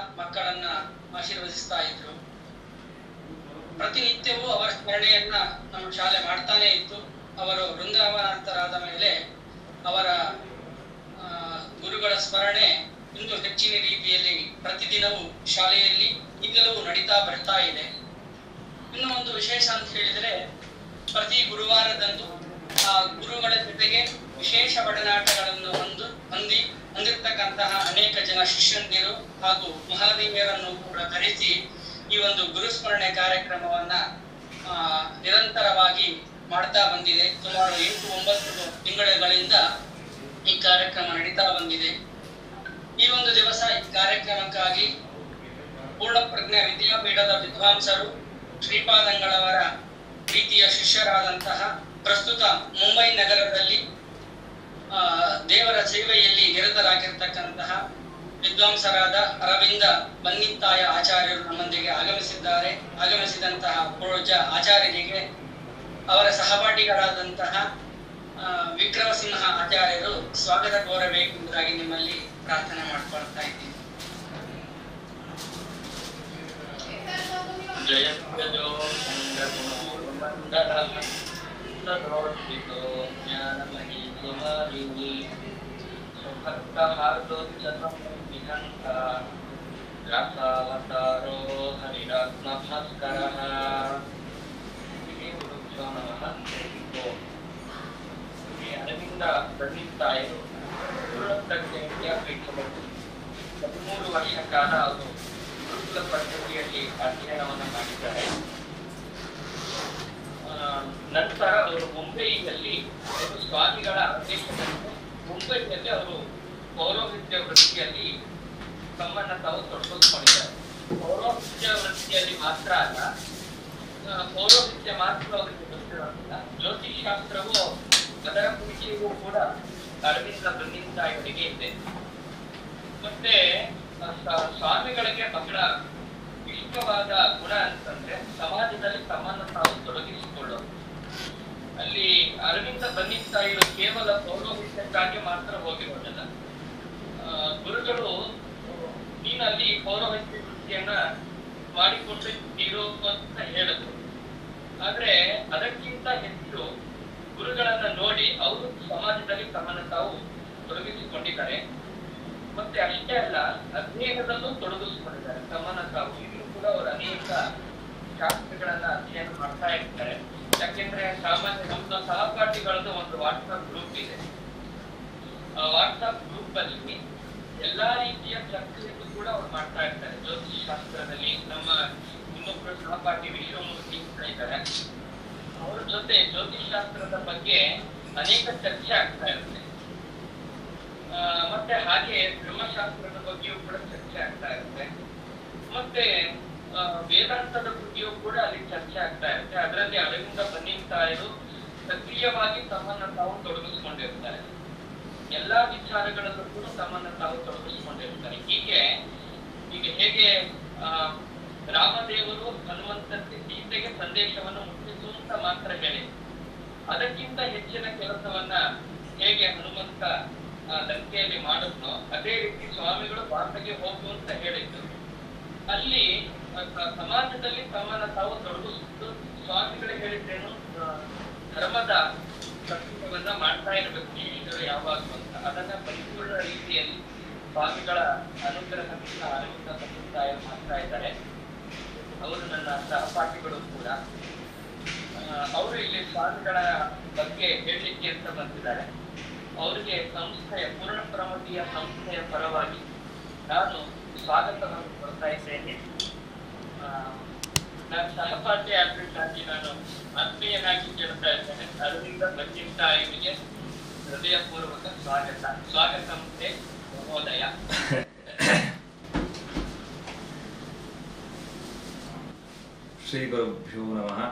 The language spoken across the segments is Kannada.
ಮಕ್ಕಳನ್ನ ಆಶೀರ್ವದಿಸ್ತಾ ಇದ್ರು ಪ್ರತಿನಿತ್ಯವೂ ಅವರ ಸ್ಮರಣೆಯನ್ನ ನಮ್ಮ ಶಾಲೆ ಮಾಡ್ತಾನೆ ಇತ್ತು ಅವರು ವೃಂದಾವನಾಂತರಾದ ಮೇಲೆ ಅವರ ಆ, ಗುರುಗಳ ಸ್ಮರಣೆ ಇಂದು ಹೆಚ್ಚಿನ ರೀತಿಯಲ್ಲಿ ಪ್ರತಿದಿನವೂ ಶಾಲೆಯಲ್ಲಿ ಈಗಲೂ ನಡೀತಾ ಬರ್ತಾ ಇದೆ ಇನ್ನು ಒಂದು ವಿಶೇಷ ಅಂತ ಹೇಳಿದ್ರೆ ಪ್ರತಿ ಗುರುವಾರದಂದು ಆ ಗುರುಗಳ ಜೊತೆಗೆ ವಿಶೇಷ ಒಡನಾಟಗಳನ್ನು ಹೊಂದು ಹೊಂದಿ ಹೊಂದಿರ್ತಕ್ಕಂತಹ ಅನೇಕ ಜನ ಶಿಷ್ಯಂದಿರು ಹಾಗೂ ಮಹಾದೇವಿಯರನ್ನು ಕೂಡ ಕರೆಸಿ ಈ ಒಂದು ಗುರುಸ್ಮರಣೆ ಕಾರ್ಯಕ್ರಮವನ್ನ ಆ, ನಿರಂತರವಾಗಿ ಮಾಡ್ತಾ ಬಂದಿದೆ ಸುಮಾರು ಎಂಟು ಒಂಬತ್ತು ತಿಂಗಳುಗಳಿಂದ ಈ ಕಾರ್ಯಕ್ರಮ ನಡೀತಾ ಬಂದಿದೆ ಈ ಒಂದು ದಿವಸ ಈ ಕಾರ್ಯಕ್ರಮಕ್ಕಾಗಿ ಪೂರ್ಣಪ್ರಜ್ಞ ವಿದ್ಯಾಪೀಠದ ವಿದ್ವಾಂಸರು ಶ್ರೀಪಾದಂಗಳವರ ಪ್ರೀತಿಯ ಶಿಷ್ಯರಾದಂತಹ ಪ್ರಸ್ತುತ ಮುಂಬೈ ನಗರದಲ್ಲಿ ಆ, ದೇವರ ಸೇವೆಯಲ್ಲಿ ನಿರತರಾಗಿರ್ತಕ್ಕಂತಹ ವಿದ್ವಾಂಸರಾದ ಅರವಿಂದ ಬನ್ನಿತ್ತಾಯ ಆಚಾರ್ಯರು ನಮ್ಮೊಂದಿಗೆ ಆಗಮಿಸಿದ್ದಾರೆ ಆಗಮಿಸಿದಂತಹ ಪೂರ್ವಜ ಆಚಾರ್ಯರಿಗೆ ಅವರ ಸಹಪಾಠಿಗಳಾದಂತಹ ಆ, ವಿಕ್ರಮಸಿಂಹ ಆಚಾರ್ಯರು ಸ್ವಾಗತ ಕೋರಬೇಕೆಂಬುದಾಗಿ ನಿಮ್ಮಲ್ಲಿ ಪ್ರಾರ್ಥನೆ ಮಾಡ್ಕೊಳ್ತಾ ಇದ್ದೀನಿ ಜಯತ್ಯಜೋ ಮಂಡಲಂ ಸದೋಷಿತೋ ಜ್ಞಾನಮಹೀಸುಮಾಲಿನಿ ಸುಭಕ್ತಹಾರ್ದೋಚ್ಚತಂ ವಿಹಂತ ವ್ಯಾಸಾವತಾರೋ ಹರಿರಾತ್ಮಭಾಸ್ಕರಃ ಶ್ರೀ ಗುರುಭ್ಯೋ ನಮಃ ಓಂ. ಶ್ರೀ ಅರವಿಂದ ಪಂಡಿತಾಯರು ಪೂರ್ಣಪ್ರಜ್ಞೆ ವಿದ್ಯಾಪೀಠದಲ್ಲಿ ಹದಿಮೂರು ವರ್ಷ ಕಾಲ ಅವರು ಗುರುಕುಲ ಪದ್ಧತಿಯಲ್ಲಿ ಅಧ್ಯಯನವನ್ನು ಮಾಡಿದ್ದಾರೆ ಆ, ನಂತರ ಅವರು ಮುಂಬೈಯಲ್ಲಿ ಅವರು ಸ್ವಾಮಿಗಳ ಆದೇಶದಂತೆ ಮುಂಬೈಯಲ್ಲಿ ಅವರು ಪೌರೋಹಿತ್ಯ ವೃತ್ತಿಯಲ್ಲಿ ತಮ್ಮನ್ನ ತಾವು ತೊಡಗಿಸ್ಕೊಂಡಿದ್ದಾರೆ ಪೌರೋಹಿತ್ಯ ವೃತ್ತಿಯಲ್ಲಿ ಮಾತ್ರ ಅಲ್ಲ ಆ, ಪೌರೋಹಿತ್ಯ ಮಾತ್ರ ಅವರಿಗೆ ಗೊತ್ತಿರೋದಿಲ್ಲ ಜ್ಯೋತಿಷ್ ಶಾಸ್ತ್ರವು ಅದರ ಕುರಿಚಿಗೂ ಕೂಡ ಅರವಿಂದ ಬನ್ನಿಂದಾಯವರಿಗೆ ಇದೆ ಮತ್ತೆ ಆ, ಸ- ಸ್ವಾಮಿಗಳಿಗೆ ಬಹಳ ಇಷ್ಟವಾದ ಗುಣ ಅಂತಂದ್ರೆ ಸಮಾಜದಲ್ಲಿ ತಮ್ಮನ್ನು ತಾವು ತೊಡಗಿಸಿಕೊಳ್ಳೋದು ಅಲ್ಲಿ ಅರವಿಂದ ಬನ್ನಿಸ್ತಾಯಿರು ಕೇವಲ ಪೌರೋಹಿತ್ಯಕ್ಕಾಗಿ ಮಾತ್ರ ಹೋಗಿರೋದಿಲ್ಲ ಆ, ಗುರುಗಳು ನೀನು ಅಲ್ಲಿ ಪೌರೋಹಿತ್ಯ ವೃತ್ತಿಯನ್ನ ಮಾಡಿಕೊಂಡಿರೋ ಅಂತ ಹೇಳಿದ್ರು ಆದ್ರೆ ಅದಕ್ಕಿಂತ ಹೆಚ್ಚು ಗುರುಗಳನ್ನ ನೋಡಿ ಅವರು ಸಮಾಜದಲ್ಲಿ ತಮ್ಮನ್ನು ತಾವು ತೊಡಗಿಸಿಕೊಂಡಿದ್ದಾರೆ ಮತ್ತೆ ಅಷ್ಟೇ ಅಲ್ಲ ಅಧ್ಯಯನದಲ್ಲೂ ತೊಡಗಿಸಿಕೊಂಡಿದ್ದಾರೆ ತಮ್ಮನ್ನ ತಾವು ಈಗಲೂ ಕೂಡ ಅವರು ಅನೇಕ ಶಾಸ್ತ್ರಗಳನ್ನ ಅಧ್ಯಯನ ಮಾಡ್ತಾ ಇರ್ತಾರೆ ಯಾಕೆಂದ್ರೆ ಸಾಮಾನ್ಯ ನಮ್ಮ ಸಹಪಾಠಿಗಳದ್ದು ಒಂದು ವಾಟ್ಸ್ಆಪ್ ಗ್ರೂಪ್ ಇದೆ ಆ ವಾಟ್ಸ್ಆಪ್ ಗ್ರೂಪ್ ಅಲ್ಲಿ ಎಲ್ಲಾ ರೀತಿಯ ಚರ್ಚೆಗಳು ಕೂಡ ಅವ್ರು ಮಾಡ್ತಾ ಇರ್ತಾರೆ ಜ್ಯೋತಿಷ್ ಶಾಸ್ತ್ರದಲ್ಲಿ ನಮ್ಮ ಇನ್ನೊಬ್ರು ಸಹಪಾಠಿ ವಿಶ್ವಮೂರ್ತಿ ಅಂತ ಇದ್ದಾರೆ ಅವ್ರ ಜೊತೆ ಜ್ಯೋತಿಷ್ ಶಾಸ್ತ್ರದ ಬಗ್ಗೆ ಅನೇಕ ಚರ್ಚೆ ಆಗ್ತಾ ಇರುತ್ತೆ ಆ, ಮತ್ತೆ ಹಾಗೆ ಬ್ರಹ್ಮಶಾಸ್ತ್ರದ ಬಗ್ಗೆಯೂ ಕೂಡ ಚರ್ಚೆ ಆಗ್ತಾ ಇರುತ್ತೆ ಮತ್ತೆ ಆ, ವೇದಾಂತದ ಬಗ್ಗೆಯೂ ಕೂಡ ಅಲ್ಲಿ ಚರ್ಚೆ ಆಗ್ತಾ ಇರುತ್ತೆ ಅದರಲ್ಲಿ ಅರವಿಂದ ಬನ್ನಿಂತಾಯರು ಸಕ್ರಿಯವಾಗಿ ತಮ್ಮನ್ನ ತಾವು ತೊಡಗಿಸ್ಕೊಂಡಿರ್ತಾರೆ ಎಲ್ಲಾ ವಿಚಾರಗಳಲ್ಲೂ ಕೂಡ ತಮ್ಮನ್ನ ತಾವು ತೊಡಗಿಸ್ಕೊಂಡಿರ್ತಾರೆ ಹೀಗೆ ಈಗ ಹೇಗೆ ಆ, ರಾಮದೇವರು ಹನುಮಂತಕ್ಕೆ ಸೀತೆಗೆ ಸಂದೇಶವನ್ನು ಮುಟ್ಟಿಸು ಅಂತ ಮಾತ್ರ ಹೇಳಿ ಅದಕ್ಕಿಂತ ಹೆಚ್ಚಿನ ಕೆಲಸವನ್ನ ಹೇಗೆ ಹನುಮಂತ ಆ, ಲಂಕೆಯಲ್ಲಿ ಮಾಡಿದ್ನೋ ಅದೇ ರೀತಿ ಸ್ವಾಮಿಗಳು ಭಾರತಕ್ಕೆ ಹೋಗು ಅಂತ ಹೇಳಿದ್ರು ಅಲ್ಲಿ ಆ, ಸ- ಸಮಾಜದಲ್ಲಿ ತಮ್ಮನ್ನ ತಾವು ತೊಡಗಿಸಿದ್ದು ಸ್ವಾಮಿಗಳು ಹೇಳಿದ್ದೇನು ಆ, ಧರ್ಮದ ಕರ್ತವ್ಯವನ್ನ ಮಾಡ್ತಾ ಇರಬೇಕು ಶಿಷ್ಯರು ಯಾವಾಗಲೂ ಅಂತ ಅದನ್ನ ಪರಿಪೂರ್ಣ ರೀತಿಯಲ್ಲಿ ಸ್ವಾಮಿಗಳ ಅನುಗ್ರಹದಿಂದ ಅರವಿಂದ ಸಂಪ್ರದಾಯ ಮಾಡ್ತಾ ಇದ್ದಾರೆ ಅವರು ನನ್ನ ಸಹಪಾಠಿಗಳು ಕೂಡ ಆ, ಅವರು ಇಲ್ಲಿ ಸ್ವಾಮಿಗಳ ಬಗ್ಗೆ ಹೇಳಲಿಕ್ಕೆ ಅಂತ ಬಂದಿದ್ದಾರೆ ಅವರಿಗೆ ಸಂಸ್ಥೆಯ ಪೂರ್ಣ ಪ್ರಮತಿಯ ಸಂಸ್ಥೆಯ ಪರವಾಗಿ ನಾನು ಸ್ವಾಗತವನ್ನು ಕೊಡ್ತಾ ಇದ್ದೇನೆ ಆ, ನನ್ನ ಸಹಪಾಠಿ ಆಗ್ಬೇಕಾಗಿ ನಾನು ಆತ್ಮೀಯನಾಗಿ ಕೇಳ್ತಾ ಇದ್ದೇನೆ ಅದರಿಂದ ಬಂದಿದ್ದ ಇವರಿಗೆ ಹೃದಯಪೂರ್ವಕ ಸ್ವಾಗತ ಸ್ವಾಗತ ಮತ್ತೆ ಮಹೋದಯ ಶ್ರೀಗುರುಭ್ಯೋ ನಮಃ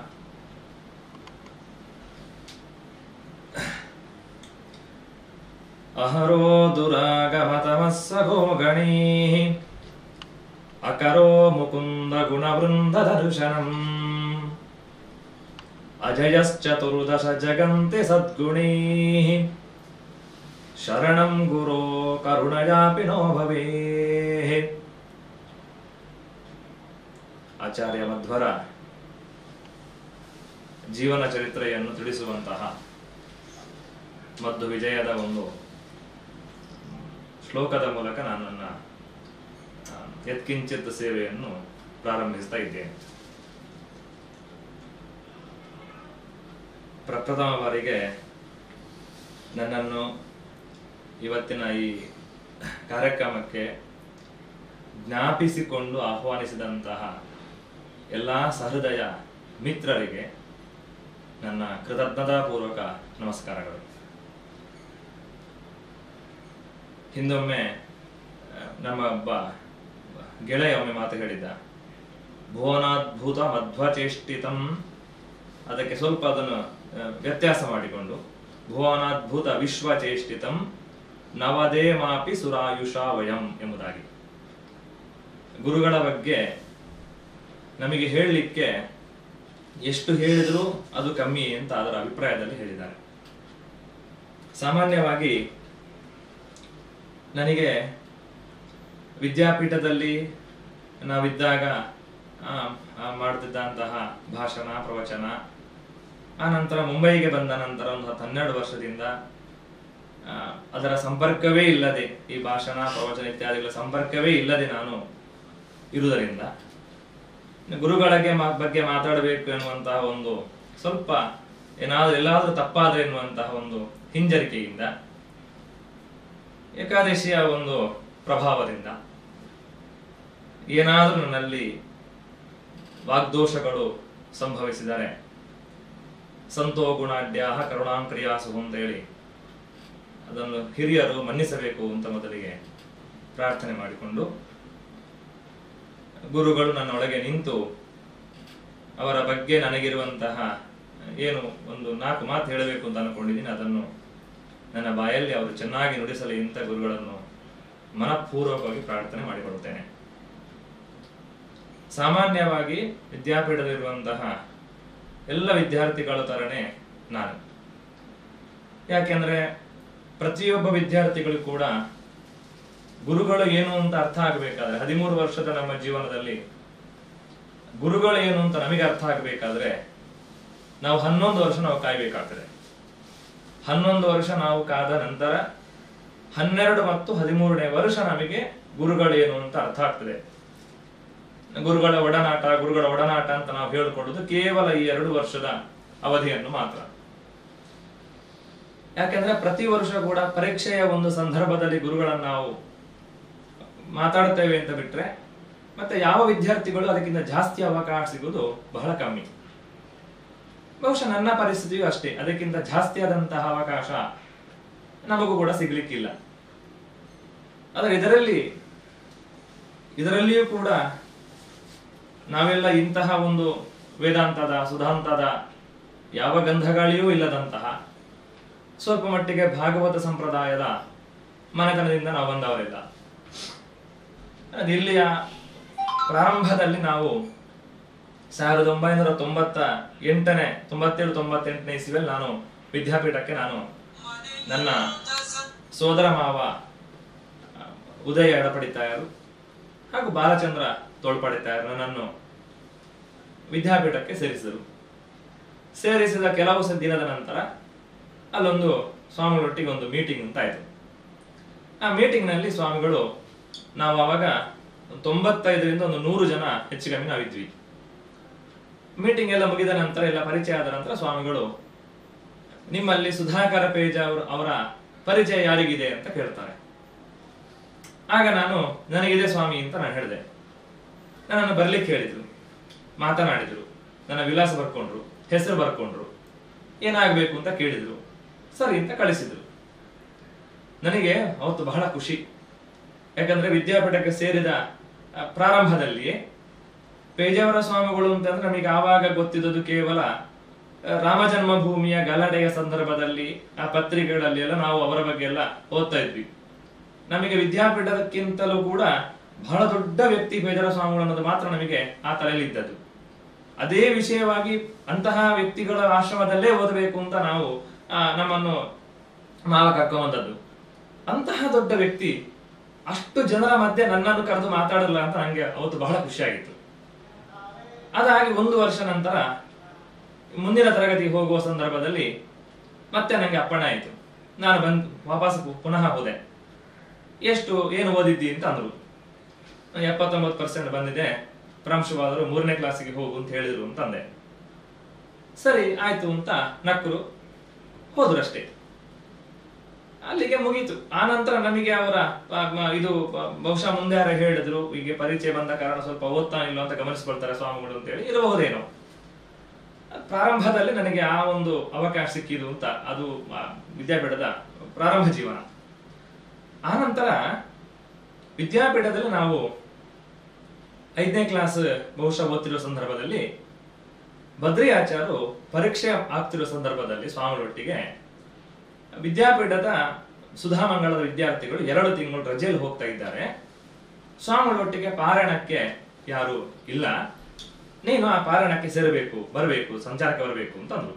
ಅಹರೋ ದುರಾಗಮತಮಃ ಸಖೋ ಗಣೀಃ ಅಕರೋ ಮುಕುಂದ ಗುಣವೃಂದದರ್ಶನಂ ಅಜಯಶ್ಚತುರ್ದಶ ಜಗಂತಿ ಸದ್ಗುಣೈಃ ಶರಣಂ ಗುರೋ ಕರುಣಯಾಪಿ ನೋ ಭವೇಃ ಆಚಾರ್ಯ ಮಧ್ವರ ಜೀವನ ಚರಿತ್ರೆಯನ್ನು ತಿಳಿಸುವಂತಹ ಮದ್ದು ವಿಜಯದ ಒಂದು ಶ್ಲೋಕದ ಮೂಲಕ ನಾನು ನನ್ನ ಆ, ಯತ್ಕಿಂಚಿತ್ ಸೇವೆಯನ್ನು ಪ್ರಾರಂಭಿಸ್ತಾ ಇದ್ದೇನೆ ಪ್ರಪ್ರಥಮ ಬಾರಿಗೆ ನನ್ನನ್ನು ಇವತ್ತಿನ ಈ ಕಾರ್ಯಕ್ರಮಕ್ಕೆ ಜ್ಞಾಪಿಸಿಕೊಂಡು ಆಹ್ವಾನಿಸಿದಂತಹ ಎಲ್ಲ ಸಹೃದಯ ಮಿತ್ರರಿಗೆ ನನ್ನ ಕೃತಜ್ಞತಾಪೂರ್ವಕ ನಮಸ್ಕಾರಗಳು ಹಿಂದೊಮ್ಮೆ ಆ, ನಮ್ಮ ಒಬ್ಬ ಗೆಳೆಯ ಒಮ್ಮೆ ಮಾತು ಹೇಳಿದ್ದ ಭುವನಾದ್ಭುತ ಮಧ್ವಚೇಷ್ಟಿತಂ ಅದಕ್ಕೆ ಸ್ವಲ್ಪ ಅದನ್ನು ಆ, ವ್ಯತ್ಯಾಸ ಮಾಡಿಕೊಂಡು ಭುವನಾದ್ಭುತ ವಿಶ್ವಚೇಷ್ಟಿತಂ ನವದೇಮಾಪಿ ಸುರಾಯುಷ ವಯಂ ಎಂಬುದಾಗಿ ಗುರುಗಳ ಬಗ್ಗೆ ನಮಗೆ ಹೇಳಲಿಕ್ಕೆ ಎಷ್ಟು ಹೇಳಿದರೂ ಅದು ಕಮ್ಮಿ ಅಂತ ಅದರ ಅಭಿಪ್ರಾಯದಲ್ಲಿ ಹೇಳಿದ್ದಾರೆ ಸಾಮಾನ್ಯವಾಗಿ ನನಗೆ ವಿದ್ಯಾಪೀಠದಲ್ಲಿ ನಾವಿದ್ದಾಗ ಆ, ಆ, ಮಾಡ್ತಿದ್ದಂತಹ ಭಾಷಣ ಪ್ರವಚನ ಆ ನಂತರ ಮುಂಬೈಗೆ ಬಂದ ನಂತರ ಒಂದು ಹತ್ತು ಹನ್ನೆರಡು ವರ್ಷದಿಂದ ಆ, ಅದರ ಸಂಪರ್ಕವೇ ಇಲ್ಲದೆ ಈ ಭಾಷಣ ಪ್ರವಚನ ಇತ್ಯಾದಿಗಳ ಸಂಪರ್ಕವೇ ಇಲ್ಲದೆ ನಾನು ಇರುವುದರಿಂದ ಗುರುಗಳಿಗೆ ಮಾ- ಬಗ್ಗೆ ಮಾತಾಡಬೇಕು ಎನ್ನುವಂತಹ ಒಂದು ಸ್ವಲ್ಪ ಏನಾದ್ರೂ ಎಲ್ಲಾದ್ರೂ ತಪ್ಪಾದ್ರೆ ಎನ್ನುವಂತಹ ಒಂದು ಹಿಂಜರಿಕೆಯಿಂದ ಏಕಾದಶಿಯ ಒಂದು ಪ್ರಭಾವದಿಂದ ಏನಾದರೂ ನನ್ನಲ್ಲಿ ವಾಗ್ದೋಷಗಳು ಸಂಭವಿಸಿದರೆ ಸಂತೋ ಗುಣಾಢ್ಯ ಕರುಣಾಂ ಕ್ರಿಯಾಸು ಅಂತೇಳಿ ಅದನ್ನು ಹಿರಿಯರು ಮನ್ನಿಸಬೇಕು ಅಂತ ಮೊದಲಿಗೆ ಪ್ರಾರ್ಥನೆ ಮಾಡಿಕೊಂಡು ಗುರುಗಳು ನನ್ನೊಳಗೆ ನಿಂತು ಅವರ ಬಗ್ಗೆ ನನಗಿರುವಂತಹ ಏನು ಒಂದು ನಾಲ್ಕು ಮಾತು ಹೇಳಬೇಕು ಅಂತ ಅನ್ಕೊಂಡಿದ್ದೀನಿ ಅದನ್ನು ನನ್ನ ಬಾಯಲ್ಲಿ ಅವರು ಚೆನ್ನಾಗಿ ನುಡಿಸಲಿ ಇಂಥ ಗುರುಗಳನ್ನು ಮನಪೂರ್ವಕವಾಗಿ ಪ್ರಾರ್ಥನೆ ಮಾಡಿಕೊಳ್ಳುತ್ತೇನೆ ಸಾಮಾನ್ಯವಾಗಿ ವಿದ್ಯಾಪೀಠದಲ್ಲಿರುವಂತಹ ಎಲ್ಲ ವಿದ್ಯಾರ್ಥಿಗಳ ತರನೇ ನಾನು ಯಾಕೆಂದ್ರೆ ಪ್ರತಿಯೊಬ್ಬ ವಿದ್ಯಾರ್ಥಿಗಳು ಕೂಡ ಗುರುಗಳು ಏನು ಅಂತ ಅರ್ಥ ಆಗಬೇಕಾದ್ರೆ ಹದಿಮೂರು ವರ್ಷದ ನಮ್ಮ ಜೀವನದಲ್ಲಿ ಗುರುಗಳು ಏನು ಅಂತ ನಮಗೆ ಅರ್ಥ ಆಗಬೇಕಾದ್ರೆ ನಾವು ಹನ್ನೊಂದು ವರ್ಷ ನಾವು ಕಾಯ್ಬೇಕಾಗ್ತದೆ ಹನ್ನೊಂದು ವರ್ಷ ನಾವು ಕಾದ ನಂತರ ಹನ್ನೆರಡು ಮತ್ತು ಹದಿಮೂರನೇ ವರ್ಷ ನಮಗೆ ಗುರುಗಳೇನು ಅಂತ ಅರ್ಥ ಆಗ್ತದೆ ಗುರುಗಳ ಒಡನಾಟ ಗುರುಗಳ ಒಡನಾಟ ಅಂತ ನಾವು ಹೇಳಿಕೊಳ್ಳುವುದು ಕೇವಲ ಈ ಎರಡು ವರ್ಷದ ಅವಧಿಯನ್ನು ಮಾತ್ರ ಯಾಕೆಂದ್ರೆ ಪ್ರತಿ ವರ್ಷ ಕೂಡ ಪರೀಕ್ಷೆಯ ಒಂದು ಸಂದರ್ಭದಲ್ಲಿ ಗುರುಗಳನ್ನ ನಾವು ಮಾತಾಡ್ತೇವೆ ಅಂತ ಬಿಟ್ರೆ ಮತ್ತೆ ಯಾವ ವಿದ್ಯಾರ್ಥಿಗಳು ಅದಕ್ಕಿಂತ ಜಾಸ್ತಿ ಅವಕಾಶ ಸಿಗುವುದು ಬಹಳ ಕಮ್ಮಿ ಬಹುಶಃ ನನ್ನ ಪರಿಸ್ಥಿತಿಯೂ ಅಷ್ಟೇ ಅದಕ್ಕಿಂತ ಜಾಸ್ತಿ ಆದಂತಹ ಅವಕಾಶ ನಮಗೂ ಕೂಡ ಸಿಗ್ಲಿಕ್ಕಿಲ್ಲ ಆದರೆ ಇದರಲ್ಲಿ ಇದರಲ್ಲಿಯೂ ಕೂಡ ನಾವೆಲ್ಲ ಇಂತಹ ಒಂದು ವೇದಾಂತದ ಸುಧಾಂತದ ಯಾವ ಗಂಧಗಾಳಿಯೂ ಇಲ್ಲದಂತಹ ಸ್ವಲ್ಪ ಮಟ್ಟಿಗೆ ಭಾಗವತ ಸಂಪ್ರದಾಯದ ಮನೆತನದಿಂದ ನಾವು ಬಂದವರಿಲ್ಲ ಇಲ್ಲಿಯ ಪ್ರಾರಂಭದಲ್ಲಿ ನಾವು ಸಾವಿರದ ಒಂಬೈನೂರ ತೊಂಬತ್ತ ಎಂಟನೇ ತೊಂಬತ್ತೇಳು ತೊಂಬತ್ತೆಂಟನೇ ಇಸ್ವಿಯಲ್ಲಿ ನಾನು ವಿದ್ಯಾಪೀಠಕ್ಕೆ ನಾನು ನನ್ನ ಸೋದರ ಮಾವ ಆ, ಉದಯ ಎಡಪಡಿತಾಯರು ಹಾಗೂ ಬಾಲಚಂದ್ರ ತೋಳ್ಪಡಿತಾಯರು ನನ್ನನ್ನು ವಿದ್ಯಾಪೀಠಕ್ಕೆ ಸೇರಿಸಿದರು ಸೇರಿಸಿದ ಕೆಲವು ಸ- ದಿನದ ನಂತರ ಅಲ್ಲೊಂದು ಸ್ವಾಮಿಗಳೊಟ್ಟಿಗೆ ಒಂದು ಮೀಟಿಂಗ್ ಅಂತ ಆಯ್ತು ಆ ಮೀಟಿಂಗ್ನಲ್ಲಿ ಸ್ವಾಮಿಗಳು ನಾವು ಅವಾಗ ಒಂದು ತೊಂಬತ್ತೈದರಿಂದ ಒಂದು ನೂರು ಜನ ಹೆಚ್ಚು ಕಮ್ಮಿ ನಾವಿದ್ವಿ ಮೀಟಿಂಗ್ ಎಲ್ಲ ಮುಗಿದ ನಂತರ ಎಲ್ಲ ಪರಿಚಯ ಆದ ನಂತರ ಸ್ವಾಮಿಗಳು ನಿಮ್ಮಲ್ಲಿ ಸುಧಾಕರ ಪೇಜ ಅವರು ಅವರ ಪರಿಚಯ ಯಾರಿಗಿದೆ ಅಂತ ಕೇಳ್ತಾರೆ ಆಗ ನಾನು ನನಗಿದೆ ಸ್ವಾಮಿ ಅಂತ ನಾನು ಹೇಳಿದೆ ನನ್ನನ್ನು ಬರ್ಲಿಕ್ಕೆ ಹೇಳಿದ್ರು ಮಾತನಾಡಿದ್ರು ನನ್ನ ವಿಳಾಸ ಬರ್ಕೊಂಡ್ರು ಹೆಸರು ಬರ್ಕೊಂಡ್ರು ಏನಾಗಬೇಕು ಅಂತ ಕೇಳಿದ್ರು ಸರಿ ಅಂತ ಕಳಿಸಿದ್ರು ನನಗೆ ಅವತ್ತು ಬಹಳ ಖುಷಿ ಯಾಕಂದ್ರೆ ವಿದ್ಯಾಪೀಠಕ್ಕೆ ಸೇರಿದ ಆ, ಪ್ರಾರಂಭದಲ್ಲಿ ಪೇಜಾವರ ಸ್ವಾಮಿಗಳು ಅಂತಂದ್ರೆ ನಮಗೆ ಆವಾಗ ಗೊತ್ತಿದ್ದದ್ದು ಕೇವಲ ಆ, ರಾಮ ಜನ್ಮಭೂಮಿಯ ಗಲಾಟೆಯ ಸಂದರ್ಭದಲ್ಲಿ ಆ ಪತ್ರಿಕೆಗಳಲ್ಲಿ ಎಲ್ಲ ನಾವು ಅವರ ಬಗ್ಗೆ ಎಲ್ಲ ಓದ್ತಾ ಇದ್ವಿ ನಮಗೆ ವಿದ್ಯಾಪೀಠಕ್ಕಿಂತಲೂ ಕೂಡ ಬಹಳ ದೊಡ್ಡ ವ್ಯಕ್ತಿ ಪೇಜಾವರ ಸ್ವಾಮಿಗಳು ಅನ್ನೋದು ಮಾತ್ರ ನಮಗೆ ಆ ತಲೆಯಲ್ಲಿ ಇದ್ದದ್ದು ಅದೇ ವಿಷಯವಾಗಿ ಅಂತಹ ವ್ಯಕ್ತಿಗಳ ಆಶ್ರಮದಲ್ಲೇ ಓದಬೇಕು ಅಂತ ನಾವು ಆ, ನಮ್ಮನ್ನು ಮಾವ ಕರ್ಕೊಂಬಂದದ್ದು ಅಂತಹ ದೊಡ್ಡ ವ್ಯಕ್ತಿ ಅಷ್ಟು ಜನರ ಮಧ್ಯೆ ನನ್ನನ್ನು ಕರೆದು ಮಾತಾಡಲ್ಲ ಅಂತ ನಂಗೆ ಅವತ್ತು ಬಹಳ ಖುಷಿಯಾಗಿತ್ತು ಅದಾಗಿ ಒಂದು ವರ್ಷ ನಂತರ ಮುಂದಿನ ತರಗತಿಗೆ ಹೋಗುವ ಸಂದರ್ಭದಲ್ಲಿ ಮತ್ತೆ ನನಗೆ ಅಪ್ಪಣೆ ಆಯಿತು ನಾನು ಬಂದು ವಾಪಸ್ ಪುನಃ ಹೋದೆ ಎಷ್ಟು ಏನು ಓದಿದ್ದಿ ಅಂತ ಅಂದ್ರು ನಾನು ಎಪ್ಪತ್ತೊಂಬತ್ತು ಪರ್ಸೆಂಟ್ ಬಂದಿದೆ ಪ್ರಾಂಶುಪಾದರು ಮೂರನೇ ಕ್ಲಾಸಿಗೆ ಹೋಗು ಅಂತ ಹೇಳಿದ್ರು ಅಂತ ಅಂದೆ ಸರಿ ಆಯ್ತು ಅಂತ ನಕ್ಕರು ಹೋದ್ರು ಅಷ್ಟೇ ಅಲ್ಲಿಗೆ ಮುಗೀತು ಆ ನಂತರ ನಮಗೆ ಅವರ ಆ, ಮ- ಇದು ಬ- ಬಹುಶಃ ಮುಂದೆ ಯಾರು ಹೇಳಿದ್ರು ಹೀಗೆ ಪರಿಚಯ ಬಂದ ಕಾರಣ ಸ್ವಲ್ಪ ಓದ್ತಾನಿಲ್ಲ ಅಂತ ಗಮನಿಸ್ಕೊಳ್ತಾರೆ ಸ್ವಾಮಿಗಳು ಅಂತ ಹೇಳಿ ಇರಬಹುದೇನೋ ಪ್ರಾರಂಭದಲ್ಲಿ ನನಗೆ ಆ ಒಂದು ಅವಕಾಶ ಸಿಕ್ಕಿದು ಅಂತ ಅದು ಆ, ವಿದ್ಯಾಪೀಠದ ಪ್ರಾರಂಭ ಜೀವನ ಆ ನಂತರ ವಿದ್ಯಾಪೀಠದಲ್ಲಿ ನಾವು ಐದನೇ ಕ್ಲಾಸ್ ಬಹುಶಃ ಓದ್ತಿರೋ ಸಂದರ್ಭದಲ್ಲಿ ಬದ್ರಿ ಆಚಾರ್ಯರು ಪರೀಕ್ಷೆ ಆಗ್ತಿರೋ ಸಂದರ್ಭದಲ್ಲಿ ಸ್ವಾಮಿಗಳೊಟ್ಟಿಗೆ ವಿದ್ಯಾಪೀಠದ ಸುಧಾಮಂಗಳದ ವಿದ್ಯಾರ್ಥಿಗಳು ಎರಡು ತಿಂಗಳು ರಜೆಯಲ್ಲಿ ಹೋಗ್ತಾ ಇದ್ದಾರೆ ಸ್ವಾಮಿಗಳೊಟ್ಟಿಗೆ ಪಾರಾಯಣಕ್ಕೆ ಯಾರು ಇಲ್ಲ ನೀನು ಆ ಪಾರಾಯಣಕ್ಕೆ ಸೇರಬೇಕು ಬರಬೇಕು ಸಂಚಾರಕ್ಕೆ ಬರಬೇಕು ಅಂತಂದ್ರು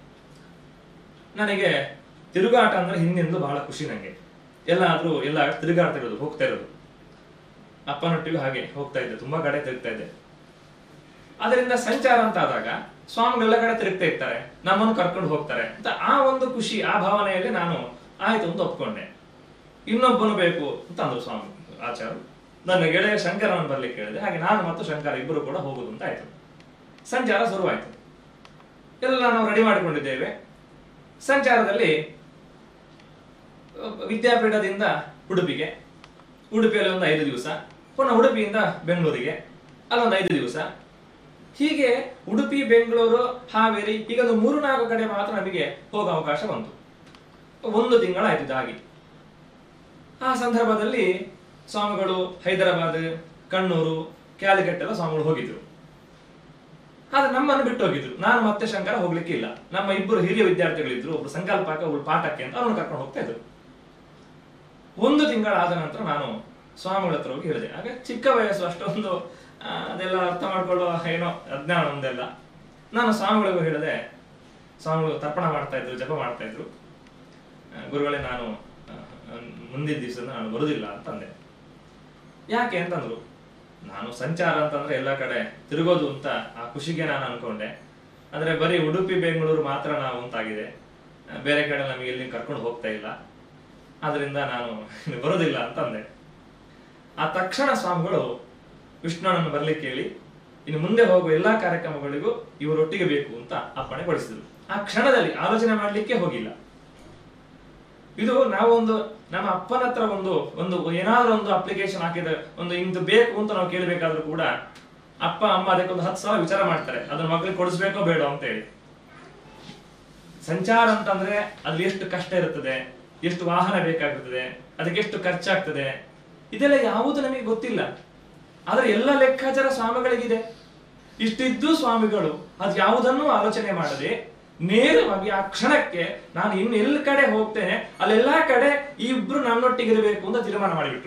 ನನಗೆ ತಿರುಗಾಟ ಅಂದ್ರೆ ಹಿಂದಿಂದಲೂ ಬಹಳ ಖುಷಿ ನನಗೆ ಎಲ್ಲಾದ್ರೂ ಎಲ್ಲ ತಿರುಗಾಡ್ತಾ ಇರೋದು ಹೋಗ್ತಾ ಇರೋದು ಅಪ್ಪನೊಟ್ಟಿಗೂ ಹಾಗೆ ಹೋಗ್ತಾ ಇದ್ದೆ ತುಂಬಾ ಕಡೆ ತಿರುಗ್ತಾ ಇದ್ದೆ ಅದರಿಂದ ಸಂಚಾರ ಅಂತ ಆದಾಗ ಸ್ವಾಮಿಗಳೆಲ್ಲ ಕಡೆ ತಿರುಗ್ತಾ ಇರ್ತಾರೆ ನಮ್ಮನ್ನು ಕರ್ಕೊಂಡು ಹೋಗ್ತಾರೆ ಅಂತ ಆ ಒಂದು ಖುಷಿ ಆ ಭಾವನೆಯಲ್ಲಿ ನಾನು ಆಯ್ತು ಅಂತ ಒಪ್ಕೊಂಡೆ ಇನ್ನೊಬ್ಬನು ಬೇಕು ಅಂತ ಅಂದ್ರು ಸ್ವಾಮಿ ಆಚಾರ್ಯರು ನನ್ನ ಗೆಳೆಯ ಶಂಕರವನ್ನು ಬರ್ಲಿಕ್ಕೆ ಹೇಳಿದೆ ಹಾಗೆ ನಾನು ಮತ್ತು ಶಂಕರ ಇಬ್ಬರು ಕೂಡ ಹೋಗುದು ಅಂತ ಆಯ್ತು ಸಂಚಾರ ಶುರುವಾಯ್ತು ಎಲ್ಲ ನಾವು ರೆಡಿ ಮಾಡಿಕೊಂಡಿದ್ದೇವೆ ಸಂಚಾರದಲ್ಲಿ ಅಹ್, ವಿದ್ಯಾಪೀಠದಿಂದ ಉಡುಪಿಗೆ ಉಡುಪಿಯಲ್ಲಿ ಒಂದು ಐದು ದಿವಸ ಪುನಃ ಉಡುಪಿಯಿಂದ ಬೆಂಗಳೂರಿಗೆ ಅಲ್ಲೊಂದು ಐದು ದಿವಸ ಹೀಗೆ ಉಡುಪಿ ಬೆಂಗಳೂರು ಹಾವೇರಿ ಈಗ ಒಂದು ಮೂರು ನಾಲ್ಕು ಕಡೆ ಮಾತ್ರ ನಮಗೆ ಹೋಗೋ ಅವಕಾಶ ಬಂತು ಒಂದು ತಿಂಗಳಾಯ್ತು ಇದಾಗಿ ಆ ಸಂದರ್ಭದಲ್ಲಿ ಸ್ವಾಮಿಗಳು ಹೈದರಾಬಾದ್ ಕಣ್ಣೂರು ಕ್ಯಾಲಿಕಟ್ ಎಲ್ಲ ಸ್ವಾಮಿಗಳು ಹೋಗಿದ್ರು ಆದ್ರೆ ನಮ್ಮನ್ನು ಬಿಟ್ಟು ಹೋಗಿದ್ರು ನಾನು ಮತ್ತೆ ಶಂಕರ ಹೋಗ್ಲಿಕ್ಕೆ ಇಲ್ಲ ನಮ್ಮ ಇಬ್ಬರು ಹಿರಿಯ ವಿದ್ಯಾರ್ಥಿಗಳಿದ್ರು ಒಬ್ರು ಸಂಕಲ್ಪಕ್ಕೆ ಒಬ್ರು ಪಾಠಕ್ಕೆ ಅಂತ ಅವ್ರನ್ನ ಕರ್ಕೊಂಡು ಹೋಗ್ತಾ ಇದ್ರು ಒಂದು ತಿಂಗಳಾದ ನಂತರ ನಾನು ಸ್ವಾಮಿಗಳ ಹತ್ರ ಹೋಗಿ ಹೇಳಿದೆ ಆಗ ಚಿಕ್ಕ ವಯಸ್ಸು ಅಷ್ಟೊಂದು ಆ, ಅದೆಲ್ಲ ಅರ್ಥ ಮಾಡ್ಕೊಳ್ಳೋ ಏನೋ ಅಜ್ಞಾನ ಒಂದೆಲ್ಲ ನಾನು ಸ್ವಾಮಿಗಳಿಗೂ ಹೇಳಿದೆ ಸ್ವಾಮಿಗಳು ತರ್ಪಣ ಮಾಡ್ತಾ ಇದ್ರು ಜಪ ಮಾಡ್ತಾ ಇದ್ರು ಆ, ಗುರುಗಳೇ ನಾನು ಆ, ಮುಂದಿನ ದಿವಸದಿಂದ ನಾನು ಬರುದಿಲ್ಲ ಅಂತಂದೆ ಯಾಕೆ ಅಂತಂದ್ರು ನಾನು ಸಂಚಾರ ಅಂತಂದ್ರೆ ಎಲ್ಲ ಕಡೆ ತಿರುಗೋದು ಅಂತ ಆ ಖುಷಿಗೆ ನಾನು ಅನ್ಕೊಂಡೆ ಅಂದ್ರೆ ಬರೀ ಉಡುಪಿ ಬೆಂಗಳೂರು ಮಾತ್ರ ನಾವು ಅಂತಾಗಿದೆ ಆ, ಬೇರೆ ಕಡೆ ನಮಗೆ ಎಲ್ಲಿ ಕರ್ಕೊಂಡು ಹೋಗ್ತಾ ಇಲ್ಲ ಆದ್ರಿಂದ ನಾನು ಇನ್ನು ಬರೋದಿಲ್ಲ ಅಂತಂದೆ ಆ ತಕ್ಷಣ ಸ್ವಾಮಿಗಳು ವಿಷ್ಣುನನ್ನು ಬರ್ಲಿಕ್ಕೆ ಹೇಳಿ ಇನ್ನು ಮುಂದೆ ಹೋಗುವ ಎಲ್ಲಾ ಕಾರ್ಯಕ್ರಮಗಳಿಗೂ ಇವರೊಟ್ಟಿಗೆ ಬೇಕು ಅಂತ ಅಪ್ಪಣೆ ಪಡಿಸಿದ್ರು ಆ ಕ್ಷಣದಲ್ಲಿ ಆಲೋಚನೆ ಮಾಡ್ಲಿಕ್ಕೆ ಹೋಗಿಲ್ಲ ಇದು ನಾವು ಒಂದು ನಮ್ಮ ಅಪ್ಪನ ಹತ್ರ ಒಂದು ಒಂದು ಏನಾದ್ರೂ ಒಂದು ಅಪ್ಲಿಕೇಶನ್ ಹಾಕಿದ ಒಂದು ಇಂದು ಬೇಕು ಅಂತ ನಾವು ಕೇಳಬೇಕಾದ್ರೂ ಕೂಡ ಅಪ್ಪ ಅಮ್ಮ ಅದಕ್ಕೊಂದು ಹತ್ತು ಸಾವಿರ ವಿಚಾರ ಮಾಡ್ತಾರೆ ಅದನ್ನ ಮಕ್ಕಳಿಗೆ ಕೊಡಿಸ್ಬೇಕೋ ಬೇಡ ಅಂತ ಹೇಳಿ ಸಂಚಾರ ಅಂತಂದ್ರೆ ಅದ್ರಲ್ಲಿ ಎಷ್ಟು ಕಷ್ಟ ಇರುತ್ತದೆ ಎಷ್ಟು ವಾಹನ ಬೇಕಾಗುತ್ತದೆ ಅದಕ್ಕೆ ಎಷ್ಟು ಖರ್ಚಾಗ್ತದೆ ಇದೆಲ್ಲ ಯಾವುದು ನಮಗೆ ಗೊತ್ತಿಲ್ಲ ಆದ್ರೆ ಎಲ್ಲ ಲೆಕ್ಕಾಚಾರ ಸ್ವಾಮಿಗಳಿಗಿದೆ ಇಷ್ಟಿದ್ದು ಸ್ವಾಮಿಗಳು ಅದು ಯಾವುದನ್ನೂ ಆಲೋಚನೆ ಮಾಡದೆ ನೇರವಾಗಿ ಆ ಕ್ಷಣಕ್ಕೆ ನಾನು ಇನ್ನು ಎಲ್ಲ ಕಡೆ ಹೋಗ್ತೇನೆ ಅಲ್ಲೆಲ್ಲಾ ಕಡೆ ಈ ಇಬ್ರು ನನ್ನೊಟ್ಟಿಗೆ ಇರಬೇಕು ಅಂತ ತೀರ್ಮಾನ ಮಾಡಿಬಿಟ್ರು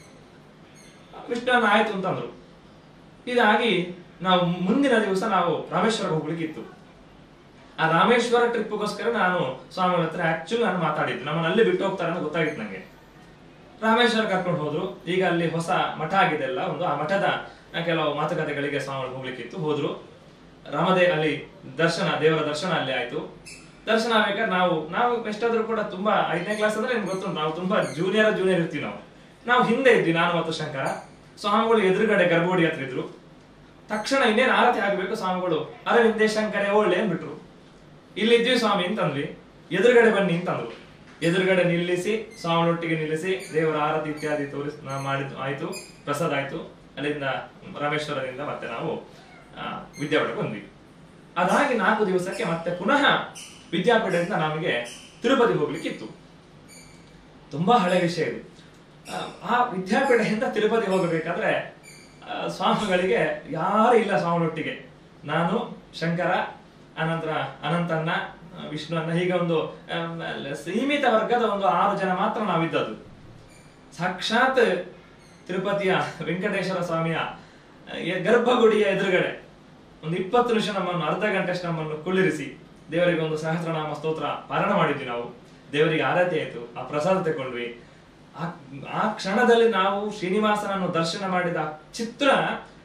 ವಿಷ್ಣುವನ್ನ ಆಯ್ತು ಅಂತಂದ್ರು ಇದಾಗಿ ನಾವು ಮುಂದಿನ ದಿವಸ ನಾವು ರಾಮೇಶ್ವರ ಹೋಗ್ಲಿಕ್ಕಿತ್ತು ಆ ರಾಮೇಶ್ವರ ಟ್ರಿಪ್ಗೋಸ್ಕರ ನಾನು ಸ್ವಾಮಿಗಳ ಹತ್ರ ಆಕ್ಚುಲಿ ನಾನು ಮಾತಾಡಿದ್ದು ನಮ್ಮನ್ನ ಅಲ್ಲಿ ಬಿಟ್ಟು ಹೋಗ್ತಾರೆ ಅಂತ ಗೊತ್ತಾಗಿತ್ತು ನಂಗೆ ರಾಮೇಶ್ವರ ಕರ್ಕೊಂಡು ಹೋದ್ರು ಈಗ ಅಲ್ಲಿ ಹೊಸ ಮಠ ಆಗಿದೆ ಅಲ್ಲ ಒಂದು ಆ ಮಠದ ಕೆಲವು ಮಾತುಕತೆಗಳಿಗೆ ಸ್ವಾಮಿಗಳು ಹೋಗ್ಲಿಕ್ಕಿತ್ತು ಹೋದ್ರು ರಾಮದೇ ಅಲ್ಲಿ ದರ್ಶನ ದೇವರ ದರ್ಶನ ಅಲ್ಲಿ ಆಯ್ತು ದರ್ಶನ ಆಗ್ಬೇಕಾದ್ರೆ ನಾವು ನಾವು ಎಷ್ಟಾದ್ರೂ ಕೂಡ ತುಂಬಾ ಐದನೇ ಕ್ಲಾಸ್ ಅಂದ್ರೆ ನಿಮ್ಗೆ ಗೊತ್ತುಂಟು ನಾವು ತುಂಬಾ ಜೂನಿಯರ್ ಜೂನಿಯರ್ ಇರ್ತೀವಿ ನಾವು ನಾವು ಹಿಂದೆ ಇದ್ವಿ ನಾನು ಮತ್ತು ಶಂಕರ ಸ್ವಾಮಿಗಳು ಎದುರುಗಡೆ ಗರ್ಭಗುಡಿ ಹತ್ರ ಇದ್ರು ತಕ್ಷಣ ಇನ್ನೇನು ಆರತಿ ಆಗ್ಬೇಕು ಸ್ವಾಮಿಗಳು ಅರವಿಂದೇ ಶಂಕರೇ ಒಳ್ಳೆ ಅಂದ್ಬಿಟ್ರು ಇಲ್ಲಿದ್ವಿ ಸ್ವಾಮಿ ಅಂತಂದ್ವಿ ಎದುರುಗಡೆ ಬನ್ನಿ ಅಂತಂದ್ರು ಎದುರುಗಡೆ ನಿಲ್ಲಿಸಿ ಸ್ವಾಮಿಗಳೊಟ್ಟಿಗೆ ನಿಲ್ಲಿಸಿ ದೇವರ ಆರತಿ ಇತ್ಯಾದಿ ತೋರಿಸ್ ನಾ ಮಾಡಿದ್ದು ಆಯ್ತು ಪ್ರಸಾದ ಆಯ್ತು ಅಲ್ಲಿಂದ ರಾಮೇಶ್ವರದಿಂದ ಮತ್ತೆ ನಾವು ಆ, ವಿದ್ಯಾಪೀಠಕ್ಕೆ ಬಂದ್ವಿ ಅದಾಗಿ ನಾಲ್ಕು ದಿವಸಕ್ಕೆ ಮತ್ತೆ ಪುನಃ ವಿದ್ಯಾಪೀಠದಿಂದ ನಮಗೆ ತಿರುಪತಿ ಹೋಗ್ಲಿಕ್ಕಿತ್ತು ತುಂಬಾ ಹಳೆ ವಿಷಯ ಇದು ಆ, ಆ ವಿದ್ಯಾಪೀಠದಿಂದ ತಿರುಪತಿ ಹೋಗಬೇಕಾದ್ರೆ ಆ, ಸ್ವಾಮಿಗಳಿಗೆ ಯಾರು ಇಲ್ಲ ಸ್ವಾಮಿಗಳೊಟ್ಟಿಗೆ ನಾನು ಶಂಕರ ಅನಂತರ ಅನಂತಣ್ಣ ಆ, ವಿಷ್ಣುವನ್ನ ಹೀಗೆ ಒಂದು ಆಮ್, ಸೀಮಿತ ವರ್ಗದ ಒಂದು ಆರು ಜನ ಮಾತ್ರ ನಾವಿದ್ದದ್ದು ಸಾಕ್ಷಾತ್ ತಿರುಪತಿಯ ವೆಂಕಟೇಶ್ವರ ಸ್ವಾಮಿಯ ಆ, ಎ- ಗರ್ಭಗುಡಿಯ ಎದುರುಗಡೆ ಒಂದು ಇಪ್ಪತ್ತು ನಿಮಿಷ ನಮ್ಮನ್ನು ಅರ್ಧ ಗಂಟೆಷ್ಟು ನಮ್ಮನ್ನು ಕುಳ್ಳಿರಿಸಿ ದೇವರಿಗೆ ಒಂದು ಸಹಸ್ರನಾಮ ಸ್ತೋತ್ರ ಪಾರಣ ಮಾಡಿದ್ವಿ ನಾವು ದೇವರಿಗೆ ಆರತಿ ಆಯ್ತು ಆ ಪ್ರಸಾದ ತಗೊಂಡ್ವಿ ಆ ಆ ಕ್ಷಣದಲ್ಲಿ ನಾವು ಶ್ರೀನಿವಾಸನನ್ನು ದರ್ಶನ ಮಾಡಿದ ಆ ಚಿತ್ರ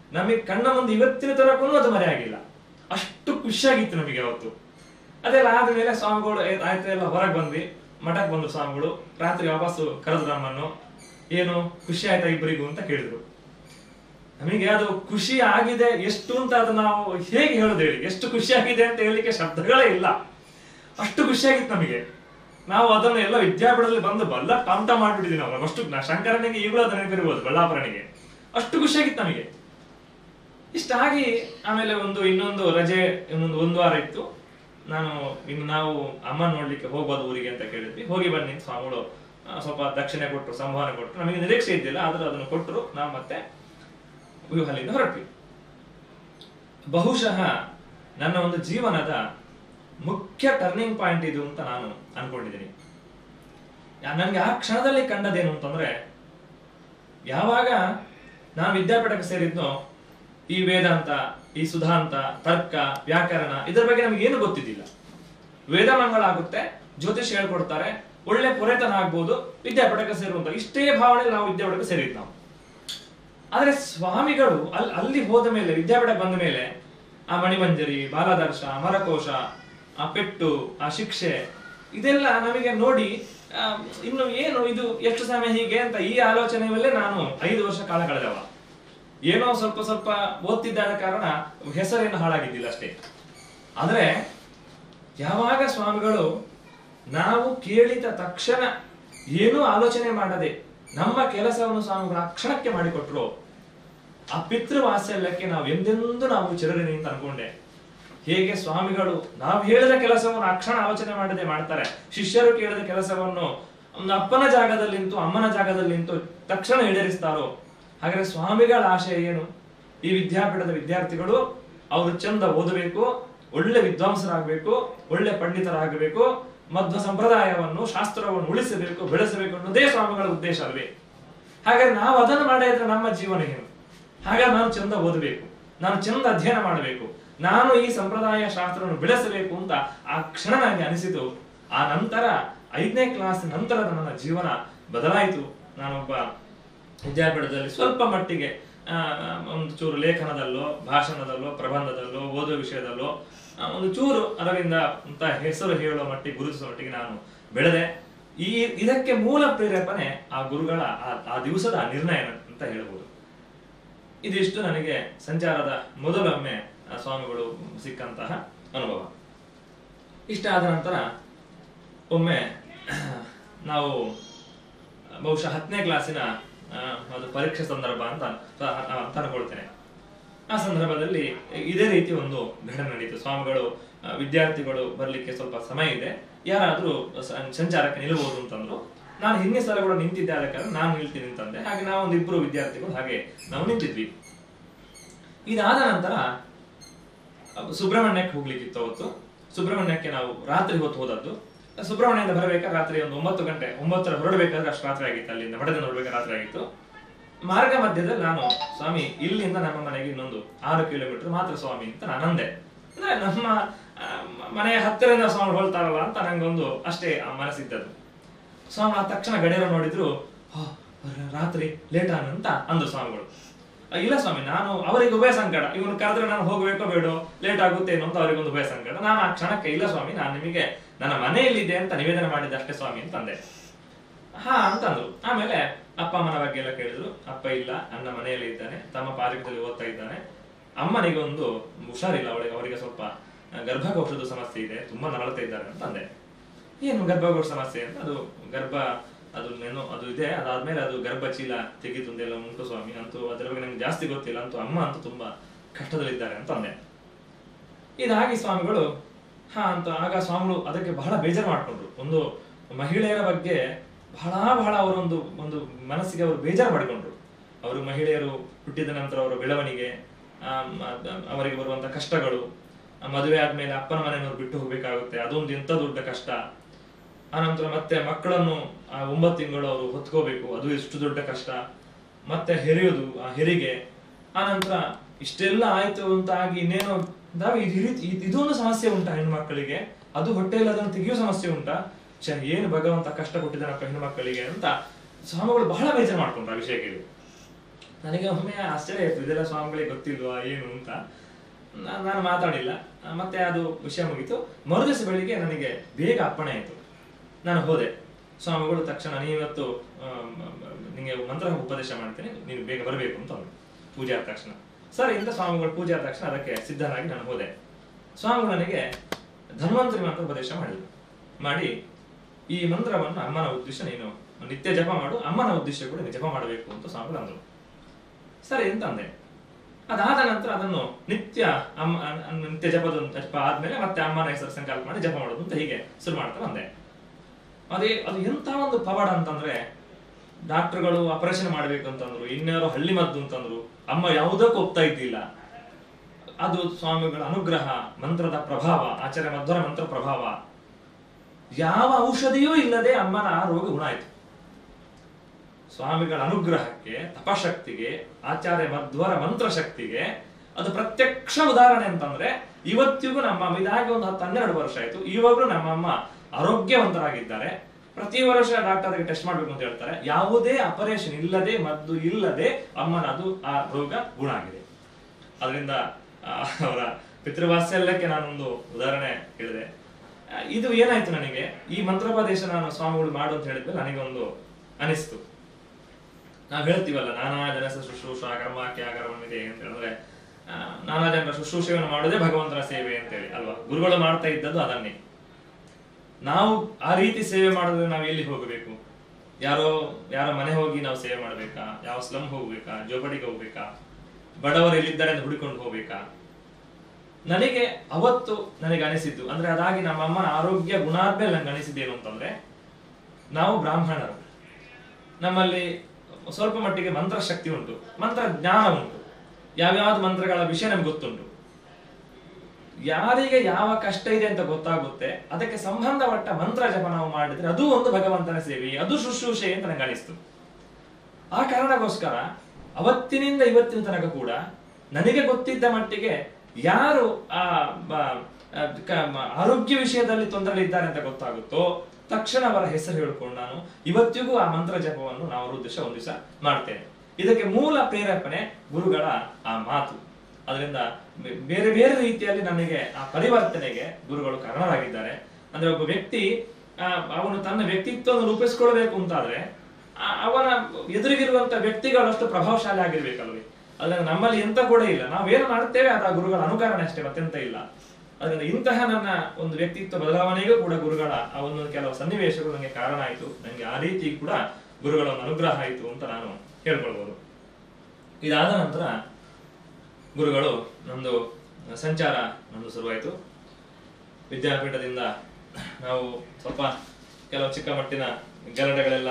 ನಮಗೆ ಕಣ್ಣ ಮುಂದೆ ಇವತ್ತಿನ ತನಕೂ ಅದು ಮರೆ ಆಗಿಲ್ಲ ಅಷ್ಟು ಖುಷಿಯಾಗಿತ್ತು ನಮಗೆ ಅವತ್ತು ಅದೆಲ್ಲ ಆದ್ಮೇಲೆ ಸ್ವಾಮಿಗಳು ಏ- ಆಯ್ತು ಎಲ್ಲ ಹೊರಗೆ ಬಂದ್ವಿ ಮಠಕ್ಕೆ ಬಂದ್ರು ಸ್ವಾಮಿಗಳು ರಾತ್ರಿ ವಾಪಸ್ಸು ಕರೆದ್ರು ನಮ್ಮನ್ನು ಏನು ಖುಷಿ ಆಯ್ತಾ ಇಬ್ಬರಿಗೂ ಅಂತ ಕೇಳಿದ್ರು ನಮಗೆ ಅದು ಖುಷಿ ಆಗಿದೆ ಎಷ್ಟು ಅಂತ ಅದು ನಾವು ಹೇಗೆ ಹೇಳೋದು ಹೇಳಿ ಎಷ್ಟು ಖುಷಿ ಆಗಿದೆ ಅಂತ ಹೇಳಲಿಕ್ಕೆ ಶಬ್ದಗಳೇ ಇಲ್ಲ ಅಷ್ಟು ಖುಷಿಯಾಗಿತ್ತು ನಮಗೆ ನಾವು ಅದನ್ನು ಎಲ್ಲ ವಿದ್ಯಾಪೀಠದಲ್ಲಿ ಬಂದು ಬಲ್ಲ ಟಂಟ ಮಾಡ್ಬಿಟ್ಟಿದ್ವಿ ನಾವು ಅಷ್ಟು ನಾ- ಶಂಕರನಿಗೆ ಈಗಲೂ ಅದು ನೆನಪಿರ್ಬೋದು ಬಳ್ಳಾಪುರನಿಗೆ ಅಷ್ಟು ಖುಷಿಯಾಗಿತ್ತು ನಮಗೆ ಇಷ್ಟಾಗಿ ಆಮೇಲೆ ಒಂದು ಇನ್ನೊಂದು ರಜೆ ಇನ್ನೊಂದು ಒಂದು ವಾರ ಇತ್ತು ನಾನು ಇನ್ನು ನಾವು ಅಮ್ಮ ನೋಡ್ಲಿಕ್ಕೆ ಹೋಗ್ಬೋದು ಊರಿಗೆ ಅಂತ ಕೇಳಿದ್ವಿ ಹೋಗಿ ಬನ್ನಿ ಸ್ವಾಮಿಗಳು ಆ, ಸ್ವಲ್ಪ ದಕ್ಷಿಣೆ ಕೊಟ್ಟರು ಸಂವಹನ ಕೊಟ್ಟರು ನಮಗೆ ನಿರೀಕ್ಷೆ ಇದ್ದಿಲ್ಲ ಆದ್ರೂ ಅದನ್ನು ಕೊಟ್ಟರು ನಾವು ಮತ್ತೆ ವ್ಯೂಹಲಿಂದ ಹೊರಟ್ವಿ ಬಹುಶಃ ನನ್ನ ಒಂದು ಜೀವನದ ಮುಖ್ಯ ಟರ್ನಿಂಗ್ ಪಾಯಿಂಟ್ ಇದು ಅಂತ ನಾನು ಅನ್ಕೊಂಡಿದ್ದೀನಿ ನನಗೆ ಆ ಕ್ಷಣದಲ್ಲಿ ಕಂಡದೇನು ಅಂತಂದ್ರೆ ಯಾವಾಗ ನಾನು ವಿದ್ಯಾಪೀಠಕ್ಕೆ ಸೇರಿದ್ನೋ ಈ ವೇದಾಂತ ಈ ಸುಧಾಂತ ತರ್ಕ ವ್ಯಾಕರಣ ಇದರ ಬಗ್ಗೆ ನಮಗೆ ಏನು ಗೊತ್ತಿದ್ದಿಲ್ಲ ವೇದ ಮಂಗಳ ಆಗುತ್ತೆ ಜ್ಯೋತಿಷ್ ಹೇಳ್ಕೊಡ್ತಾರೆ ಒಳ್ಳೆ ಪುರೇತನ ಆಗ್ಬೋದು ವಿದ್ಯಾಪೀಠಕ್ಕೆ ಸೇರುವಂತ ಇಷ್ಟೇ ಭಾವನೆ ನಾವು ವಿದ್ಯಾಪೀಠಕ್ಕೆ ಸೇರಿದ್ ನಾವು ಆದ್ರೆ ಸ್ವಾಮಿಗಳು ಅಲ್ಲಿ ಅಲ್ಲಿ ಹೋದ ಮೇಲೆ ವಿದ್ಯಾಪೀಠಕ್ಕೆ ಬಂದ ಮೇಲೆ ಆ ಮಣಿಮಂಜರಿ ಬಾಲದರ್ಶ ಅಮರಕೋಶ ಆ ಪೆಟ್ಟು ಆ ಶಿಕ್ಷೆ ಇದೆಲ್ಲ ನಮಗೆ ನೋಡಿ ಆ, ಇನ್ನು ಏನು ಇದು ಎಷ್ಟು ಸಮಯ ಹೀಗೆ ಅಂತ ಈ ಆಲೋಚನೆಯಲ್ಲೇ ನಾನು ಐದು ವರ್ಷ ಕಾಲ ಕಳೆದವ ಏನೋ ಸ್ವಲ್ಪ ಸ್ವಲ್ಪ ಓದ್ತಿದ್ದಾದ ಕಾರಣ ಹೆಸರೇನು ಹಾಳಾಗಿದ್ದಿಲ್ಲ ಅಷ್ಟೇ ಆದ್ರೆ ಯಾವಾಗ ಸ್ವಾಮಿಗಳು ನಾವು ಕೇಳಿದ ತಕ್ಷಣ ಏನೂ ಆಲೋಚನೆ ಮಾಡದೆ ನಮ್ಮ ಕೆಲಸವನ್ನು ಸ್ವಾಮಿಗಳು ಆ ಕ್ಷಣಕ್ಕೆ ಮಾಡಿಕೊಟ್ರು ಆ ಪಿತೃ ವಾತ್ಸಲ್ಯಕ್ಕೆ ನಾವು ಎಂದೆಂದೂ ನಾವು ಚಿರರಿನಿ ಅಂತ ಅನ್ಕೊಂಡೆ ಹೇಗೆ ಸ್ವಾಮಿಗಳು ನಾವು ಹೇಳಿದ ಕೆಲಸವನ್ನು ಆ ಕ್ಷಣ ಆಲೋಚನೆ ಮಾಡದೆ ಮಾಡ್ತಾರೆ ಶಿಷ್ಯರು ಕೇಳಿದ ಕೆಲಸವನ್ನು ಒಂದು ಅಪ್ಪನ ಜಾಗದಲ್ಲಿ ನಿಂತು ಅಮ್ಮನ ಜಾಗದಲ್ಲಿ ನಿಂತು ತಕ್ಷಣ ಈಡೇರಿಸ್ತಾರೋ ಹಾಗಾದ್ರೆ ಸ್ವಾಮಿಗಳ ಆಶಯ ಏನು ಈ ವಿದ್ಯಾಪೀಠದ ವಿದ್ಯಾರ್ಥಿಗಳು ಅವರು ಚಂದ ಓದಬೇಕು ಒಳ್ಳೆ ವಿದ್ವಾಂಸರಾಗಬೇಕು ಒಳ್ಳೆ ಪಂಡಿತರಾಗಬೇಕು ಮಧ್ವ ಸಂಪ್ರದಾಯವನ್ನು ಶಾಸ್ತ್ರವನ್ನು ಉಳಿಸಬೇಕು ಬೆಳೆಸಬೇಕು ಅನ್ನೋದೇ ಸ್ವಾಮಿಗಳ ಉದ್ದೇಶ ಅಲ್ವೇ ಹಾಗಾದ್ರೆ ನಾವು ಅದನ್ನು ಮಾಡಿದ್ರೆ ನಮ್ಮ ಜೀವನ ಏನು ಹಾಗಾದ್ರೆ ನಾನು ಚಂದ ಓದಬೇಕು ನಾನು ಚಂದ ಅಧ್ಯಯನ ಮಾಡಬೇಕು ನಾನು ಈ ಸಂಪ್ರದಾಯ ಶಾಸ್ತ್ರವನ್ನು ಬೆಳೆಸಬೇಕು ಅಂತ ಆ ಕ್ಷಣ ನನಗೆ ಅನಿಸಿತು ಆ ನಂತರ ಐದನೇ ಕ್ಲಾಸ್ ನಂತರದ ನನ್ನ ಜೀವನ ಬದಲಾಯಿತು ನಾನೊಬ್ಬ ವಿದ್ಯಾಪೀಠದಲ್ಲಿ ಸ್ವಲ್ಪ ಮಟ್ಟಿಗೆ ಆ, ಒಂದು ಚೂರು ಲೇಖನದಲ್ಲೋ ಭಾಷಣದಲ್ಲೋ ಪ್ರಬಂಧದಲ್ಲೋ ಓದುವ ವಿಷಯದಲ್ಲೋ ಆ, ಒಂದು ಚೂರು ಅದರಿಂದ ಅಂತ ಹೆಸರು ಹೇಳುವ ಮಟ್ಟಿಗೆ ಗುರುತಿಸುವ ಮಟ್ಟಿಗೆ ನಾನು ಬೆಳೆದೆ ಈ ಇದಕ್ಕೆ ಮೂಲ ಪ್ರೇರೇಪಣೆ ಆ ಗುರುಗಳ ಆ- ಆ ದಿವಸದ ಆ ನಿರ್ಣಯ ಅಂತ ಹೇಳ್ಬೋದು ಇದಿಷ್ಟು ನನಗೆ ಸಂಚಾರದ ಮೊದಲೊಮ್ಮೆ ಆ ಸ್ವಾಮಿಗಳು ಸಿಕ್ಕಂತಹ ಅನುಭವ ಇಷ್ಟಾದ ನಂತರ ಒಮ್ಮೆ ನಾವು ಬಹುಶಃ ಹತ್ತನೇ ಕ್ಲಾಸಿನ ಆ, ಅದು ಪರೀಕ್ಷೆ ಸಂದರ್ಭ ಅಂತ ಅಂತ ಅನ್ಕೊಳ್ತೇನೆ ಆ ಸಂದರ್ಭದಲ್ಲಿ ಇದೇ ರೀತಿ ಒಂದು ಘಟನೆ ನಡೀತು ಸ್ವಾಮಿಗಳು ಆ, ವಿದ್ಯಾರ್ಥಿಗಳು ಬರ್ಲಿಕ್ಕೆ ಸ್ವಲ್ಪ ಸಮಯ ಇದೆ ಯಾರಾದ್ರೂ ಸ- ಸಂಚಾರಕ್ಕೆ ನಿಲ್ಲಬಹುದು ಅಂತಂದ್ರು ನಾನು ಹಿಂದಿನ ಸಲ ಕೂಡ ನಿಂತಿದ್ದೆ ಆದ ಕಾರಣ ನಾನು ನಿಲ್ತೀನಿ ಅಂತಂದೆ ಹಾಗೆ ನಾವು ಒಂದು ಇಬ್ರು ವಿದ್ಯಾರ್ಥಿಗಳು ಹಾಗೆ ನಾವು ನಿಂತಿದ್ವಿ ಇದಾದ ನಂತರ ಅಹ್, ಸುಬ್ರಹ್ಮಣ್ಯಕ್ಕೆ ಹೋಗ್ಲಿಕ್ಕಿತ್ತು ಅವತ್ತು ಸುಬ್ರಹ್ಮಣ್ಯಕ್ಕೆ ನಾವು ರಾತ್ರಿ ಹೊತ್ತು ಹೋದದ್ದು ಸುಬ್ರಹ್ಮಣ್ಯದಿಂದ ಬರಬೇಕಾದ್ರೆ ರಾತ್ರಿ ಒಂದು ಒಂಬತ್ತು ಗಂಟೆ ಒಂಬತ್ತರ ಹೊರಡಬೇಕಾದ್ರೆ ಅಷ್ಟು ರಾತ್ರಿ ಆಗಿತ್ತು ಅಲ್ಲಿಂದ ಮಠದಿಂದ ಹೊರಡ್ಬೇಕಾದ್ರೆ ರಾತ್ರಿ ಆಗಿತ್ತು ಮಾರ್ಗ ಮಧ್ಯದಲ್ಲಿ ನಾನು ಸ್ವಾಮಿ ಇಲ್ಲಿಂದ ನಮ್ಮ ಮನೆಗೆ ಇನ್ನೊಂದು ಆರು ಕಿಲೋಮೀಟರ್ ಮಾತ್ರ ಸ್ವಾಮಿ ಅಂತ ನಾನು ಅಂದೆ ಅಂದ್ರೆ ನಮ್ಮ ಆ, ಮ- ಮನೆಯ ಹತ್ತಿರದಿಂದ ಸ್ವಾಮಿ ಹೊಳ್ತಾರಲ್ಲ ಅಂತ ನಂಗೊಂದು ಅಷ್ಟೇ ಆ ಮನಸ್ಸಿದ್ದದ್ದು ಸ್ವಾಮಿ ಆ ತಕ್ಷಣ ಗಡಿಯಾರ ನೋಡಿದ್ರು "ಆ, ರಾತ್ರಿ ಲೇಟ್ ಅಂತ ಅಂದ್ರು ಸ್ವಾಮಿಗಳು "ಆ, ಇಲ್ಲ ಸ್ವಾಮಿ ನಾನು ಅವರಿಗೆ ಉಭಯ ಸಂಕಟ ಇವನು ಕರೆದ್ರೆ ನಾನು ಹೋಗ್ಬೇಕೋ ಬೇಡೋ ಲೇಟ್ ಆಗುತ್ತೇನೋ ಅಂತ ಅವರಿಗೊಂದು ಉಭಯ ಸಂಕಟ ನಾನು ಆ ಕ್ಷಣಕ್ಕೆ ಇಲ್ಲ ಸ್ವಾಮಿ ನಾನು ನಿಮಗೆ ನನ್ನ ಮನೆಯಲ್ಲಿದೆ ಅಂತ ನಿವೇದನೆ ಮಾಡಿದ್ದೆ ಅಷ್ಟೇ ಸ್ವಾಮಿ ಅಂತ ಅಂದೆ ಹಾ ಅಂತಂದ್ರು ಆಮೇಲೆ ಅಪ್ಪ ಅಮ್ಮನ ಬಗ್ಗೆ ಎಲ್ಲ ಕೇಳಿದ್ರು ಅಪ್ಪ ಇಲ್ಲ ಅಣ್ಣ ಮನೆಯಲ್ಲಿ ಇದ್ದಾನೆ ತಮ್ಮ ಪಾರಿಕದಲ್ಲಿ ಓದ್ತಾ ಇದ್ದಾನೆ ಅಮ್ಮನಿಗೆ ಒಂದು ಹುಷಾರಿಲ್ಲ ಅವಳಿಗೆ ಅವರಿಗೆ ಸ್ವಲ್ಪ ಆ, ಗರ್ಭಕೋಶದ ಸಮಸ್ಯೆ ಇದೆ ತುಂಬಾ ನರಳ್ತಾ ಇದ್ದಾರೆ ಅಂತ ಅಂದೆ ಏನು ಗರ್ಭಕೋಶ ಸಮಸ್ಯೆ ಅಂತ ಅದು ಗರ್ಭ ಅದು ನೆನೋ ಅದು ಇದೆ ಅದಾದ್ಮೇಲೆ ಅದು ಗರ್ಭ ಚೀಲ ತೆಗೀತು ಎಲ್ಲ ಉಂಟು ಸ್ವಾಮಿ ಅಂತೂ ಅದ್ರ ಬಗ್ಗೆ ನಂಗೆ ಜಾಸ್ತಿ ಗೊತ್ತಿಲ್ಲ ಅಂತೂ ಅಮ್ಮ ಅಂತೂ ತುಂಬಾ ಕಷ್ಟದಲ್ಲಿದ್ದಾರೆ ಅಂತ ಅಂದೆ ಇದಾಗಿ ಸ್ವಾಮಿಗಳು ಹಾ ಅಂತ ಆಗ ಸ್ವಾಮಿಗಳು ಅದಕ್ಕೆ ಬಹಳ ಬೇಜಾರು ಮಾಡ್ಕೊಂಡ್ರು ಒಂದು ಮಹಿಳೆಯರ ಬಗ್ಗೆ ಬಹಳ ಬಹಳ ಅವರೊಂದು ಒಂದು ಮನಸ್ಸಿಗೆ ಅವರು ಬೇಜಾರು ಮಾಡಿಕೊಂಡ್ರು ಅವರು ಮಹಿಳೆಯರು ಹುಟ್ಟಿದ ನಂತರ ಅವರ ಬೆಳವಣಿಗೆ ಆಮ್, ಅದ್- ಅವರಿಗೆ ಬರುವಂತ ಕಷ್ಟಗಳು ಆ ಮದುವೆ ಆದ್ಮೇಲೆ ಅಪ್ಪನ ಮನೆಯವರು ಬಿಟ್ಟು ಹೋಗ್ಬೇಕಾಗುತ್ತೆ ಅದೊಂದು ಎಂತ ದೊಡ್ಡ ಕಷ್ಟ ಆನಂತರ ಮತ್ತೆ ಮಕ್ಕಳನ್ನು ಆ ಒಂಬತ್ತು ತಿಂಗಳು ಅವರು ಹೊತ್ಕೋಬೇಕು ಅದು ಎಷ್ಟು ದೊಡ್ಡ ಕಷ್ಟ ಮತ್ತೆ ಹೆರೆಯೋದು ಆ ಹೆರಿಗೆ ಆನಂತರ ಇಷ್ಟೆಲ್ಲ ಆಯ್ತು ಅಂತ ಆಗಿ ಇನ್ನೇನೋ ನಾವು ಇದು ಈ ರೀತಿ ಇದ್- ಇದೊಂದು ಸಮಸ್ಯೆ ಉಂಟಾ ಹೆಣ್ಮಕ್ಕಳಿಗೆ ಅದು ಹೊಟ್ಟೆಯಲ್ಲಿ ಅದನ್ನು ತೆಗೆಯೋ ಸಮಸ್ಯೆ ಉಂಟಾ ಛೆ, ಏನು ಭಗವಂತ ಕಷ್ಟ ಕೊಟ್ಟಿದ್ದಾನಪ್ಪ ಹೆಣ್ಮಕ್ಕಳಿಗೆ ಅಂತ ಸ್ವಾಮಿಗಳು ಬಹಳ ಬೇಜಾರು ಮಾಡ್ಕೊಂಡ್ರು ಆ ವಿಷಯ ಕೇಳಿ ನನಗೆ ಒಮ್ಮೆ ಆಶ್ಚರ್ಯ ಆಯ್ತು ಇದೆಲ್ಲ ಸ್ವಾಮಿಗಳಿಗೆ ಗೊತ್ತಿಲ್ವಾ ಏನು ಅಂತ ನಾ- ನಾನು ಮಾತಾಡಿಲ್ಲ ಆ, ಮತ್ತೆ ಅದು ವಿಷಯ ಮುಗೀತು ಮರುದಿವಸ ಬೆಳಿಗ್ಗೆ ನನಗೆ ಬೇಗ ಅಪ್ಪಣೆ ಆಯಿತು ನಾನು ಹೋದೆ ಸ್ವಾಮಿಗಳು ತಕ್ಷಣ ನೀವತ್ತು ನಿಮಗೆ ಮಂತ್ರ ಉಪದೇಶ ಮಾಡ್ತೇನೆ ನೀನು ಬೇಗ ಬರಬೇಕು ಅಂತ ಅಂದ್ರು ಪೂಜೆ ಆದ ತಕ್ಷಣ ಸರಿ ಇಂದ ಸ್ವಾಮಿಗಳು ಪೂಜೆ ಆದ ತಕ್ಷಣ ಅದಕ್ಕೆ ಸಿದ್ಧನಾಗಿ ನಾನು ಹೋದೆ ಸ್ವಾಮಿಗಳು ನನಗೆ ಧನ್ವಂತರಿ ಮಂತ್ರ ಉಪದೇಶ ಮಾಡಿದ್ರು ಮಾಡಿ ಈ ಮಂತ್ರವನ್ನು ಅಮ್ಮನ ಉದ್ದೇಶ ನೀನು ನಿತ್ಯ ಜಪ ಮಾಡು ಅಮ್ಮನ ಉದ್ದೇಶ ಕೂಡ ನೀನು ಜಪ ಮಾಡಬೇಕು ಅಂತ ಸ್ವಾಮಿಗಳು ಅಂದ್ರು ಸರಿ ಅಂತ ಅಂದೆ ಅದಾದ ನಂತರ ಅದನ್ನು ನಿತ್ಯ ಅಮ್ಮ ಅನ್- ಅನ್- ನಿತ್ಯ ಜಪದ ಜಪ ಆದ್ಮೇಲೆ ಮತ್ತೆ ಅಮ್ಮನ ಹೆಸರು ಸಂಕಲ್ಪ ಮಾಡಿ ಜಪ ಮಾಡೋದು ಅಂತ ಹೀಗೆ ಶುರು ಮಾಡ್ತಾ ಬಂದೆ ಅದೇ ಅದು ಎಂತ ಒಂದು ಪವಾಡ ಅಂತಂದ್ರೆ ಡಾಕ್ಟರ್ಗಳು ಆಪರೇಷನ್ ಮಾಡ್ಬೇಕು ಅಂತಂದ್ರು ಇನ್ಯಾರೋ ಹಳ್ಳಿ ಮದ್ದು ಅಂತಂದ್ರು ಅಮ್ಮ ಯಾವುದಕ್ಕೂ ಒಪ್ತಾ ಇದ್ದಿಲ್ಲ ಅದು ಸ್ವಾಮಿಗಳ ಅನುಗ್ರಹ ಮಂತ್ರದ ಪ್ರಭಾವ ಆಚಾರ್ಯ ಮಧ್ವರ ಮಂತ್ರ ಪ್ರಭಾವ ಯಾವ ಔಷಧಿಯೂ ಇಲ್ಲದೆ ಅಮ್ಮನ ಆ ರೋಗ ಗುಣ ಆಯ್ತು ಸ್ವಾಮಿಗಳ ಅನುಗ್ರಹಕ್ಕೆ ತಪಶಕ್ತಿಗೆ ಆಚಾರ್ಯ ಮಧ್ವರ ಮಂತ್ರ ಶಕ್ತಿಗೆ ಅದು ಪ್ರತ್ಯಕ್ಷ ಉದಾಹರಣೆ ಅಂತಂದ್ರೆ ಇವತ್ತಿಗೂ ನಮ್ಮ ಅಮ್ಮ ಇದಾಗಿ ಒಂದು ಹತ್ತು ಹನ್ನೆರಡು ವರ್ಷ ಆಯ್ತು ಇವಾಗಲೂ ನಮ್ಮ ಅಮ್ಮ ಆರೋಗ್ಯವಂತರಾಗಿದ್ದಾರೆ ಪ್ರತಿ ವರ್ಷ ಡಾಕ್ಟರ್ಗೆ ಟೆಸ್ಟ್ ಮಾಡ್ಬೇಕು ಅಂತ ಹೇಳ್ತಾರೆ ಯಾವುದೇ ಆಪರೇಷನ್ ಇಲ್ಲದೆ ಮದ್ದು ಇಲ್ಲದೆ ಅಮ್ಮನ ಅದು ಆ ರೋಗ ಗುಣ ಆಗಿದೆ ಅದರಿಂದ ಆ, ಅವರ ಪಿತೃವಾತ್ಸಲ್ಯಕ್ಕೆ ನಾನೊಂದು ಉದಾಹರಣೆ ಹೇಳಿದೆ ಆ, ಇದು ಏನಾಯ್ತು ನನಗೆ ಈ ಮಂತ್ರೋಪದೇಶ ನಾನು ಸ್ವಾಮಿಗಳು ಮಾಡು ಅಂತ ಹೇಳಿದ್ಮೇಲೆ ನನಗೆ ಒಂದು ಅನಿಸ್ತು ನಾವು ಹೇಳ್ತೀವಲ್ಲ ನಾನಾ ಜನ ಶುಶ್ರೂಷ ಕರ್ಮಾಖ್ಯ ಕರ್ಮವಿದೆ ಅಂತ ಹೇಳಿದ್ರೆ ಆ, ನಾನಾ ಜನರ ಶುಶ್ರೂಷೆಯನ್ನು ಮಾಡೋದೇ ಭಗವಂತನ ಸೇವೆ ಅಂತೇಳಿ ಅಲ್ವಾ ಗುರುಗಳು ಮಾಡ್ತಾ ಇದ್ದದ್ದು ಅದನ್ನೇ ನಾವು ಆ ರೀತಿ ಸೇವೆ ಮಾಡಿದ್ರೆ ನಾವು ಎಲ್ಲಿ ಹೋಗಬೇಕು ಯಾರೋ ಯಾರ ಮನೆ ಹೋಗಿ ನಾವು ಸೇವೆ ಮಾಡ್ಬೇಕಾ ಯಾವ ಸ್ಲಮ್ ಹೋಗ್ಬೇಕಾ ಜೋಪಡಿಗೆ ಹೋಗ್ಬೇಕಾ ಬಡವರು ಎಲ್ಲಿದ್ದಾರೆ ಅಂತ ಹುಡುಕೊಂಡು ಹೋಗ್ಬೇಕಾ ನನಗೆ ಅವತ್ತು ನನಗೆ ಅನಿಸಿದ್ದು ಅಂದ್ರೆ ಅದಾಗಿ ನಮ್ಮ ಅಮ್ಮನ ಆರೋಗ್ಯ ಗುಣಾದ್ಮೇಲೆ ನಂಗೆ ಅನಿಸಿದ್ದೇನು ಅಂತಂದ್ರೆ ನಾವು ಬ್ರಾಹ್ಮಣರು ನಮ್ಮಲ್ಲಿ ಸ್ವಲ್ಪ ಮಟ್ಟಿಗೆ ಮಂತ್ರ ಶಕ್ತಿ ಉಂಟು ಮಂತ್ರ ಜ್ಞಾನ ಉಂಟು ಯಾವ್ಯಾವ್ದು ಮಂತ್ರಗಳ ವಿಷಯ ನಮ್ಗೆ ಗೊತ್ತುಂಟು ಯಾರಿಗೆ ಯಾವ ಕಷ್ಟ ಇದೆ ಅಂತ ಗೊತ್ತಾಗುತ್ತೆ ಅದಕ್ಕೆ ಸಂಬಂಧಪಟ್ಟ ಮಂತ್ರ ಜಪ ನಾವು ಮಾಡಿದ್ರೆ ಅದು ಒಂದು ಭಗವಂತನ ಸೇವೆ ಅದು ಶುಶ್ರೂಷೆ ಅಂತ ನಂಗೆ ಅನಿಸ್ತು ಆ ಕಾರಣಕ್ಕೋಸ್ಕರ ಅವತ್ತಿನಿಂದ ಇವತ್ತಿನ ತನಕ ಕೂಡ ನನಗೆ ಗೊತ್ತಿದ್ದ ಮಟ್ಟಿಗೆ ಯಾರು ಆ ಬ- ಆ, ಕ- ಮ- ಆರೋಗ್ಯ ವಿಷಯದಲ್ಲಿ ತೊಂದರೆಲಿದ್ದಾರೆ ಅಂತ ಗೊತ್ತಾಗುತ್ತೋ ತಕ್ಷಣ ಅವರ ಹೆಸರು ಹೇಳ್ಕೊಂಡು ನಾನು ಇವತ್ತಿಗೂ ಆ ಮಂತ್ರ ಜಪವನ್ನು ನಾವು ಉದ್ದೇಶ ಒಂದು ದಿವಸ ಮಾಡ್ತೇನೆ ಇದಕ್ಕೆ ಮೂಲ ಪ್ರೇರೇಪಣೆ ಗುರುಗಳ ಆ ಮಾತು ಅದರಿಂದ ಬೆ- ಬೇರೆ ಬೇರೆ ರೀತಿಯಲ್ಲಿ ನನಗೆ ಆ ಪರಿವರ್ತನೆಗೆ ಗುರುಗಳು ಕಾರಣರಾಗಿದ್ದಾರೆ ಅಂದ್ರೆ ಒಬ್ಬ ವ್ಯಕ್ತಿ ಆ, ಅವನು ತನ್ನ ವ್ಯಕ್ತಿತ್ವವನ್ನು ರೂಪಿಸ್ಕೊಳ್ಬೇಕು ಅಂತಾದ್ರೆ ಆ- ಅವನ ಎದುರಿಗಿರುವಂತ ವ್ಯಕ್ತಿಗಳು ಅಷ್ಟು ಪ್ರಭಾವಶಾಲಿ ಆಗಿರ್ಬೇಕಲ್ವೇ ಅದರಿಂದ ನಮ್ಮಲ್ಲಿ ಎಂತ ಕೂಡ ಇಲ್ಲ ನಾವೇನು ಮಾಡ್ತೇವೆ ಅದು ಆ ಗುರುಗಳ ಅನುಕರಣೆ ಅಷ್ಟೇ ಮತ್ತೆಂತ ಇಲ್ಲ ಅದರಿಂದ ಇಂತಹ ನನ್ನ ಒಂದು ವ್ಯಕ್ತಿತ್ವ ಬದಲಾವಣೆಗೂ ಕೂಡ ಗುರುಗಳ ಆ ಒಂದೊಂದು ಕೆಲವು ಸನ್ನಿವೇಶಗಳು ನನಗೆ ಕಾರಣ ಆಯಿತು ನನಗೆ ಆ ರೀತಿ ಕೂಡ ಗುರುಗಳ ಒಂದು ಅನುಗ್ರಹ ಆಯಿತು ಅಂತ ನಾನು ಹೇಳ್ಕೊಳ್ಬೋದು ಇದಾದ ನಂತರ ಗುರುಗಳು ನಮ್ದು ಸಂಚಾರ ನಮ್ದು ಶುರುವಾಯಿತು ವಿದ್ಯಾಪೀಠದಿಂದ ನಾವು ಸ್ವಲ್ಪ ಕೆಲವು ಚಿಕ್ಕ ಮಟ್ಟಿನ ಗಲಾಟೆಗಳೆಲ್ಲ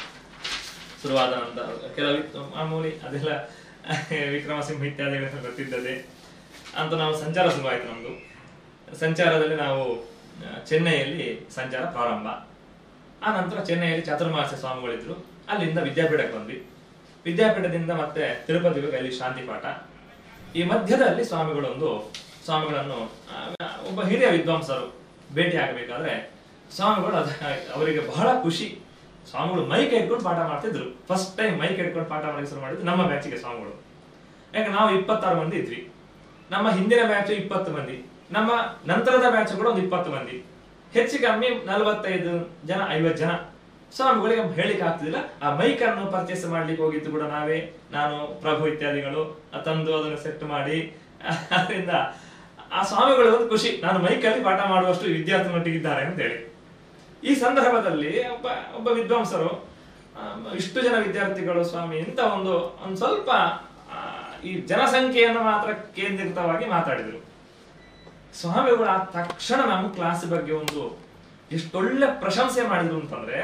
ಶುರುವಾದ ನಂತರ ಕೆಲವು ಇತ್ತು, ಮಾಮೂಲಿ ಅದೆಲ್ಲ ವಿಕ್ರಮ ಸಿಂಹ ಇತ್ಯಾದಿಗಳೆಲ್ಲ ಗೊತ್ತಿದ್ದದೆ ಅಂತ ನಾವು ಸಂಚಾರ ಶುರುವಾಯಿತು ನಮ್ದು ಸಂಚಾರದಲ್ಲಿ ನಾವು ಆ, ಚೆನ್ನೈಯಲ್ಲಿ ಸಂಚಾರ ಪ್ರಾರಂಭ ಆ ನಂತರ ಚೆನ್ನೈಯಲ್ಲಿ ಚಾತುರ್ಮಾಸ್ಯ ಸ್ವಾಮಿಗಳಿದ್ರು ಅಲ್ಲಿಂದ ವಿದ್ಯಾಪೀಠಕ್ಕೆ ಬಂದ್ವಿ ವಿದ್ಯಾಪೀಠದಿಂದ ಮತ್ತೆ ತಿರುಪತಿಗೆ ಹೋಗಿ ಅಲ್ಲಿ ಶಾಂತಿ ಪಾಠ ಈ ಮಧ್ಯದಲ್ಲಿ ಸ್ವಾಮಿಗಳೊಂದು ಸ್ವಾಮಿಗಳನ್ನು ಆ, ಒಬ್ಬ ಹಿರಿಯ ವಿದ್ವಾಂಸರು ಭೇಟಿ ಆಗಬೇಕಾದ್ರೆ ಸ್ವಾಮಿಗಳು ಅದ ಅವರಿಗೆ ಬಹಳ ಖುಷಿ ಸ್ವಾಮಿಗಳು ಮೈಕ್ ಇಟ್ಕೊಂಡು ಪಾಠ ಮಾಡ್ತಿದ್ರು ಫಸ್ಟ್ ಟೈಮ್ ಮೈಕ್ ಇಟ್ಕೊಂಡು ಪಾಠ ಮಾಡಕ್ಕೆ ಶುರು ಮಾಡಿದ್ದು ನಮ್ಮ ಬ್ಯಾಚಿಗೆ ಸ್ವಾಮಿಗಳು ಯಾಕೆ ನಾವು ಇಪ್ಪತ್ತಾರು ಮಂದಿ ಇದ್ವಿ ನಮ್ಮ ಹಿಂದಿನ ಬ್ಯಾಚ್ ಇಪ್ಪತ್ತು ಮಂದಿ ನಮ್ಮ ನಂತರದ ಬ್ಯಾಚ್ಗಳು ಒಂದು ಇಪ್ಪತ್ತು ಮಂದಿ ಹೆಚ್ಚು ಕಮ್ಮಿ ನಲವತ್ತೈದು ಜನ ಐವತ್ತು ಜನ ಸ್ವಾಮಿಗಳಿಗೆ ಹೇಳಿಕ್ಕೆ ಆಗ್ತಿದಿಲ್ಲ ಆ ಮೈಕ್ ಅನ್ನು ಪರ್ಚೇಸ್ ಮಾಡ್ಲಿಕ್ಕೆ ಹೋಗಿದ್ದು ಕೂಡ ನಾವೇ ನಾನು ಪ್ರಭು ಇತ್ಯಾದಿಗಳು ಆ ತಂದು ಅದನ್ನು ಸೆಟ್ ಮಾಡಿ ಅದರಿಂದ ಆ ಸ್ವಾಮಿಗಳು ಒಂದು ಖುಷಿ ನಾನು ಮೈಕಲ್ಲಿ ಪಾಠ ಮಾಡುವಷ್ಟು ವಿದ್ಯಾರ್ಥಿನೊಟ್ಟಿಗಿದ್ದಾರೆ ಅಂತೇಳಿ ಈ ಸಂದರ್ಭದಲ್ಲಿ ಒಬ್ಬ ಒಬ್ಬ ವಿದ್ವಾಂಸರು ಆ, ಇಷ್ಟು ಜನ ವಿದ್ಯಾರ್ಥಿಗಳು ಸ್ವಾಮಿ ಇಂತ ಒಂದು ಒಂದು ಸ್ವಲ್ಪ ಆ, ಈ ಜನಸಂಖ್ಯೆಯನ್ನು ಮಾತ್ರ ಕೇಂದ್ರಿತವಾಗಿ ಮಾತಾಡಿದ್ರು ಸ್ವಾಮಿಗಳು ಆ ತಕ್ಷಣ ನಮ್ಮ ಕ್ಲಾಸ್ ಬಗ್ಗೆ ಒಂದು ಎಷ್ಟೊಳ್ಳೆ ಪ್ರಶಂಸೆ ಮಾಡಿದ್ರು ಅಂತಂದ್ರೆ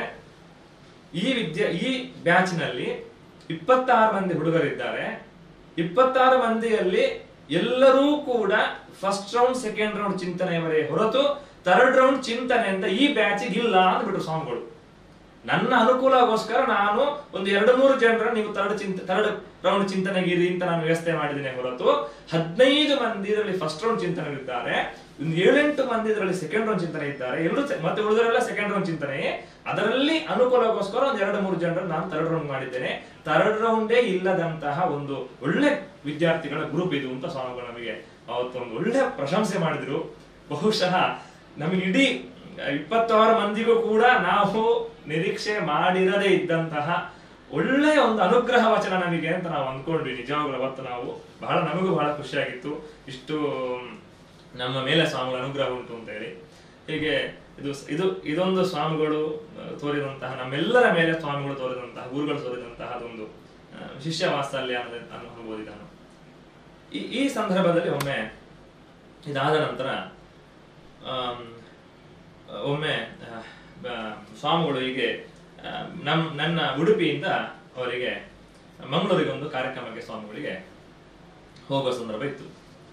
ಈ ವಿದ್ಯಾ ಈ ಬ್ಯಾಚ್ ನಲ್ಲಿ ಇಪ್ಪತ್ತಾರು ಮಂದಿ ಹುಡುಗರಿದ್ದಾರೆ ಇಪ್ಪತ್ತಾರು ಮಂದಿಯಲ್ಲಿ ಎಲ್ಲರೂ ಕೂಡ ಫಸ್ಟ್ ರೌಂಡ್ ಸೆಕೆಂಡ್ ರೌಂಡ್ ಚಿಂತನೆಯವರೇ ಹೊರತು ಥರ್ಡ್ ರೌಂಡ್ ಚಿಂತನೆ ಅಂತ ಈ ಬ್ಯಾಚಿಗೆ ಇಲ್ಲ ಅಂದ್ಬಿಟ್ರು ಸ್ವಾಮಿಗಳು ನನ್ನ ಅನುಕೂಲಗೋಸ್ಕರ ನಾನು ಒಂದು ಎರಡು ಮೂರು ಜನರ ನೀವು ತರ್ಡ್ ಚಿಂತ ತರ್ಡ್ ರೌಂಡ್ ಚಿಂತನೆಗಿರಿ ಅಂತ ನಾನು ವ್ಯವಸ್ಥೆ ಮಾಡಿದ್ದೇನೆ ಹೊರತು ಹದಿನೈದು ಮಂದಿ ಇದರಲ್ಲಿ ಫಸ್ಟ್ ರೌಂಡ್ ಚಿಂತನೆಗಳಿದ್ದಾರೆ ಒಂದು ಏಳೆಂಟು ಮಂದಿ ಇದರಲ್ಲಿ ಸೆಕೆಂಡ್ ರೌಂಡ್ ಚಿಂತನೆ ಇದ್ದಾರೆ ಎಲ್ಲರೂ se- ಮತ್ತೆ ಉಳಿದವರೆಲ್ಲ ಸೆಕೆಂಡ್ ರೌಂಡ್ ಚಿಂತನೆ ಅದರಲ್ಲಿ ಅನುಕೂಲಕ್ಕೋಸ್ಕರ ಒಂದ್ ಎರಡು ಮೂರು ಜನರನ್ನು ನಾನು ಥರ್ಡ್ ರೌಂಡ್ ಮಾಡಿದ್ದೇನೆ ಥರ್ಡ್ ರೌಂಡೇ ಇಲ್ಲದಂತಹ ಒಂದು ಒಳ್ಳೆ ವಿದ್ಯಾರ್ಥಿಗಳ ಗ್ರೂಪ್ ಇದು ಅಂತ ಸ್ವಾಮಿಗಳು ನಮಗೆ ಅವತ್ತು ಒಂದು ಒಳ್ಳೆ ಪ್ರಶಂಸೆ ಮಾಡಿದ್ರು ಬಹುಶಃ ನಮಗೆ ಇಡೀ ಇಪ್ಪತ್ತಾರು ಮಂದಿಗೂ ಕೂಡ ನಾವು ನಿರೀಕ್ಷೆ ಮಾಡಿರದೇ ಇದ್ದಂತಹ ಒಳ್ಳೆಯ ಒಂದು ಅನುಗ್ರಹ ವಚನ ನಮಗೆ ಅಂತ ನಾವು ಅಂದ್ಕೊಂಡ್ವಿ ನಿಜವಾಗ್ಲೂ ಅವತ್ತು ನಾವು ಬಹಳ ನಮಗೂ ಬಹಳ ಖುಷಿಯಾಗಿತ್ತು ಇಷ್ಟು ನಮ್ಮ ಮೇಲೆ ಸ್ವಾಮಿಗಳ ಅನುಗ್ರಹ ಉಂಟು ಅಂತ ಹೇಳಿ ಹೀಗೆ ಇದು ಇದು ಇದೊಂದು ಸ್ವಾಮಿಗಳು ಆ, ತೋರಿದಂತಹ ನಮ್ಮೆಲ್ಲರ ಮೇಲೆ ಸ್ವಾಮಿಗಳು ತೋರಿದಂತಹ ಗುರುಗಳು ತೋರಿದಂತಹ ಅದೊಂದು ಆ, ಶಿಷ್ಯ ವಾತ್ಸಲ್ಯ ಅನ್ನೋದು ಅನ್ಬೋದು ನಾನು ಈ ಈ ಸಂದರ್ಭದಲ್ಲಿ ಒಮ್ಮೆ ಇದಾದ ನಂತರ ಆಮ್, ಒಮ್ಮೆ ಆ, ಬ- ಸ್ವಾಮಿಗಳು ಹೀಗೆ ಆ, ನಮ್ ನನ್ನ ಉಡುಪಿಯಿಂದ ಅವರಿಗೆ ಮಂಗಳೂರಿಗೆ ಒಂದು ಕಾರ್ಯಕ್ರಮಕ್ಕೆ ಸ್ವಾಮಿಗಳಿಗೆ ಹೋಗುವ ಸಂದರ್ಭ ಇತ್ತು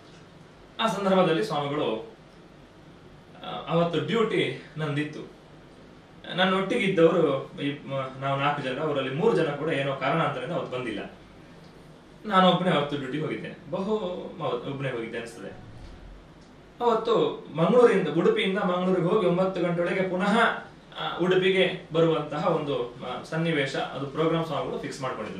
ಆ ಸಂದರ್ಭದಲ್ಲಿ ಸ್ವಾಮಿಗಳು ಆ, ಅವತ್ತು ಡ್ಯೂಟಿ ನಂದಿತ್ತು ನನ್ನ ಒಟ್ಟಿಗೆ ಇದ್ದವರು ಈ ಮ- ನಾವು ನಾಲ್ಕು ಜನ ಅವರಲ್ಲಿ ಮೂರು ಜನ ಕೂಡ ಏನೋ ಕಾರಣಾಂತರದಿಂದ ಅವತ್ತು ಬಂದಿಲ್ಲ ನಾನು ಒಬ್ಬನೇ ಅವತ್ತು ಡ್ಯೂಟಿ ಹೋಗಿದ್ದೇನೆ ಬಹು ಹೌದು, ಒಬ್ಬನೇ ಹೋಗಿದ್ದೆ ಅನಿಸ್ತದೆ ಅವತ್ತು ಮಂಗಳೂರಿಂದ ಉಡುಪಿಯಿಂದ ಮಂಗಳೂರಿಗೆ ಹೋಗಿ ಒಂಬತ್ತು ಗಂಟೆಯೊಳಗೆ ಪುನಃ ಆ, ಉಡುಪಿಗೆ ಬರುವಂತಹ ಒಂದು ಆ, ಸನ್ನಿವೇಶ ಅದು ಪ್ರೋಗ್ರಾಮ್ ಸ್ವಾಮಿಗಳು ಫಿಕ್ಸ್ ಮಾಡ್ಕೊಂಡಿದ್ರು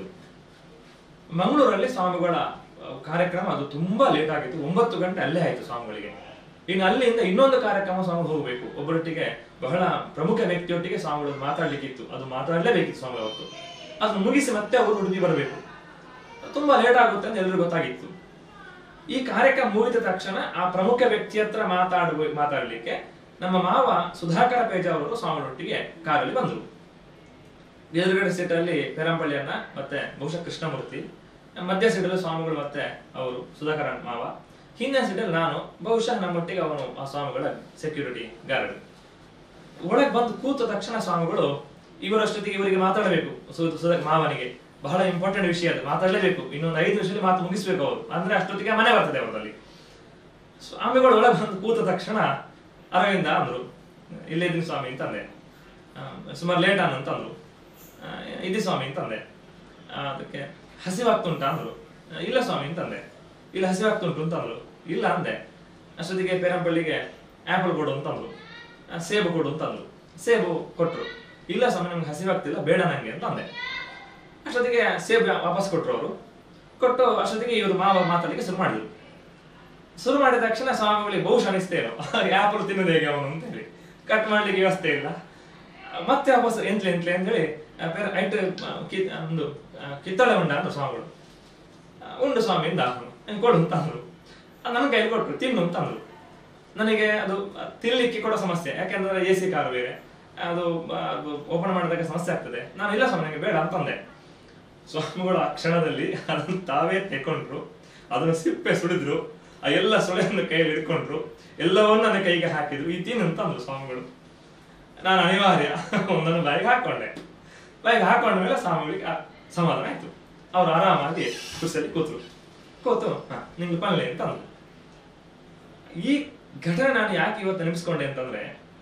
ಮಂಗಳೂರಲ್ಲಿ ಸ್ವಾಮಿಗಳ ಆ, ಕಾರ್ಯಕ್ರಮ ಅದು ತುಂಬಾ ಲೇಟ್ ಆಗಿತ್ತು ಒಂಬತ್ತು ಗಂಟೆ ಅಲ್ಲೇ ಆಯ್ತು ಸ್ವಾಮಿಗಳಿಗೆ ಇನ್ನು ಅಲ್ಲಿಂದ ಇನ್ನೊಂದು ಕಾರ್ಯಕ್ರಮ ಸ್ವಾಮಿಗಳು ಹೋಗಬೇಕು ಒಬ್ಬರೊಟ್ಟಿಗೆ ಬಹಳ ಪ್ರಮುಖ ವ್ಯಕ್ತಿಯೊಟ್ಟಿಗೆ ಸ್ವಾಮಿಗಳು ಮಾತಾಡ್ಲಿಕ್ಕಿತ್ತು ಅದು ಮಾತಾಡಲೇಬೇಕಿತ್ತು ಸ್ವಾಮಿ ಅವತ್ತು ಅದನ್ನು ಮುಗಿಸಿ ಮತ್ತೆ ಅವರು ಉಡುಪಿ ಬರಬೇಕು ತುಂಬಾ ಲೇಟ್ ಆಗುತ್ತೆ ಅಂತ ಎಲ್ರಿಗೂ ಗೊತ್ತಾಗಿತ್ತು ಈ ಕಾರ್ಯಕ್ರಮ ಮುಗಿದ ತಕ್ಷಣ ಆ ಪ್ರಮುಖ ವ್ಯಕ್ತಿ ಹತ್ರ ಮಾತಾಡುವ ಮಾತಾಡ್ಲಿಕ್ಕೆ ನಮ್ಮ ಮಾವ ಸುಧಾಕರ ಪೇಜ ಅವರು ಸ್ವಾಮಿಗಳೊಟ್ಟಿಗೆ ಕಾರಲ್ಲಿ ಬಂದರು ಎದುರುಗಡೆ ಸೀಟಲ್ಲಿ ಪೆರಂಪಳ್ಳಿಯನ್ನ ಮತ್ತೆ ಬಹುಶಃ ಕೃಷ್ಣಮೂರ್ತಿ ಮಧ್ಯ ಸೀಟಲ್ಲಿ ಸ್ವಾಮಿಗಳು ಮತ್ತೆ ಅವರು ಸುಧಾಕರ ಮಾವ ಹಿಂದಿನ ಸೀಟಲ್ಲಿ ನಾನು ಬಹುಶಃ ನಮ್ಮೊಟ್ಟಿಗೆ ಅವನು ಆ ಸ್ವಾಮಿಗಳ ಸೆಕ್ಯೂರಿಟಿ ಗಾರ್ಡ್ ಒಳಗೆ ಬಂದು ಕೂತ ತಕ್ಷಣ ಸ್ವಾಮಿಗಳು ಇವರಷ್ಟೊತ್ತಿಗೆ ಇವರಿಗೆ ಮಾತಾಡಬೇಕು ಸು- ಸುಧಾ ಮಾವನಿಗೆ ಬಹಳ ಇಂಪಾರ್ಟೆಂಟ್ ವಿಷಯ ಅದು ಮಾತಾಡಲೇಬೇಕು ಇನ್ನೊಂದು ಐದು ನಿಮಿಷದಲ್ಲಿ ಮಾತು ಮುಗಿಸ್ಬೇಕು ಅವರು ಅಂದ್ರೆ ಅಷ್ಟೊತ್ತಿಗೆ ಮನೆ ಬರ್ತದೆ ಅವರಲ್ಲಿ ಸ್ವಾಮಿಗಳು ಒಳಗೆ ಬಂದು ಕೂತ ತಕ್ಷಣ ಅರವಿಂದ ಅಂದ್ರು ಇಲ್ಲೇ ಇದ್ದೀನಿ ಸ್ವಾಮಿ ಅಂತಂದೆ ಆ, ಸುಮಾರು ಲೇಟ್ ಆನ್ ಅಂತಂದ್ರು ಆ, ಇದಿ ಸ್ವಾಮಿ ಅಂತಂದೆ ಆ, ಅದಕ್ಕೆ ಹಸಿವಾಗ್ತುಂಟ ಅಂದ್ರು ಆ, ಇಲ್ಲ ಸ್ವಾಮಿ ಅಂತಂದೆ ಇಲ್ಲ ಹಸಿವಾಗ್ತುಂಟು ಅಂತಂದ್ರು ಇಲ್ಲ ಅಂದೆ ಅಷ್ಟೊತ್ತಿಗೆ ಪೇರಂಪಳ್ಳಿಗೆ ಆಪಲ್ ಕೊಡು ಅಂತಂದ್ರು ಆ, ಸೇಬು ಕೊಡು ಅಂತಂದ್ರು ಸೇಬು ಕೊಟ್ರು ಇಲ್ಲ ಸ್ವಾಮಿ ನಮ್ಗೆ ಹಸಿವಾಗ್ತಿಲ್ಲ ಬೇಡ ನಂಗೆ ಅಂತ ಅಂದೆ ಅಷ್ಟೊತ್ತಿಗೆ ಸೇಬು ವಾಪಸ್ ಕೊಟ್ರು ಅವರು ಕೊಟ್ಟು ಅಷ್ಟೊತ್ತಿಗೆ ಇವರು ಮಾವ ಮಾತಾಡಲಿಕ್ಕೆ ಶುರು ಮಾಡಿದ್ರು ಶುರು ಮಾಡಿದ ತಕ್ಷಣ ಸ್ವಾಮಿಗಳಿಗೆ ಬಹುಶಃ ಅನಿಸ್ತೇನೋ ಆಪಲ್ ತಿನ್ನೋದು ಹೇಗೆ ಅವನು ಅಂತ ಹೇಳಿ ಕಟ್ ಮಾಡ್ಲಿಕ್ಕೆ ವ್ಯವಸ್ಥೆ ಇಲ್ಲ ಮತ್ತೆ ವಾಪಸ್ ಎಂಟ್ಲೆ ಎಂಟ್ಲೆ ಅಂತ ಹೇಳಿ ಆ, ಪೇರ ಐಟ್ ಆ, ಕಿ- ಒಂದು ಆ, ಕಿತ್ತಳೆ ಉಂಡ ಅಂತ ಸ್ವಾಮಿಗಳು ಆ, ಉಂಡು ಸ್ವಾಮಿ ಇಂದ ಅವನು ನಂಗೆ ಕೊಡು ಅಂತ ಅಂದ್ರು ಆ, ನನ್ನ ಕೈಲಿ ಕೊಟ್ರು ತಿನ್ನು ಅಂತ ಅಂದ್ರು ನನಗೆ ಅದು ಆ, ತಿನ್ಲಿಕ್ಕೆ ಕೂಡ ಸಮಸ್ಯೆ ಯಾಕೆಂದ್ರೆ ಎ ಸಿ ಕಾರು ಬೇರೆ ಅದು ಓಪನ್ ಮಾಡಿದಾಗ ಸಮಸ್ಯೆ ಆಗ್ತದೆ ನಾನು ಇಲ್ಲ ಸ್ವಾಮಿ ನನಗೆ ಬೇಡ ಅಂತಂದೆ ಸ್ವಾಮಿಗಳು ಆ ಕ್ಷಣದಲ್ಲಿ ಅದನ್ನು ತಾವೇ ತೆಕೊಂಡ್ರು ಅದನ್ನು ಸಿಪ್ಪೆ ಸುಡಿದ್ರು ಆ ಎಲ್ಲ ಸೊಳೆಯನ್ನು ಕೈಯಲ್ಲಿ ಹಿಡ್ಕೊಂಡ್ರು ಎಲ್ಲವನ್ನೂ ನನ್ನ ಕೈಗೆ ಹಾಕಿದ್ರು ಈ ತಿನ್ನು ಅಂತ ಅಂದ್ರು ಸ್ವಾಮಿಗಳು ನಾನು ಅನಿವಾರ್ಯ ಒಂದನ್ನು ಬಾಯಿಗೆ ಹಾಕೊಂಡೆ ಬಾಯಿಗೆ ಹಾಕೊಂಡ ಮೇಲೆ ಸ್ವಾಮಿಗಳಿಗೆ ಆ ಸಮಾಧಾನ ಆಯ್ತು ಅವ್ರು ಆರಾಮಾಗಿ ಕುರ್ಸಿಯಲ್ಲಿ ಕೂತ್ರು ಕೂತು ಹಾ ನಿಮ್ಗೆ ಪಲ್ಲೆ ಅಂತ ಅಂದ್ರು ಈ ಘಟನೆ ನಾನು ಯಾಕೆ ಇವತ್ತು ನೆನೆಸ್ಕೊಂಡೆ ಅಂತಂದ್ರೆ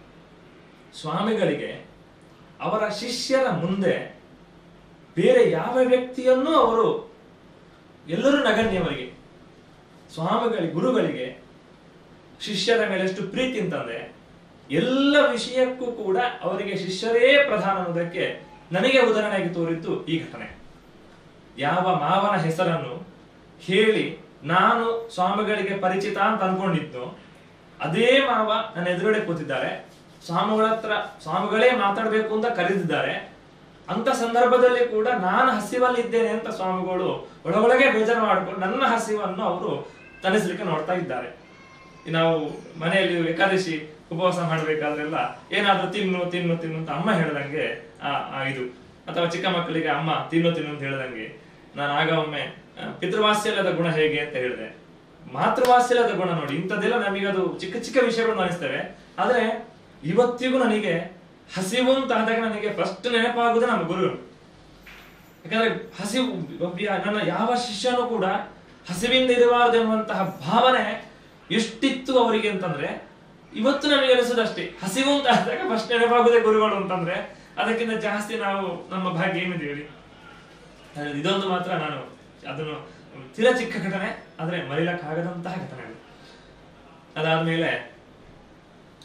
ಸ್ವಾಮಿಗಳಿಗೆ ಅವರ ಶಿಷ್ಯರ ಮುಂದೆ ಬೇರೆ ಯಾವ ವ್ಯಕ್ತಿಯನ್ನೂ ಅವರು ಎಲ್ಲರೂ ನಗಣ್ಯವರಿಗೆ ಸ್ವಾಮಿಗಳಿಗೆ ಗುರುಗಳಿಗೆ ಶಿಷ್ಯರ ಮೇಲೆ ಎಷ್ಟು ಪ್ರೀತಿ ಅಂತಂದ್ರೆ ಎಲ್ಲ ವಿಷಯಕ್ಕೂ ಕೂಡ ಅವರಿಗೆ ಶಿಷ್ಯರೇ ಪ್ರಧಾನ ಅನ್ನೋದಕ್ಕೆ ನನಗೆ ಉದಾಹರಣೆಯಾಗಿ ತೋರಿದ್ದು ಈ ಘಟನೆ ಯಾವ ಮಾವನ ಹೆಸರನ್ನು ಹೇಳಿ ನಾನು ಸ್ವಾಮಿಗಳಿಗೆ ಪರಿಚಿತ ಅಂತ ಅನ್ಕೊಂಡಿದ್ದು ಅದೇ ಮಾವ ನನ್ನ ಎದುರುಗಡೆ ಕೂತಿದ್ದಾರೆ ಸ್ವಾಮಿಗಳ ಹತ್ರ ಸ್ವಾಮಿಗಳೇ ಮಾತಾಡ್ಬೇಕು ಅಂತ ಕರೆದಿದ್ದಾರೆ ಅಂತ ಸಂದರ್ಭದಲ್ಲಿ ಕೂಡ ನಾನು ಹಸಿವಲ್ಲಿದ್ದೇನೆ ಅಂತ ಸ್ವಾಮಿಗಳು ಒಳಗೊಳಗೆ ಬೇಜಾರು ಮಾಡಿಕೊಂಡು ನನ್ನ ಹಸಿವನ್ನು ಅವರು ತನಿಸ್ಲಿಕ್ಕೆ ನೋಡ್ತಾ ಇದ್ದಾರೆ ನಾವು ಮನೆಯಲ್ಲಿ ಏಕಾದಶಿ ಉಪವಾಸ ಮಾಡ್ಬೇಕಾದ್ರೆಲ್ಲ ಏನಾದ್ರೂ ತಿನ್ನು ತಿನ್ನು ತಿನ್ನು ಅಂತ ಅಮ್ಮ ಹೇಳ್ದಂಗೆ ಆ ಆ ಇದು ಅಥವಾ ಚಿಕ್ಕ ಮಕ್ಕಳಿಗೆ ಅಮ್ಮ ತಿನ್ನು ತಿನ್ನು ಅಂತ ಹೇಳ್ದಂಗೆ ನಾನು ಆಗ ಒಮ್ಮೆ ಆ, ಪಿತೃವಾತ್ಸಲ್ಯದ ಗುಣ ಹೇಗೆ ಅಂತ ಹೇಳಿದೆ ಮಾತೃವಾತ್ಸಲ್ಯದ ಗುಣ ನೋಡಿ ಇಂಥದ್ದೆಲ್ಲ ನಮಗೆ ಅದು ಚಿಕ್ಕ ಚಿಕ್ಕ ವಿಷಯಗಳು ಅನಿಸ್ತವೆ ಆದ್ರೆ ಇವತ್ತಿಗೂ ನನಗೆ ಹಸಿವು ಅಂತ ಆದಾಗ ನನಗೆ ಫಸ್ಟ್ ನೆನಪಾಗುವುದು ನಮ್ಮ ಗುರು ಯಾಕಂದ್ರೆ ಹಸಿವು ಒಬ್ಬ ಯಾ- ನನ್ನ ಯಾವ ಶಿಷ್ಯನೂ ಕೂಡ ಹಸಿವಿಂದ ಇರಬಾರದು ಎನ್ನುವಂತಹ ಭಾವನೆ ಎಷ್ಟಿತ್ತು ಅವರಿಗೆ ಅಂತಂದ್ರೆ ಇವತ್ತು ನಮಗೆ ಅನಿಸೋದಷ್ಟೇ ಹಸಿವು ಅಂತ ಆದಾಗ ಫಸ್ಟ್ ನೆನಪಾಗುದೇ ಗುರುಗಳು ಅಂತಂದ್ರೆ ಅದಕ್ಕಿಂತ ಜಾಸ್ತಿ ನಾವು ನಮ್ಮ ಭಾಗ್ಯ ಏನಿದೆ ಹೇಳಿ ಅಹ್ ಇದೊಂದು ಮಾತ್ರ ನಾನು ಅದನ್ನು ತೀರ ಚಿಕ್ಕ ಘಟನೆ ಆದ್ರೆ ಮರಿಲಕ್ಕಾಗದಂತಹ ಘಟನೆ ಅದು. ಅದಾದ್ಮೇಲೆ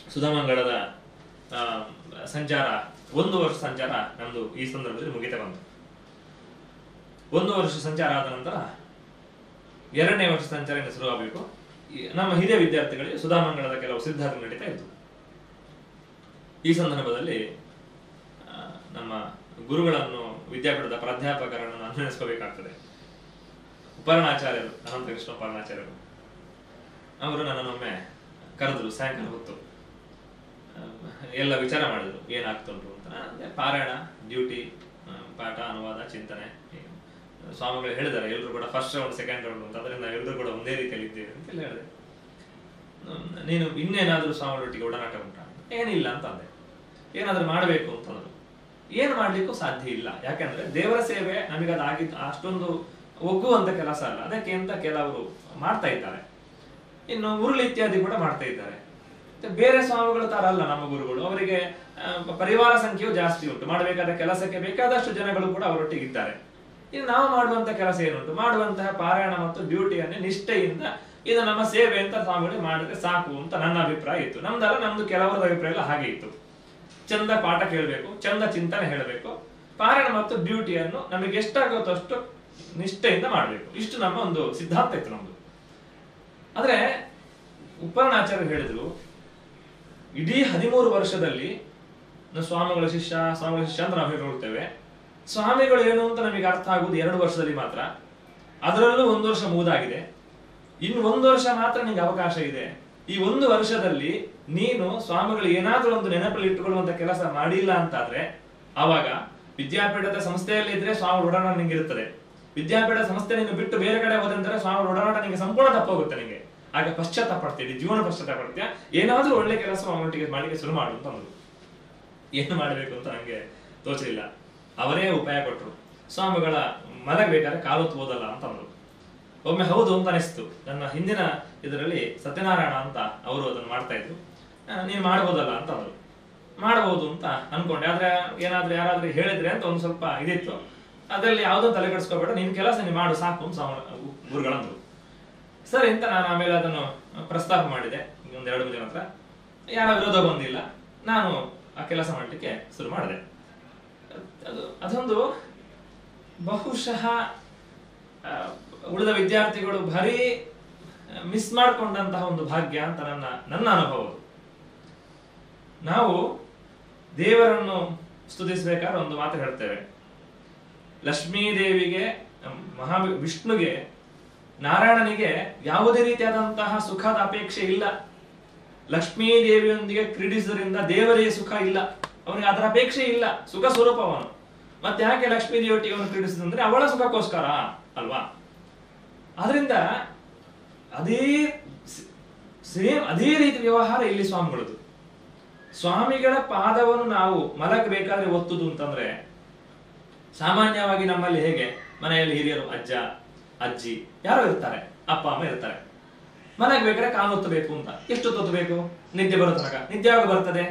ಸುಧಾಮಂಗಳದ ಆ, ಸಂಚಾರ ಒಂದು ವರ್ಷ ಸಂಚಾರ ನಮ್ದು ಈ ಸಂದರ್ಭದಲ್ಲಿ ಮುಗಿತಾ ಬಂತು ಒಂದು ವರ್ಷ ಸಂಚಾರ ಆದ ನಂತರ ಎರಡನೇ ವರ್ಷ ಸಂಚಾರ ಇನ್ನು ಶುರುವಾಗಬೇಕು ಈ ನಮ್ಮ ಹಿರಿಯ ವಿದ್ಯಾರ್ಥಿಗಳಿಗೆ ಸುಧಾಮಂಗಳದ ಕೆಲವು ಸಿದ್ಧಾರ್ಥ ನಡೀತಾ ಇತ್ತು ಈ ಸಂದರ್ಭದಲ್ಲಿ ಆ, ನಮ್ಮ ಗುರುಗಳನ್ನು ವಿದ್ಯಾಪೀಠದ ಪ್ರಾಧ್ಯಾಪಕರನ್ನು ನಾನು ನೆನೆಸ್ಕೋಬೇಕಾಗ್ತದೆ ಉಪರ್ಣಾಚಾರ್ಯರು ಅನಂತ ಕೃಷ್ಣ ಉಪರ್ಣಾಚಾರ್ಯರು ಅವರು ನನ್ನನ್ನೊಮ್ಮೆ ಕರೆದ್ರು ಸಾಯಂಕಾಲ ಹೊತ್ತು ಆ, ಎಲ್ಲ ವಿಚಾರ ಮಾಡಿದ್ರು ಏನಾಗ್ತುಂಟು ಅಂತ ನಾನು ಅಂದೆ, ಪಾರಾಯಣ ಡ್ಯೂಟಿ ಆ, ಪಾಠ ಅನುವಾದ ಚಿಂತನೆ ಹೀಗೆ. ಸ್ವಾಮಿಗಳು ಹೇಳಿದ್ದಾರೆ ಎಲ್ಲರೂ ಕೂಡ ಫಸ್ಟ್ ರೌಂಡ್ ಸೆಕೆಂಡ್ ರೌಂಡ್ ಅಂತ ಅದರಿಂದ ಎಲ್ಲರೂ ಕೂಡ ಒಂದೇ ರೀತಿಯಲ್ಲಿ ಇದ್ದೇವೆ ಅಂತೆಲ್ಲ ಹೇಳಿದೆ ಹ್ಮ್, ನೀನು ಇನ್ನೇನಾದ್ರೂ ಸ್ವಾಮಿಗಳೊಟ್ಟಿಗೆ ಒಡನಾಟ ಉಂಟಾ ಏನಿಲ್ಲ ಅಂತ ಅಂದೆ ಏನಾದ್ರೂ ಮಾಡಬೇಕು ಅಂತಂದ್ರು ಏನು ಮಾಡ್ಲಿಕ್ಕೂ ಸಾಧ್ಯ ಇಲ್ಲ ಯಾಕಂದ್ರೆ ದೇವರ ಸೇವೆ ನಮಗೆ ಅದು ಆಗಿದ್ದು ಅಷ್ಟೊಂದು ಒಗ್ಗುವಂತ ಕೆಲಸ ಅಲ್ಲ ಅದಕ್ಕೆ ಅಂತ ಕೆಲವರು ಮಾಡ್ತಾ ಇದ್ದಾರೆ ಇನ್ನು ಉರುಳು ಇತ್ಯಾದಿ ಕೂಡ ಮಾಡ್ತಾ ಇದ್ದಾರೆ ಮತ್ತೆ ಬೇರೆ ಸ್ವಾಮಿಗಳ ತರ ಅಲ್ಲ ನಮ್ಮ ಗುರುಗಳು ಅವರಿಗೆ ಆ, ಪರಿವಾರ ಸಂಖ್ಯೆಯು ಜಾಸ್ತಿ ಉಂಟು ಮಾಡಬೇಕಾದ ಕೆಲಸಕ್ಕೆ ಬೇಕಾದಷ್ಟು ಜನಗಳು ಕೂಡ ಅವರೊಟ್ಟಿಗೆ ಇದ್ದಾರೆ ಇನ್ನು ನಾವು ಮಾಡುವಂತ ಕೆಲಸ ಏನುಂಟು ಮಾಡುವಂತಹ ಪಾರಾಯಣ ಮತ್ತು ಡ್ಯೂಟಿಯನ್ನೇ ನಿಷ್ಠೆಯಿಂದ ಇದು ನಮ್ಮ ಸೇವೆ ಅಂತ ಸ್ವಾಮಿಗಳು ಮಾಡಿದ್ರೆ ಸಾಕು ಅಂತ ನನ್ನ ಅಭಿಪ್ರಾಯ ಇತ್ತು ನಮ್ದಲ್ಲ ನಮ್ದು ಕೆಲವರದ ಅಭಿಪ್ರಾಯ ಎಲ್ಲ ಹಾಗೆ ಇತ್ತು ಚಂದ ಪಾಠ ಕೇಳಬೇಕು ಚಂದ ಚಿಂತನೆ ಹೇಳಬೇಕು ಪಾರಾಯಣ ಮತ್ತು ಡ್ಯೂಟಿಯನ್ನು ನಮಗೆ ಎಷ್ಟಾಗುತ್ತೋ ಅಷ್ಟು ನಿಷ್ಠೆಯಿಂದ ಮಾಡಬೇಕು ಇಷ್ಟು ನಮ್ಮ ಒಂದು ಸಿದ್ಧಾಂತ ಇತ್ತು ನಮ್ದು ಆದ್ರೆ ಉಪರ್ಣಾಚಾರ್ಯರು ಹೇಳಿದ್ರು ಇಡೀ ಹದಿಮೂರು ವರ್ಷದಲ್ಲಿ ನಾವು ಸ್ವಾಮಿಗಳ ಶಿಷ್ಯ ಸ್ವಾಮಿಗಳ ಶಿಷ್ಯ ಅಂತ ನಾವು ಹೇಳ್ಕೊಳ್ತೇವೆ ಸ್ವಾಮಿಗಳು ಏನು ಅಂತ ನಮಗೆ ಅರ್ಥ ಆಗುವುದು ಎರಡು ವರ್ಷದಲ್ಲಿ ಮಾತ್ರ ಅದರಲ್ಲೂ ಒಂದು ವರ್ಷ ಮುಗಿದಾಗಿದೆ ಇನ್ನು ಒಂದು ವರ್ಷ ಮಾತ್ರ ನಿಂಗೆ ಅವಕಾಶ ಇದೆ ಈ ಒಂದು ವರ್ಷದಲ್ಲಿ ನೀನು ಸ್ವಾಮಿಗಳು ಏನಾದ್ರೂ ಒಂದು ನೆನಪಲ್ಲಿ ಇಟ್ಟುಕೊಳ್ಳುವಂತ ಕೆಲಸ ಮಾಡಿಲ್ಲ ಅಂತಾದ್ರೆ ಆವಾಗ ವಿದ್ಯಾಪೀಠದ ಸಂಸ್ಥೆಯಲ್ಲಿ ಇದ್ರೆ ಸ್ವಾಮಿ ಒಡನಾಟ ನಿಂಗೆ ಇರುತ್ತದೆ ವಿದ್ಯಾಪೀಠ ಸಂಸ್ಥೆ ನೀನು ಬಿಟ್ಟು ಬೇರೆ ಕಡೆ ಹೋದಂದ್ರೆ ಸ್ವಾಮಿ ಒಡನಾಟ ನಿಂಗೆ ಸಂಪೂರ್ಣ ತಪ್ಪೋಗುತ್ತೆ ನಿಂಗೆ ಆಗ ಪಶ್ಚಾತ್ತಾಪ ಪಡ್ತೀವಿ ಜೀವನ ಪಶ್ಚಾತ್ತಾಪ ಪಡ್ತೀಯ ಏನಾದ್ರೂ ಒಳ್ಳೆ ಕೆಲಸ ಅವನೊಟ್ಟಿಗೆ ಮಾಡ್ಲಿಕ್ಕೆ ಶುರು ಮಾಡು ಅಂತ ಅಂದ್ರು ಏನು ಮಾಡಬೇಕು ಅಂತ ನಂಗೆ ತೋಚಲಿಲ್ಲ ಅವರೇ ಉಪಾಯ ಕೊಟ್ಟರು ಸ್ವಾಮಿಗಳ ಮಲಗಬೇಕಾದ್ರೆ ಕಾಲೊತ್ತಬೋದಲ್ಲ ಅಂತ ಅಂದ್ರು ಒಮ್ಮೆ ಹೌದು ಅಂತ ಅನಿಸ್ತು ನನ್ನ ಹಿಂದಿನ ಇದರಲ್ಲಿ ಸತ್ಯನಾರಾಯಣ ಅಂತ ಅವರು ಅದನ್ನು ಮಾಡ್ತಾ ಇದ್ರು ಆ, ನೀನು ಮಾಡ್ಬೋದಲ್ಲ ಅಂತ ಅಂದ್ರು ಮಾಡಬಹುದು ಅಂತ ಅನ್ಕೊಂಡೆ ಆದ್ರೆ ಏನಾದ್ರೂ ಯಾರಾದ್ರೂ ಹೇಳಿದ್ರೆ ಅಂತ ಒಂದು ಸ್ವಲ್ಪ ಇದಿತ್ತು ಅದರಲ್ಲಿ ಯಾವುದೋ ತಲೆ ಕೆಡಿಸ್ಕೋಬೇಡ ನಿನ್ ಕೆಲಸ ನೀನು ಮಾಡು ಸಾಕು ಅಂತ ಸ್ವಾಮಿ ಗುರುಗಳಂದ್ರು ಸರಿ ಅಂತ ನಾನು ಆಮೇಲೆ ಅದನ್ನು ಪ್ರಸ್ತಾಪ ಮಾಡಿದೆ ಒಂದು ಎರಡು ಮೂರು ಜನ ಹತ್ರ ಯಾರ ವಿರೋಧ ಬಂದಿಲ್ಲ ನಾನು ಆ ಕೆಲಸ ಮಾಡಲಿಕ್ಕೆ ಶುರು ಮಾಡಿದೆ ಅದು ಅದೊಂದು ಬಹುಶಃ ಆ, ಉಳಿದ ವಿದ್ಯಾರ್ಥಿಗಳು ಭಾರಿ ಮಿಸ್ ಮಾಡ್ಕೊಂಡಂತಹ ಒಂದು ಭಾಗ್ಯ ಅಂತ ನನ್ನ ನನ್ನ ಅನುಭವ ಅದು. ನಾವು ದೇವರನ್ನು ಸ್ತುತಿಸಬೇಕಾದ್ರೆ ಒಂದು ಮಾತು ಹೇಳ್ತೇವೆ ಲಕ್ಷ್ಮೀ ದೇವಿಗೆ ಮಹಾ ವಿಷ್ಣುಗೆ ನಾರಾಯಣನಿಗೆ ಯಾವುದೇ ರೀತಿಯಾದಂತಹ ಸುಖದ ಅಪೇಕ್ಷೆ ಇಲ್ಲ ಲಕ್ಷ್ಮೀ ದೇವಿಯೊಂದಿಗೆ ಕ್ರೀಡಿಸುವುದರಿಂದ ದೇವರಿಗೆ ಸುಖ ಇಲ್ಲ ಅವನಿಗೆ ಅದರ ಅಪೇಕ್ಷೆ ಇಲ್ಲ ಸುಖ ಸ್ವರೂಪ ಅವನು ಮತ್ತೆ ಯಾಕೆ ಲಕ್ಷ್ಮೀ ದೇವಿಯೊಟ್ಟಿಗೆ ಅವನು ಕ್ರೀಡಿಸುದಂದ್ರೆ ಅವಳ ಸುಖಕ್ಕೋಸ್ಕರ ಅಲ್ವಾ ಆದ್ರಿಂದ ಅದೇ ಸೇಮ್ ಅದೇ ರೀತಿ ವ್ಯವಹಾರ ಇಲ್ಲಿ ಸ್ವಾಮಿಗಳದು ಸ್ವಾಮಿಗಳ ಪಾದವನ್ನು ನಾವು ಮಲಗಬೇಕಾದ್ರೆ ಒತ್ತುದು ಅಂತಂದ್ರೆ ಸಾಮಾನ್ಯವಾಗಿ ನಮ್ಮಲ್ಲಿ ಹೇಗೆ ಮನೆಯಲ್ಲಿ ಹಿರಿಯರು ಅಜ್ಜ ಅಜ್ಜಿ ಯಾರೋ ಇರ್ತಾರೆ ಅಪ್ಪ ಅಮ್ಮ ಇರ್ತಾರೆ ಮಲಗಬೇಕಾದ್ರೆ ಕಾಲು ಒತ್ತಬೇಕು ಅಂತ ಎಷ್ಟು ಹೊತ್ತು ಒತ್ತಬೇಕು ನಿದ್ದೆ ಬರೋ ತನಕ ನಿದ್ದೆ ಯಾವಾಗ ಬರ್ತದೆ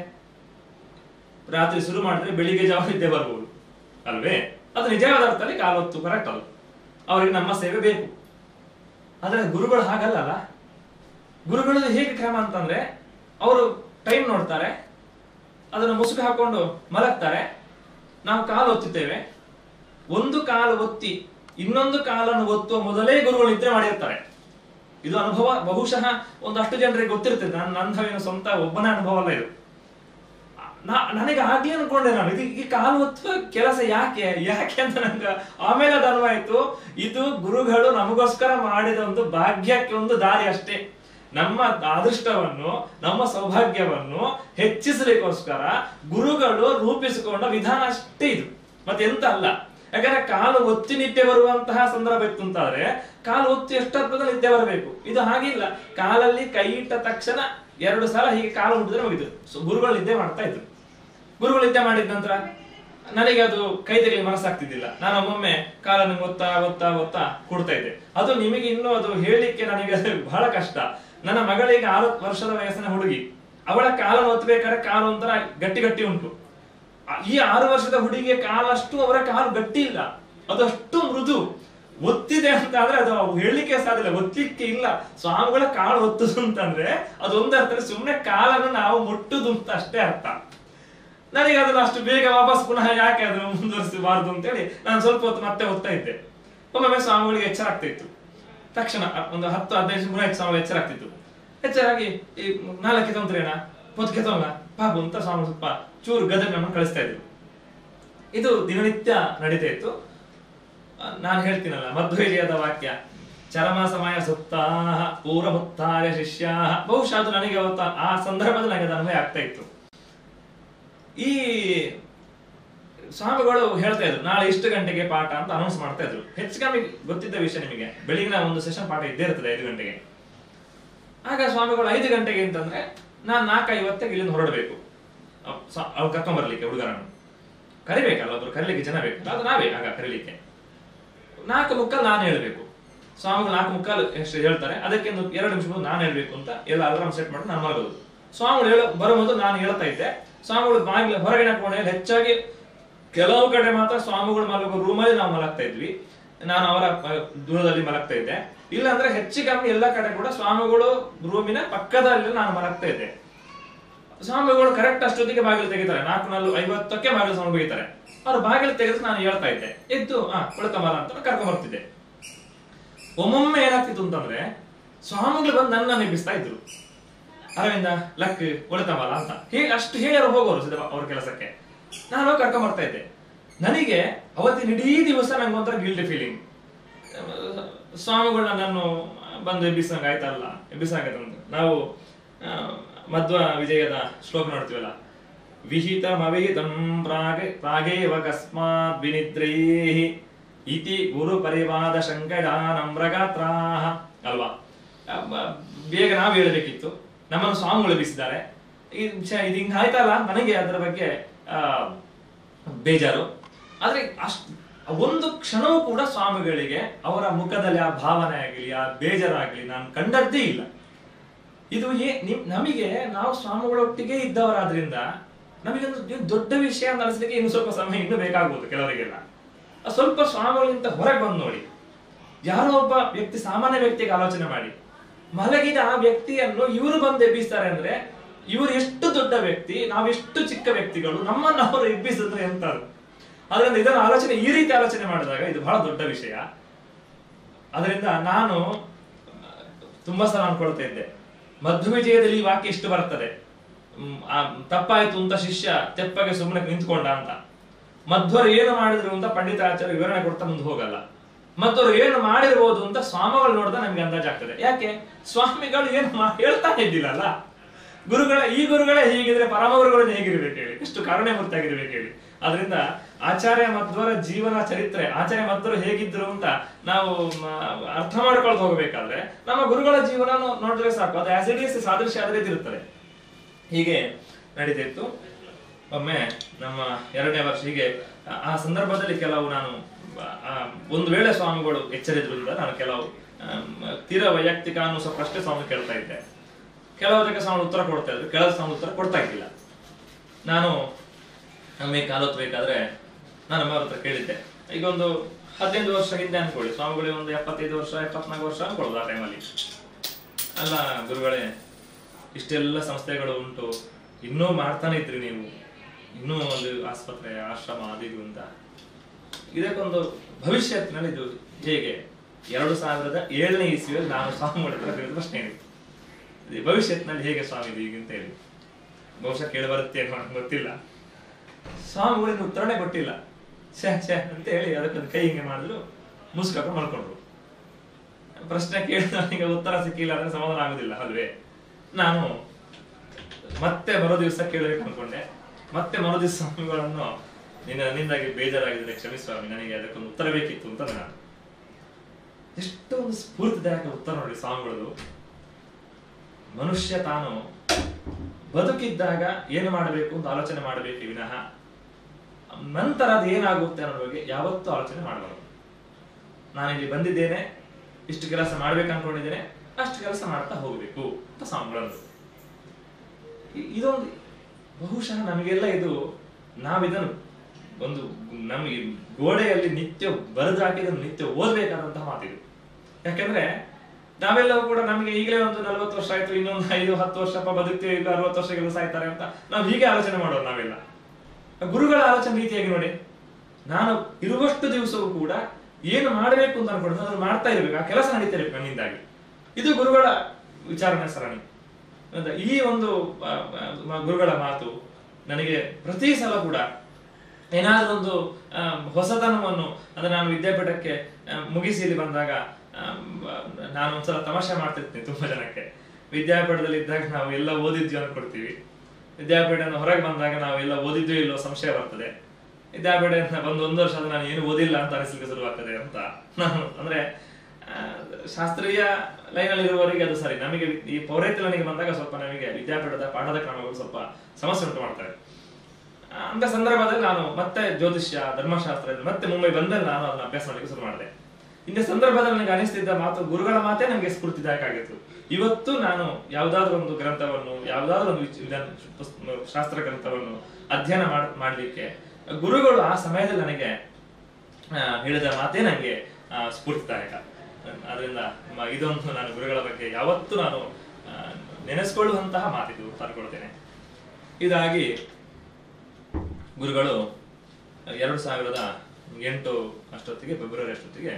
ರಾತ್ರಿ ಶುರು ಮಾಡಿದ್ರೆ ಬೆಳಿಗ್ಗೆ ಜಾವ ನಿದ್ದೆ ಬರ್ಬೋದು ಅಲ್ವೇ ಅದು ನಿಜವಾದ ಅರ್ಥದಲ್ಲಿ ಕಾಲೊತ್ತು ಕರೆಕ್ಟ್ ಅದು ಅವರಿಗೆ ನಮ್ಮ ಸೇವೆ ಬೇಕು ಆದ್ರೆ ಗುರುಗಳು ಹಾಗಲ್ಲ ಅಲ್ಲ ಗುರುಗಳದ್ದು ಹೇಗೆ ಕ್ರಮ ಅಂತಂದ್ರೆ ಅವರು ಟೈಮ್ ನೋಡ್ತಾರೆ ಅದನ್ನು ಮುಸುಕು ಹಾಕೊಂಡು ಮಲಗ್ತಾರೆ ನಾವು ಕಾಲು ಒತ್ತುತ್ತೇವೆ ಒಂದು ಕಾಲು ಒತ್ತಿ ಇನ್ನೊಂದು ಕಾಲನ್ನು ಒತ್ತುವ ಮೊದಲೇ ಗುರುಗಳು ನಿದ್ರೆ ಮಾಡಿರ್ತಾರೆ ಇದು ಅನುಭವ ಬಹುಶಃ ಒಂದಷ್ಟು ಜನರಿಗೆ ಗೊತ್ತಿರ್ತದೆ ನನ್ನ ನಂದವೇನು ಸ್ವಂತ ಒಬ್ಬನೇ ಅನುಭವ ಅಲ್ಲ ಇದು ನಾ- ನನಗೆ ಆಗ್ಲೇ ಅನ್ಕೊಂಡೆ ನಾನು ಇದು ಈ ಕಾಲು ಒತ್ತುವ ಕೆಲಸ ಯಾಕೆ ಯಾಕೆ ಅಂತ ನಂಗೆ ಆಮೇಲೆ ಅದು ಅನ್ವಾಯ್ತು ಇದು ಗುರುಗಳು ನಮಗೋಸ್ಕರ ಮಾಡಿದ ಒಂದು ಭಾಗ್ಯಕ್ಕೆ ಒಂದು ದಾರಿ ಅಷ್ಟೇ ನಮ್ಮ ಅದೃಷ್ಟವನ್ನು ನಮ್ಮ ಸೌಭಾಗ್ಯವನ್ನು ಹೆಚ್ಚಿಸಲಿಕ್ಕೋಸ್ಕರ ಗುರುಗಳು ರೂಪಿಸಿಕೊಂಡ ವಿಧಾನ ಅಷ್ಟೇ ಇದು ಮತ್ತೆ ಎಂತ ಅಲ್ಲ ಯಾಕಂದ್ರೆ ಕಾಲು ಒತ್ತಿ ನಿದ್ದೆ ಬರುವಂತಹ ಸಂದರ್ಭ ಇತ್ತು ಅಂತಾದ್ರೆ ಕಾಲು ಒತ್ತಿ ಎಷ್ಟೊತ್ತದ ನಿದ್ದೆ ಬರಬೇಕು ಇದು ಹಾಗಿಲ್ಲ ಕಾಲಲ್ಲಿ ಕೈ ಇಟ್ಟ ತಕ್ಷಣ ಎರಡು ಸಲ ಹೀಗೆ ಕಾಲು ಮುಟ್ಟಿದ್ರೆ ಮುಗಿದು ಸೊ ಗುರುಗಳು ನಿದ್ದೆ ಮಾಡ್ತಾ ಇದ್ರು ಗುರುಗಳು ನಿದ್ದೆ ಮಾಡಿದ ನಂತರ ನನಗೆ ಅದು ಕೈ ತೆಗೆಯಲು ಮನಸ್ಸಾಗ್ತಿದ್ದಿಲ್ಲ ನಾನು ಒಮ್ಮೊಮ್ಮೆ ಕಾಲನ್ನು ಒತ್ತಾ ಒತ್ತಾ ಒತ್ತಾ ಕೊಡ್ತಾ ಇದ್ದೆ ಅದು ನಿಮಗೆ ಇನ್ನೂ ಅದು ಹೇಳಲಿಕ್ಕೆ ನನಗೆ ಅದು ಬಹಳ ಕಷ್ಟ ನನ್ನ ಮಗಳಿಗೆ ಆರು ವರ್ಷದ ವಯಸ್ಸಿನ ಹುಡುಗಿ ಅವಳ ಕಾಲನ್ನು ಒತ್ತಬೇಕಾದ್ರೆ ಕಾಲು ಒಂಥರ ಗಟ್ಟಿ ಗಟ್ಟಿ ಉಂಟು ಆ- ಈ ಆರು ವರ್ಷದ ಹುಡುಗಿಯ ಕಾಲಷ್ಟು ಅವರ ಕಾಲು ಗಟ್ಟಿ ಇಲ್ಲ ಅದಷ್ಟು ಮೃದು ಒತ್ತಿದೆ ಅಂತ ಆದ್ರೆ ಅದು ಹೇಳಲಿಕ್ಕೆ ಸಾಧ್ಯ ಇಲ್ಲ ಒತ್ತಲಿಕ್ಕೆ ಇಲ್ಲ ಸ್ವಾಮಿಗಳ ಕಾಲು ಒತ್ತುದು ಅಂತಂದ್ರೆ ಅದೊಂದು ಅರ್ಥದಲ್ಲಿ ಸುಮ್ಮನೆ ಕಾಲನ್ನು ನಾವು ಮುಟ್ಟುದು ಅಂತ ಅಷ್ಟೇ ಅರ್ಥ ನನಗೆ ಅದನ್ನ ಅಷ್ಟು ಬೇಗ ವಾಪಸ್ ಪುನಃ ಯಾಕೆ ಅದನ್ನು ಮುಂದುವರಿಸಬಾರದು ಅಂತೇಳಿ ನಾನು ಸ್ವಲ್ಪ ಹೊತ್ತು ಮತ್ತೆ ಓದ್ತಾ ಇದ್ದೆ ಒಮ್ಮೊಮ್ಮೆ ಸ್ವಾಮಿಗಳಿಗೆ ಎಚ್ಚರ ಆಗ್ತಾ ಇತ್ತು ತಕ್ಷಣ ಒಂದು ಹತ್ತು ಹದಿನೈದು ನಿಮಿಷ ಹೆಚ್ಚು ಸ್ವಾಮಿ ಎಚ್ಚರ ಆಗ್ತಿತ್ತು ಎಚ್ಚರಾಗಿ ಈ ನಾಲ್ಕು ತೊಂದ್ರೇನ పొద్దు ಕೆತ್ತೋಂಗ ಪಾಪು ಅಂತ ಸ್ವಾಮಿ ಸ್ವಲ್ಪ ಚೂರು ಗದಗ ನಮ್ಮನ್ನು ಕಳಿಸ್ತಾ ಇದ್ರು ಇದು ದಿನನಿತ್ಯ ನಡೀತಾ ಇತ್ತು ನಾನು ಹೇಳ್ತೀನಲ್ಲ ಮಧ್ವೇಜಯದ ವಾಕ್ಯ ಚರಮ ಸಮಯ ಸುಪ್ತಾ ಪೂರ್ವಮುತ್ತಾಯ ಶಿಷ್ಯ ಬಹುಶಃ ಅದು ನನಗೆ ಅವತ್ತು ಆ ಸಂದರ್ಭದಲ್ಲಿ ನನಗೆ ಅದು ಅನ್ವಯ ಆಗ್ತಾ ಇತ್ತು ಈ ಸ್ವಾಮಿಗಳು ಹೇಳ್ತಾ ಇದ್ರು ನಾಳೆ ಇಷ್ಟು ಗಂಟೆಗೆ ಪಾಠ ಅಂತ ಅನೌನ್ಸ್ ಮಾಡ್ತಾ ಇದ್ರು ಹೆಚ್ಚು ಕಮ್ಮಿ ಗೊತ್ತಿದ್ದ ವಿಷಯ ನಿಮಗೆ ಬೆಳಿಗಿನ ಒಂದು ಸೆಷನ್ ಪಾಠ ಇದ್ದೇ ಇರ್ತದೆ ಐದು ಗಂಟೆಗೆ ಆಗ ಸ್ವಾಮಿಗಳು ಐದು ಗಂಟೆಗೆ ಅಂತಂದ್ರೆ ನಾನು ನಾಲ್ಕು ಐವತ್ತಿಗೆ ಇಲ್ಲಿಂದ ಹೊರಡಬೇಕು ಅವ್ರು ಕರ್ಕೊಂಬರ್ಲಿಕ್ಕೆ ಹುಡುಗರನ್ನು ಕರಿಬೇಕಲ್ಲ ಒಬ್ರು ಕರೀಲಿಕ್ಕೆ ಜನ ಬೇಕು ಅದು ನಾವೇ ಆಗ ಕರೀಲಿಕ್ಕೆ ನಾಲ್ಕು ಮುಕ್ಕಾಲು ನಾನು ಹೇಳ್ಬೇಕು ಸ್ವಾಮಿಗಳು ನಾಲ್ಕು ಮುಕ್ಕಾಲು ಎಷ್ಟು ಹೇಳ್ತಾರೆ ಅದಕ್ಕೆ ಒಂದು ಎರಡು ನಿಮಿಷ ಮೊದಲು ನಾನು ಹೇಳ್ಬೇಕು ಅಂತ ಎಲ್ಲ ಅಲಾರಾಮ್ ಸೆಟ್ ಮಾಡಿ ನಾನು ಮಲಗೋದು ಸ್ವಾಮಿಗಳು ಹೇಳ ಬರೋ ಮೊದಲು ನಾನು ಹೇಳ್ತಾ ಇದ್ದೆ ಸ್ವಾಮಿಗಳು ಬಾಗಿಲ ಹೊರಗಿನ ಕೋಣೆಯಲ್ಲಿ ಹೆಚ್ಚಾಗಿ ಕೆಲವು ಕಡೆ ಮಾತ್ರ ಸ್ವಾಮಿಗಳು ಮಲಗೋ ರೂಮಲ್ಲಿ ನಾವು ಮಲಗ್ತಾ ಇದ್ವಿ ನಾನು ಅವರ ಆ, ದೂರದಲ್ಲಿ ಮಲಗ್ತಾ ಇದ್ದೆ ಇಲ್ಲ ಅಂದ್ರೆ ಹೆಚ್ಚು ಕಮ್ಮಿ ಎಲ್ಲ ಕಡೆ ಕೂಡ ಸ್ವಾಮಿಗಳು ರೂಮಿನ ಪಕ್ಕದಲ್ಲಿ ನಾನು ಮಲಗ್ತಾ ಇದ್ದೆ ಸ್ವಾಮಿಗಳು ಕರೆಕ್ಟ್ ಅಷ್ಟೊತ್ತಿಗೆ ಬಾಗಿಲು ತೆಗಿತಾರೆ ನಾಲ್ಕು ನಾಲ್ಕು ಐವತ್ತಕ್ಕೆ ಬಾಗಿಲು ಸ್ವಾಮಿ ಬೀಳ್ತಾರೆ ಅವ್ರು ಬಾಗಿಲು ತೆಗೆದು ನಾನು ಹೇಳ್ತಾ ಇದ್ದೆ ಎದ್ದು ಆ ಉಳಕಮಲ ಅಂತ ಕರ್ಕೊಂಡ್ ಬರ್ತಿದ್ದೆ ಒಮ್ಮೊಮ್ಮೆ ಏನಾಗ್ತಿತ್ತು ಅಂತಂದ್ರೆ ಸ್ವಾಮಿಗಳು ಬಂದು ನನ್ನ ಎಬ್ಬಿಸ್ತಾ ಇದ್ರು ಅರವಿಂದ ಲಕ್ ಉಳಿತಮಲ ಅಂತ ಹೇಗೆ ಅಷ್ಟು ಹೇಳಿ ಅವ್ರು ಹೋಗೋರು ಸಿದ್ಧ ಅವ್ರ ಕೆಲಸಕ್ಕೆ ನಾನು ಹೋಗಿ ಕರ್ಕೊಂಡ್ ಬರ್ತಾ ಇದ್ದೆ ನನಗೆ ಅವತ್ತಿನ ಇಡೀ ದಿವಸ ನಂಗೆ ಒಂಥರ ಗಿಲ್ಟಿ ಫೀಲಿಂಗ್ ಸ್ವಾಮಿಗಳು ನನ್ನನ್ನು ಬಂದು ಎಬ್ಬಿಸಂಗ ಆಯ್ತಲ್ಲ ಎಬ್ಬಿಸಂಗೈತಂತ ನಾವು ಆ, ಮಧ್ವ ವಿಜಯದ ಶ್ಲೋಕ ನೋಡ್ತೀವಲ್ಲ ವಿಹಿತಂ ಅವಿಹಿತಂ ಪ್ರಾಗೆ ಪ್ರಾಗೇವ ಕಸ್ಮಾತ್ ವಿನಿದ್ರೈಃ ಇತಿ ಗುರು ಪರಿವಾದ ಶಂಕರಾನಮ್ರಗಾತ್ರಾಹ ಅಲ್ವಾ ಆ, ಬ- ಬೇಗ ನಾವು ಹೇಳಬೇಕಿತ್ತು ನಮ್ಮನ್ನು ಸ್ವಾಮಿಗಳು ಎಬ್ಬಿಸಿದ್ದಾರೆ ಇದು ಛೆ, ಇದು ಹಿಂಗ್ ಆಯ್ತಲ್ಲ ನನಗೆ ಅದರ ಬಗ್ಗೆ ಆ, ಬೇಜಾರು ಆದ್ರೆ ಅಷ್ಟ್ ಒಂದು ಕ್ಷಣವೂ ಕೂಡ ಸ್ವಾಮಿಗಳಿಗೆ ಅವರ ಮುಖದಲ್ಲಿ ಆ ಭಾವನೆ ಆಗಲಿ ಆ ಬೇಜಾರಾಗ್ಲಿ ನಾನು ಕಂಡದ್ದೇ ಇಲ್ಲ ಇದು ಏ ನಿಮ್ ನಮಗೆ ನಾವು ಸ್ವಾಮಿಗಳೊಟ್ಟಿಗೆ ಇದ್ದವರಾದ್ರಿಂದ ನಮಗೊಂದು ಇದು ದೊಡ್ಡ ವಿಷಯ ಅಂತ ಅನಿಸ್ಲಿಕ್ಕೆ ಇನ್ನು ಸ್ವಲ್ಪ ಸಮಯ ಇನ್ನೂ ಬೇಕಾಗ್ಬೋದು ಕೆಲವರಿಗೆಲ್ಲ ಆ ಸ್ವಲ್ಪ ಸ್ವಾಮಿಗಳಿಂದ ಹೊರಗೆ ಬಂದು ನೋಡಿ ಯಾರೋ ಒಬ್ಬ ವ್ಯಕ್ತಿ ಸಾಮಾನ್ಯ ವ್ಯಕ್ತಿಗೆ ಆಲೋಚನೆ ಮಾಡಿ ಮಲಗಿದ ಆ ವ್ಯಕ್ತಿಯನ್ನು ಇವರು ಬಂದು ಎಬ್ಬಿಸ್ತಾರೆ ಅಂದ್ರೆ ಇವರು ಎಷ್ಟು ದೊಡ್ಡ ವ್ಯಕ್ತಿ ನಾವೆಷ್ಟು ಚಿಕ್ಕ ವ್ಯಕ್ತಿಗಳು ನಮ್ಮನ್ನು ಅವರು ಎಬ್ಬಿಸಿದ್ರೆ ಎಂತರು ಅದರಿಂದ ಇದನ್ನು ಆಲೋಚನೆ ಈ ರೀತಿ ಆಲೋಚನೆ ಮಾಡಿದಾಗ ಇದು ಬಹಳ ದೊಡ್ಡ ವಿಷಯ ಅದರಿಂದ ನಾನು ತುಂಬಾ ಸಲ ಅನ್ಕೊಳ್ತಾ ಇದ್ದೆ ಮಧ್ವ ವಿಜಯದಲ್ಲಿ ಈ ವಾಕ್ಯ ಇಷ್ಟು ಬರ್ತದೆ ಹ್ಮ್, ಆ ತಪ್ಪಾಯ್ತು ಅಂತ ಶಿಷ್ಯ ತೆಪ್ಪಗೆ ಸುಮ್ಮನೆ ನಿಂತ್ಕೊಂಡ ಅಂತ ಮಧ್ವರು ಏನು ಮಾಡಿದ್ರು ಅಂತ ಪಂಡಿತಾಚಾರ್ಯ ವಿವರಣೆ ಕೊಡ್ತಾ ಮುಂದೆ ಹೋಗಲ್ಲ ಮಧ್ವರು ಏನು ಮಾಡಿರ್ಬೋದು ಅಂತ ಸ್ವಾಮಿಗಳು ನೋಡಿದ ನಮ್ಗೆ ಅಂದಾಜಾಗ್ತದೆ ಯಾಕೆ ಸ್ವಾಮಿಗಳು ಏನು ಮಾ- ಹೇಳ್ತಾನೆ ಇದ್ದಿಲ್ಲಲ್ಲ ಗುರುಗಳ ಈ ಗುರುಗಳೇ ಹೀಗಿದ್ರೆ ಪರಮ ಗುರುಗಳು ಹೇಗಿರ್ಬೇಕು ಹೇಳಿ ಎಷ್ಟು ಕಾರಣಮೂರ್ತಿಯಾಗಿರ್ಬೇಕು ಹೇಳಿ ಅದರಿಂದ ಆಚಾರ್ಯ ಮಧ್ವರ ಜೀವನ ಚರಿತ್ರೆ ಆಚಾರ್ಯ ಮಧ್ವರು ಹೇಗಿದ್ರು ಅಂತ ನಾವು ಮ, ಅರ್ಥ ಮಾಡ್ಕೊಳ್ತಾ ಹೋಗ್ಬೇಕಾದ್ರೆ ನಮ್ಮ ಗುರುಗಳ ಜೀವನ ನೋಡಿದ್ರೆ ಸಾಕು ಅದು ಆಸಿಡಿಯಸ್ ಸಾದೃಶ್ಯ ಅದೇ ರೀತಿ ಇರುತ್ತದೆ ಹೀಗೆ ನಡೀತಿತ್ತು ಒಮ್ಮೆ ನಮ್ಮ ಎರಡನೇ ವರ್ಷ ಹೀಗೆ ಆ- ಆ ಸಂದರ್ಭದಲ್ಲಿ ಕೆಲವು ನಾನು ಆ, ಒಂದು ವೇಳೆ ಸ್ವಾಮಿಗಳು ಎಚ್ಚರಿದ್ರಿಂದ ನಾನು ಕೆಲವು ಆಮ್, ತೀರ ವೈಯಕ್ತಿಕ ಅನ್ನೋ ಸ್ವಲ್ಪ ಪ್ರಶ್ನೆ ಸ್ವಾಮಿ ಕೇಳ್ತಾ ಇದ್ದೆ ಕೆಲವರಿಗೆ ಸ್ವಾಮಿ ಉತ್ತರ ಕೊಡ್ತಾ ಇದ್ರು ಕೆಲವು ಸ್ವಾಮಿ ಉತ್ತರ ಕೊಡ್ತಾ ಇದ್ದಿಲ್ಲ ನಾನು ಒಮ್ಮೆ ಕಾಲೊತ್ತಬೇಕಾದ್ರೆ ನಾನು ಅಮ್ಮ ಹತ್ರ ಕೇಳಿದ್ದೆ ಈಗ ಒಂದು ಹದಿನೈದು ವರ್ಷ ಹಿಂದೆ ಅನ್ಕೊಳ್ಳಿ ಸ್ವಾಮಿಗಳಿಗೆ ಒಂದು ಎಪ್ಪತ್ತೈದು ವರ್ಷ ಎಪ್ಪತ್ನಾಲ್ಕು ವರ್ಷ ಅನ್ಕೊಳ್ಳೋದು ಆ ಟೈಮಲ್ಲಿ ಅಲ್ಲ ಗುರುಗಳೇ ಇಷ್ಟೆಲ್ಲ ಸಂಸ್ಥೆಗಳು ಉಂಟು ಇನ್ನೂ ಮಾಡ್ತಾನೆ ಇದ್ರಿ ನೀವು ಇನ್ನೂ ಒಂದು ಆಸ್ಪತ್ರೆ ಆಶ್ರಮ ಅದು ಇದು ಅಂತ ಇದಕ್ಕೊಂದು ಭವಿಷ್ಯತ್ತಿನಲ್ಲಿ ಇದು ಹೇಗೆ ಎರಡು ಸಾವಿರದ ಏಳನೇ ಇಸ್ವಿಯಲ್ಲಿ ನಾನು ಸ್ವಾಮಿಗಳ ಹತ್ರ ಕೇಳಿದ ಪ್ರಶ್ನೆ ಇತ್ತು ಇದು ಭವಿಷ್ಯತ್ತಿನಲ್ಲಿ ಹೇಗೆ ಸ್ವಾಮಿ ಇದು ಈಗ ಅಂತ ಹೇಳಿ ಬಹುಶಃ ಕೇಳಿ ಬರುತ್ತೆ ಏನೋ ನಂಗೆ ಗೊತ್ತಿಲ್ಲ ಸ್ವಾಮಿಗಳಿಂದ ಉತ್ತರನೇ ಕೊಟ್ಟಿಲ್ಲ ಛೇ ಛೇ ಅಂತ ಹೇಳಿ ಅದಕ್ಕೊಂದು ಕೈ ಹಿಂಗೆ ಮಾಡಿದ್ರು ಮುಸ್ಕೊಂಡು ಮಲ್ಕೊಂಡ್ರು ಪ್ರಶ್ನೆ ಕೇಳಿದವನಿಗೆ ಉತ್ತರ ಸಿಕ್ಕಿಲ್ಲ ಅಂದ್ರೆ ಸಮಾಧಾನ ಆಗುದಿಲ್ಲ ಅಲ್ವೇ ನಾನು ಮತ್ತೆ ಮರು ದಿವಸ ಕೇಳಬೇಕು ಅನ್ಕೊಂಡೆ ಮತ್ತೆ ಮರು ದಿವಸ ಸ್ವಾಮಿಗಳನ್ನು ನಿನ್ನ ನನ್ನಿಂದಾಗಿ ಬೇಜಾರಾಗಿದ್ರೆ ಕ್ಷಮಿಸಿ ಸ್ವಾಮಿ ನನಗೆ ಅದಕ್ಕೊಂದು ಉತ್ತರ ಬೇಕಿತ್ತು ಅಂತ ನಾನು ಎಷ್ಟು ಒಂದು ಸ್ಫೂರ್ತಿದಾಯಕ ಉತ್ತರ ನೋಡಿ ಸ್ವಾಮಿಗಳದು ಮನುಷ್ಯ ತಾನು ಬದುಕಿದ್ದಾಗ ಏನು ಮಾಡಬೇಕು ಅಂತ ಆಲೋಚನೆ ಮಾಡಬೇಕು ವಿನಃ ನಂತರ ಅದು ಏನಾಗುತ್ತೆ ಅನ್ನೋ ಬಗ್ಗೆ ಯಾವತ್ತೂ ಆಲೋಚನೆ ಮಾಡಬಾರದು ನಾನಿಲ್ಲಿ ಬಂದಿದ್ದೇನೆ ಇಷ್ಟು ಕೆಲಸ ಮಾಡ್ಬೇಕು ಅನ್ಕೊಂಡಿದ್ದೇನೆ ಅಷ್ಟು ಕೆಲಸ ಮಾಡ್ತಾ ಹೋಗ್ಬೇಕು ಅಂತ ಸ್ವಾಮಿಗಳಂದ್ರು ಇ- ಇದೊಂದು ಬಹುಶಃ ನಮಗೆಲ್ಲ ಇದು ನಾವಿದನ್ನು ಒಂದು ನಮಗೆ ಗೋಡೆಯಲ್ಲಿ ನಿತ್ಯ ಬರೆದು ಹಾಕಿದ್ರೆ ನಿತ್ಯ ಓದ್ಬೇಕಾದಂತಹ ಮಾತಿದು ಯಾಕಂದ್ರೆ ನಾವೆಲ್ಲವೂ ಕೂಡ ನಮಗೆ ಈಗಲೇ ಒಂದು ನಲವತ್ತು ವರ್ಷ ಆಯ್ತು ಇನ್ನೊಂದು ಐದು ಹತ್ತು ವರ್ಷಪ್ಪ ಬದುಕ್ತೀವಿ ಇಲ್ಲ ಅರವತ್ತು ವರ್ಷಗಳು ಸಾಯ್ತಾರೆ ಅಂತ ನಾವು ಹೀಗೆ ಆಲೋಚನೆ ಮಾಡೋರು ನಾವೆಲ್ಲ ಗುರುಗಳ ಆಲೋಚನೆ ರೀತಿಯಾಗಿ ನೋಡಿ ನಾನು ಇರುವಷ್ಟು ದಿವಸವೂ ಕೂಡ ಏನು ಮಾಡಬೇಕು ಅಂತ ಅನ್ಕೊಂಡು ಅದನ್ನು ಮಾಡ್ತಾ ಇರ್ಬೇಕು ಆ ಕೆಲಸ ನಡೀತಾ ಇರ್ಬೇಕು ನನ್ನಿಂದಾಗಿ ಇದು ಗುರುಗಳ ವಿಚಾರಣೆ ಸರಣಿ ಅಂತ ಈ ಒಂದು ಆ, ಆ, ಗುರುಗಳ ಮಾತು ನನಗೆ ಪ್ರತಿ ಸಲ ಕೂಡ ಏನಾದ್ರೂ ಒಂದು ಆ, ಹೊಸತನವನ್ನು ಅಂದ್ರೆ ನಾನು ವಿದ್ಯಾಪೀಠಕ್ಕೆ ಆ, ಮುಗಿಸಿ ಇಲ್ಲಿ ಬಂದಾಗ ಆ, ಬ- ನಾನು ಒಂದ್ಸಲ ತಮಾಷೆ ಮಾಡ್ತಿರ್ತೀನಿ ತುಂಬಾ ಜನಕ್ಕೆ ವಿದ್ಯಾಪೀಠದಲ್ಲಿ ಇದ್ದಾಗ ನಾವು ಎಲ್ಲ ಓದಿದ್ವಿ ಅನ್ಕೊಡ್ತೀವಿ ವಿದ್ಯಾಪೀಠದಿಂದ ಹೊರಗೆ ಬಂದಾಗ ನಾವು ಎಲ್ಲ ಓದಿದ್ವಿ ಇಲ್ಲೋ ಸಂಶಯ ಬರ್ತದೆ ವಿದ್ಯಾಪೀಠದಿಂದ ಬಂದು ಒಂದು ವರ್ಷ ಆದ್ರೆ ನಾನು ಏನು ಓದಿಲ್ಲ ಅಂತ ಅನಿಸ್ಲಿಕ್ಕೆ ಶುರುವಾಗ್ತದೆ ಅಂತ ನಾನು ಅಂದ್ರೆ ಆ, ಶಾಸ್ತ್ರೀಯ ಲೈನಲ್ಲಿ ಇರುವವರಿಗೆ ಅದು ಸರಿ ನಮಗೆ ಈ ಪೌರಹಿತ್ಯ ಲೈನಿಗೆ ಬಂದಾಗ ಸ್ವಲ್ಪ ನಮಗೆ ವಿದ್ಯಾಪೀಠದ ಪಾಠದ ಕ್ರಮಗಳು ಸ್ವಲ್ಪ ಸಮಸ್ಯೆ ಉಂಟು ಮಾಡ್ತವೆ ಆ, ಅಂತ ಸಂದರ್ಭದಲ್ಲಿ ನಾನು ಮತ್ತೆ ಜ್ಯೋತಿಷ್ಯ ಧರ್ಮಶಾಸ್ತ್ರ ಇದು ಮತ್ತೆ ಮುಂಬೈ ಬಂದಲ್ಲಿ ನಾನು ಅದನ್ನ ಅಭ್ಯಾಸ ಮಾಡಲಿಕ್ಕೆ ಶುರು ಮಾಡಿದೆ ಇಂಥ ಸಂದರ್ಭದಲ್ಲಿ ನನಗೆ ಅನಿಸ್ತಿದ್ದ ಮಾತು ಗುರುಗಳ ಮಾತೇ ನನಗೆ ಸ್ಫೂರ್ತಿದಾಯಕ ಆಗಿತ್ತು ಇವತ್ತು ನಾನು ಯಾವುದಾದ್ರೂ ಒಂದು ಗ್ರಂಥವನ್ನು ಯಾವುದಾದ್ರೂ ಒಂದು ವಿಚ್- ಇದನ್ನ ಪುಸ್- ಶಾಸ್ತ್ರ ಗ್ರಂಥವನ್ನು ಅಧ್ಯಯನ ಮಾಡ್- ಮಾಡ್ಲಿಕ್ಕೆ ಗುರುಗಳು ಆ ಸಮಯದಲ್ಲಿ ನನಗೆ ಆ, ಹೇಳಿದ ಮಾತೇ ನನಗೆ ಆ, ಸ್ಫೂರ್ತಿದಾಯಕ ಅದರಿಂದ ಮ- ಇದೊಂದು ನಾನು ಗುರುಗಳ ಬಗ್ಗೆ ಯಾವತ್ತೂ ನಾನು ಆ, ನೆನೆಸ್ಕೊಳ್ಳುವಂತಹ ಮಾತಿದು ಅಂತ ಅನ್ಕೊಳ್ತೇನೆ ಇದಾಗಿ ಗುರುಗಳು ಎರಡು ಸಾವಿರದ ಎಂಟು ಅಷ್ಟೊತ್ತಿಗೆ ಫೆಬ್ರವರಿ ಅಷ್ಟೊತ್ತಿಗೆ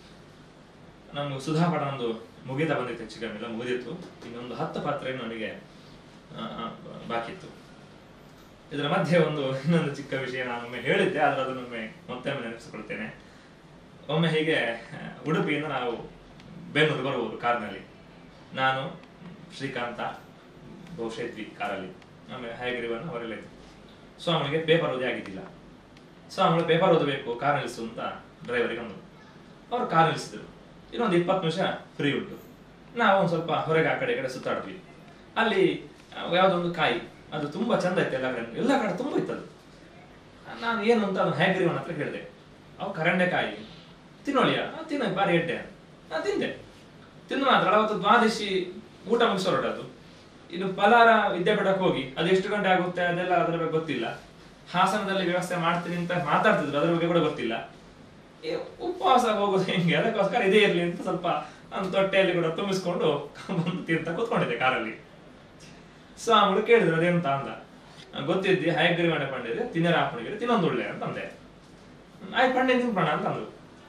ನಮ್ಗೆ ಸುಧಾ ಪಾಠ ಒಂದು ಮುಗಿತಾ ಬಂದಿತ್ತು ಹೆಚ್ಚು ಕಮ್ಮಿ ಎಲ್ಲ ಮುಗಿದಿತ್ತು ಇನ್ನೊಂದು ಹತ್ತು ಪಾತ್ರೆ ನನಗೆ ಆ, ಆ, ಬಾಕಿ ಇತ್ತು ಇದರ ಮಧ್ಯೆ ಒಂದು ಇನ್ನೊಂದು ಚಿಕ್ಕ ವಿಷಯ ನಾನು ಒಮ್ಮೆ ಹೇಳಿದ್ದೆ ಆದ್ರೆ ಅದನ್ನೊಮ್ಮೆ ಮತ್ತೆ ಒಮ್ಮೆ ನೆನಪಿಸಿಕೊಳ್ತೇನೆ ಒಮ್ಮೆ ಹೀಗೆ ಆ, ಉಡುಪಿಯಿಂದ ನಾವು ಬೆನ್ನೂರು ಬರ್ಬೋದು ಕಾರ್ನಲ್ಲಿ ನಾನು ಶ್ರೀಕಾಂತ ಬಹುಶಃ ಇದ್ವಿ ಕಾರಲ್ಲಿ ಆಮೇಲೆ ಹಯಗ್ರೀವನ್ನ ಅವರೆಲ್ಲ ಇದ್ವಿ ಸ್ವಾಮಿಗೆ ಪೇಪರ್ ಓದಿ ಆಗಿದ್ದಿಲ್ಲ ಸ್ವಾಮಿಗಳು ಪೇಪರ್ ಓದಬೇಕು ಕಾರ್ ನಿಲ್ಲಿಸು ಅಂತ ಡ್ರೈವರಿಗೆ ಅಂದ್ರು ಅವ್ರು ಕಾರ್ ನಿಲ್ಲಿಸಿದ್ರು ಇನ್ನೊಂದು ಇಪ್ಪತ್ತು ನಿಮಿಷ ಫ್ರೀ ಉಂಟು ನಾವು ಒಂದು ಸ್ವಲ್ಪ ಹೊರಗೆ ಆ ಕಡೆ ಈ ಕಡೆ ಸುತ್ತಾಡಿದ್ವಿ ಅಲ್ಲಿ ಆ, ಯಾವುದೊಂದು ಕಾಯಿ ಅದು ತುಂಬಾ ಚಂದ ಇತ್ತು ಎಲ್ಲ ಕಡೆ ಎಲ್ಲ ಕಡೆ ತುಂಬ ಇತ್ತು ಅದು ನಾನು ಏನು ಅಂತ ಅದನ್ನ ಹ್ಯಾಗ್ರಿವನ್ ಹತ್ರ ಹೇಳಿದೆ ಅವು ಕರಂಡೆಕಾಯಿ ತಿನ್ನೋಳಿಯ ತಿನ್ನ ಬಾರಿ ಎಡ್ಡೆ ನಾ ತಿಂದೆ ತಿಂದು ಮಾತ್ರ ಅವತ್ತು ದ್ವಾದಶಿ ಊಟ ಮುಗಿಸಿ ಹೊರಟದ್ದು ಇನ್ನು ಪಲಾರ ವಿದ್ಯಾಪೀಠಕ್ಕೆ ಹೋಗಿ ಅದು ಎಷ್ಟು ಗಂಟೆ ಆಗುತ್ತೆ ಅದೆಲ್ಲ ಅದರ ಬಗ್ಗೆ ಗೊತ್ತಿಲ್ಲ ಹಾಸನದಲ್ಲಿ ವ್ಯವಸ್ಥೆ ಮಾಡ್ತೀನಿ ಅಂತ ಮಾತಾಡ್ತಿದ್ರು ಅದ್ರ ಬಗ್ಗೆ ಕೂಡ ಗೊತ್ತಿಲ್ಲ ಈ ಉಪವಾಸ ಹೋಗೋದು ಹೆಂಗೆ ಅದಕ್ಕೋಸ್ಕರ ಇದೇ ಇರ್ಲಿ ಅಂತ ಸ್ವಲ್ಪ ಒಂದು ತೊಟ್ಟೆಯಲ್ಲಿ ಕೂಡ ತುಂಬಿಸ್ಕೊಂಡು ಬಂದು ತಿಂತ ಕೂತ್ಕೊಂಡಿದ್ದೆ ಕಾರಲ್ಲಿ ಸ್ವಾಮಿಗಳು ಕೇಳಿದ್ರು ಅದೇಂತ ಅಂದ ನಾನ್ ಗೊತ್ತಿದ್ದಿ ಹಯಗ್ರಿ ಮನೆ ಪಂಡಿದ್ರೆ ತಿನ್ನರ ಹಾಕೊಂಡಿದ್ರೆ ತಿನ್ನೊಂದು ಒಳ್ಳೆ ಅಂತ ಅಂದೆ ಆಯ್ತು ಪಂಡೆ ತಿನ್ಪಣ ಅಂತ ಅಂದ್ರು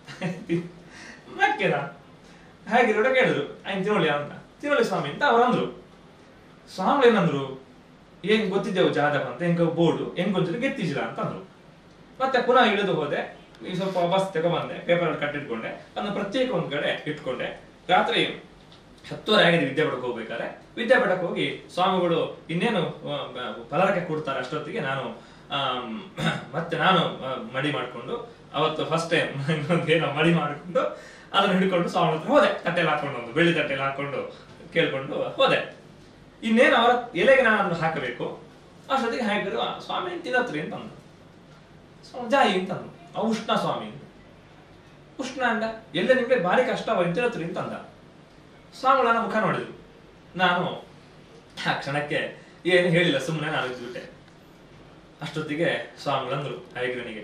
ನಕ್ಕೆನ ಹಾಗಿರಿ ಕೂಡ ಕೇಳಿದ್ರು ಆಯ್ತು ತಿನ್ನೊಳ್ಳಿ ಅಂತ ತಿನ್ನೊಳ್ಳಿ ಸ್ವಾಮಿ ಅಂತ ಅವ್ರು ಅಂದ್ರು ಸ್ವಾಮಿಗಳು ಏನಂದ್ರು ಏನ್ ಗೊತ್ತಿದ್ದೆವು ಜಾದಕ ಅಂತ ಹೆಂಗ ಬೋರ್ಡು ಹೆಂಗ್ ಒಂಚೂರು ಗೆತ್ತಿಸಿಲ್ಲ ಅಂತ ಅಂದ್ರು ಮತ್ತೆ ಪುನಃ ಇಳಿದು ಹೋದೆ ಈ ಸ್ವಲ್ಪ ವಾಪಸ್ ತಗೊಂಬಂದೆ ಪೇಪರ್ ಅಲ್ಲಿ ಕಟ್ಟಿಟ್ಕೊಂಡೆ ಅದನ್ನ ಪ್ರತ್ಯೇಕ ಒಂದ್ ಕಡೆ ಇಟ್ಕೊಂಡೆ ರಾತ್ರಿ ಹತ್ತುವರೆ ಆಗಿದೆ ವಿದ್ಯಾಪೀಠಕ್ಕೆ ಹೋಗ್ಬೇಕಾದ್ರೆ ವಿದ್ಯಾಪೀಠಕ್ಕೆ ಹೋಗಿ ಸ್ವಾಮಿಗಳು ಇನ್ನೇನು ಆ, ಬ- ಫಲರಕ್ಕೆ ಕೊಡ್ತಾರೆ ಅಷ್ಟೊತ್ತಿಗೆ ನಾನು ಆಮ್, ಮತ್ತೆ ನಾನು ಆ, ಮಡಿ ಮಾಡ್ಕೊಂಡು ಅವತ್ತು ಫಸ್ಟ್ ಟೈಮ್ ಏನೋ ಮಡಿ ಮಾಡ್ಕೊಂಡು ಅದನ್ನ ಹಿಡ್ಕೊಂಡು ಸ್ವಾಮಿ ಹತ್ರ ಹೋದೆ ತಟ್ಟೆಲಿ ಹಾಕೊಂಡು ಒಂದು ಬೆಳ್ಳಿ ತಟ್ಟೆಲಿ ಹಾಕೊಂಡು ಕೇಳ್ಕೊಂಡು ಹೋದೆ ಇನ್ನೇನು ಅವರ ಎಲೆಗೆ ನಾನು ಅದನ್ನ ಹಾಕಬೇಕು ಅಷ್ಟೊತ್ತಿಗೆ ಹಾಕಿದ್ರು "ಆ, ಸ್ವಾಮಿ ತಿನ್ನತ್ರಿ ಅಂತ ಅಂದ್ರು ಸ್ವಾಮಿ ಜಾಯಿ ಅಂತ ಅಂದ್ರು ಆ ಉಷ್ಣ ಸ್ವಾಮಿ ಅಂತ. ಉಷ್ಣ ಅಂದ ಎಲ್ಲ ನಿಮ್ಗೆ ಭಾರಿ ಕಷ್ಟ ತಿನ್ನತ್ರಿ ಅಂತ ಅಂದ ಸ್ವಾಮಿಗಳು ನನ್ನ ಮುಖ ನೋಡಿದ್ರು ನಾನು ಆ ಕ್ಷಣಕ್ಕೆ ಏನು ಹೇಳಿಲ್ಲ ಸುಮ್ಮನೆ ನಾನು ಇದ್ಬಿಟ್ಟೆ ಅಷ್ಟೊತ್ತಿಗೆ ಸ್ವಾಮಿಗಳಂದ್ರು ಹೈಗ್ರನಿಗೆ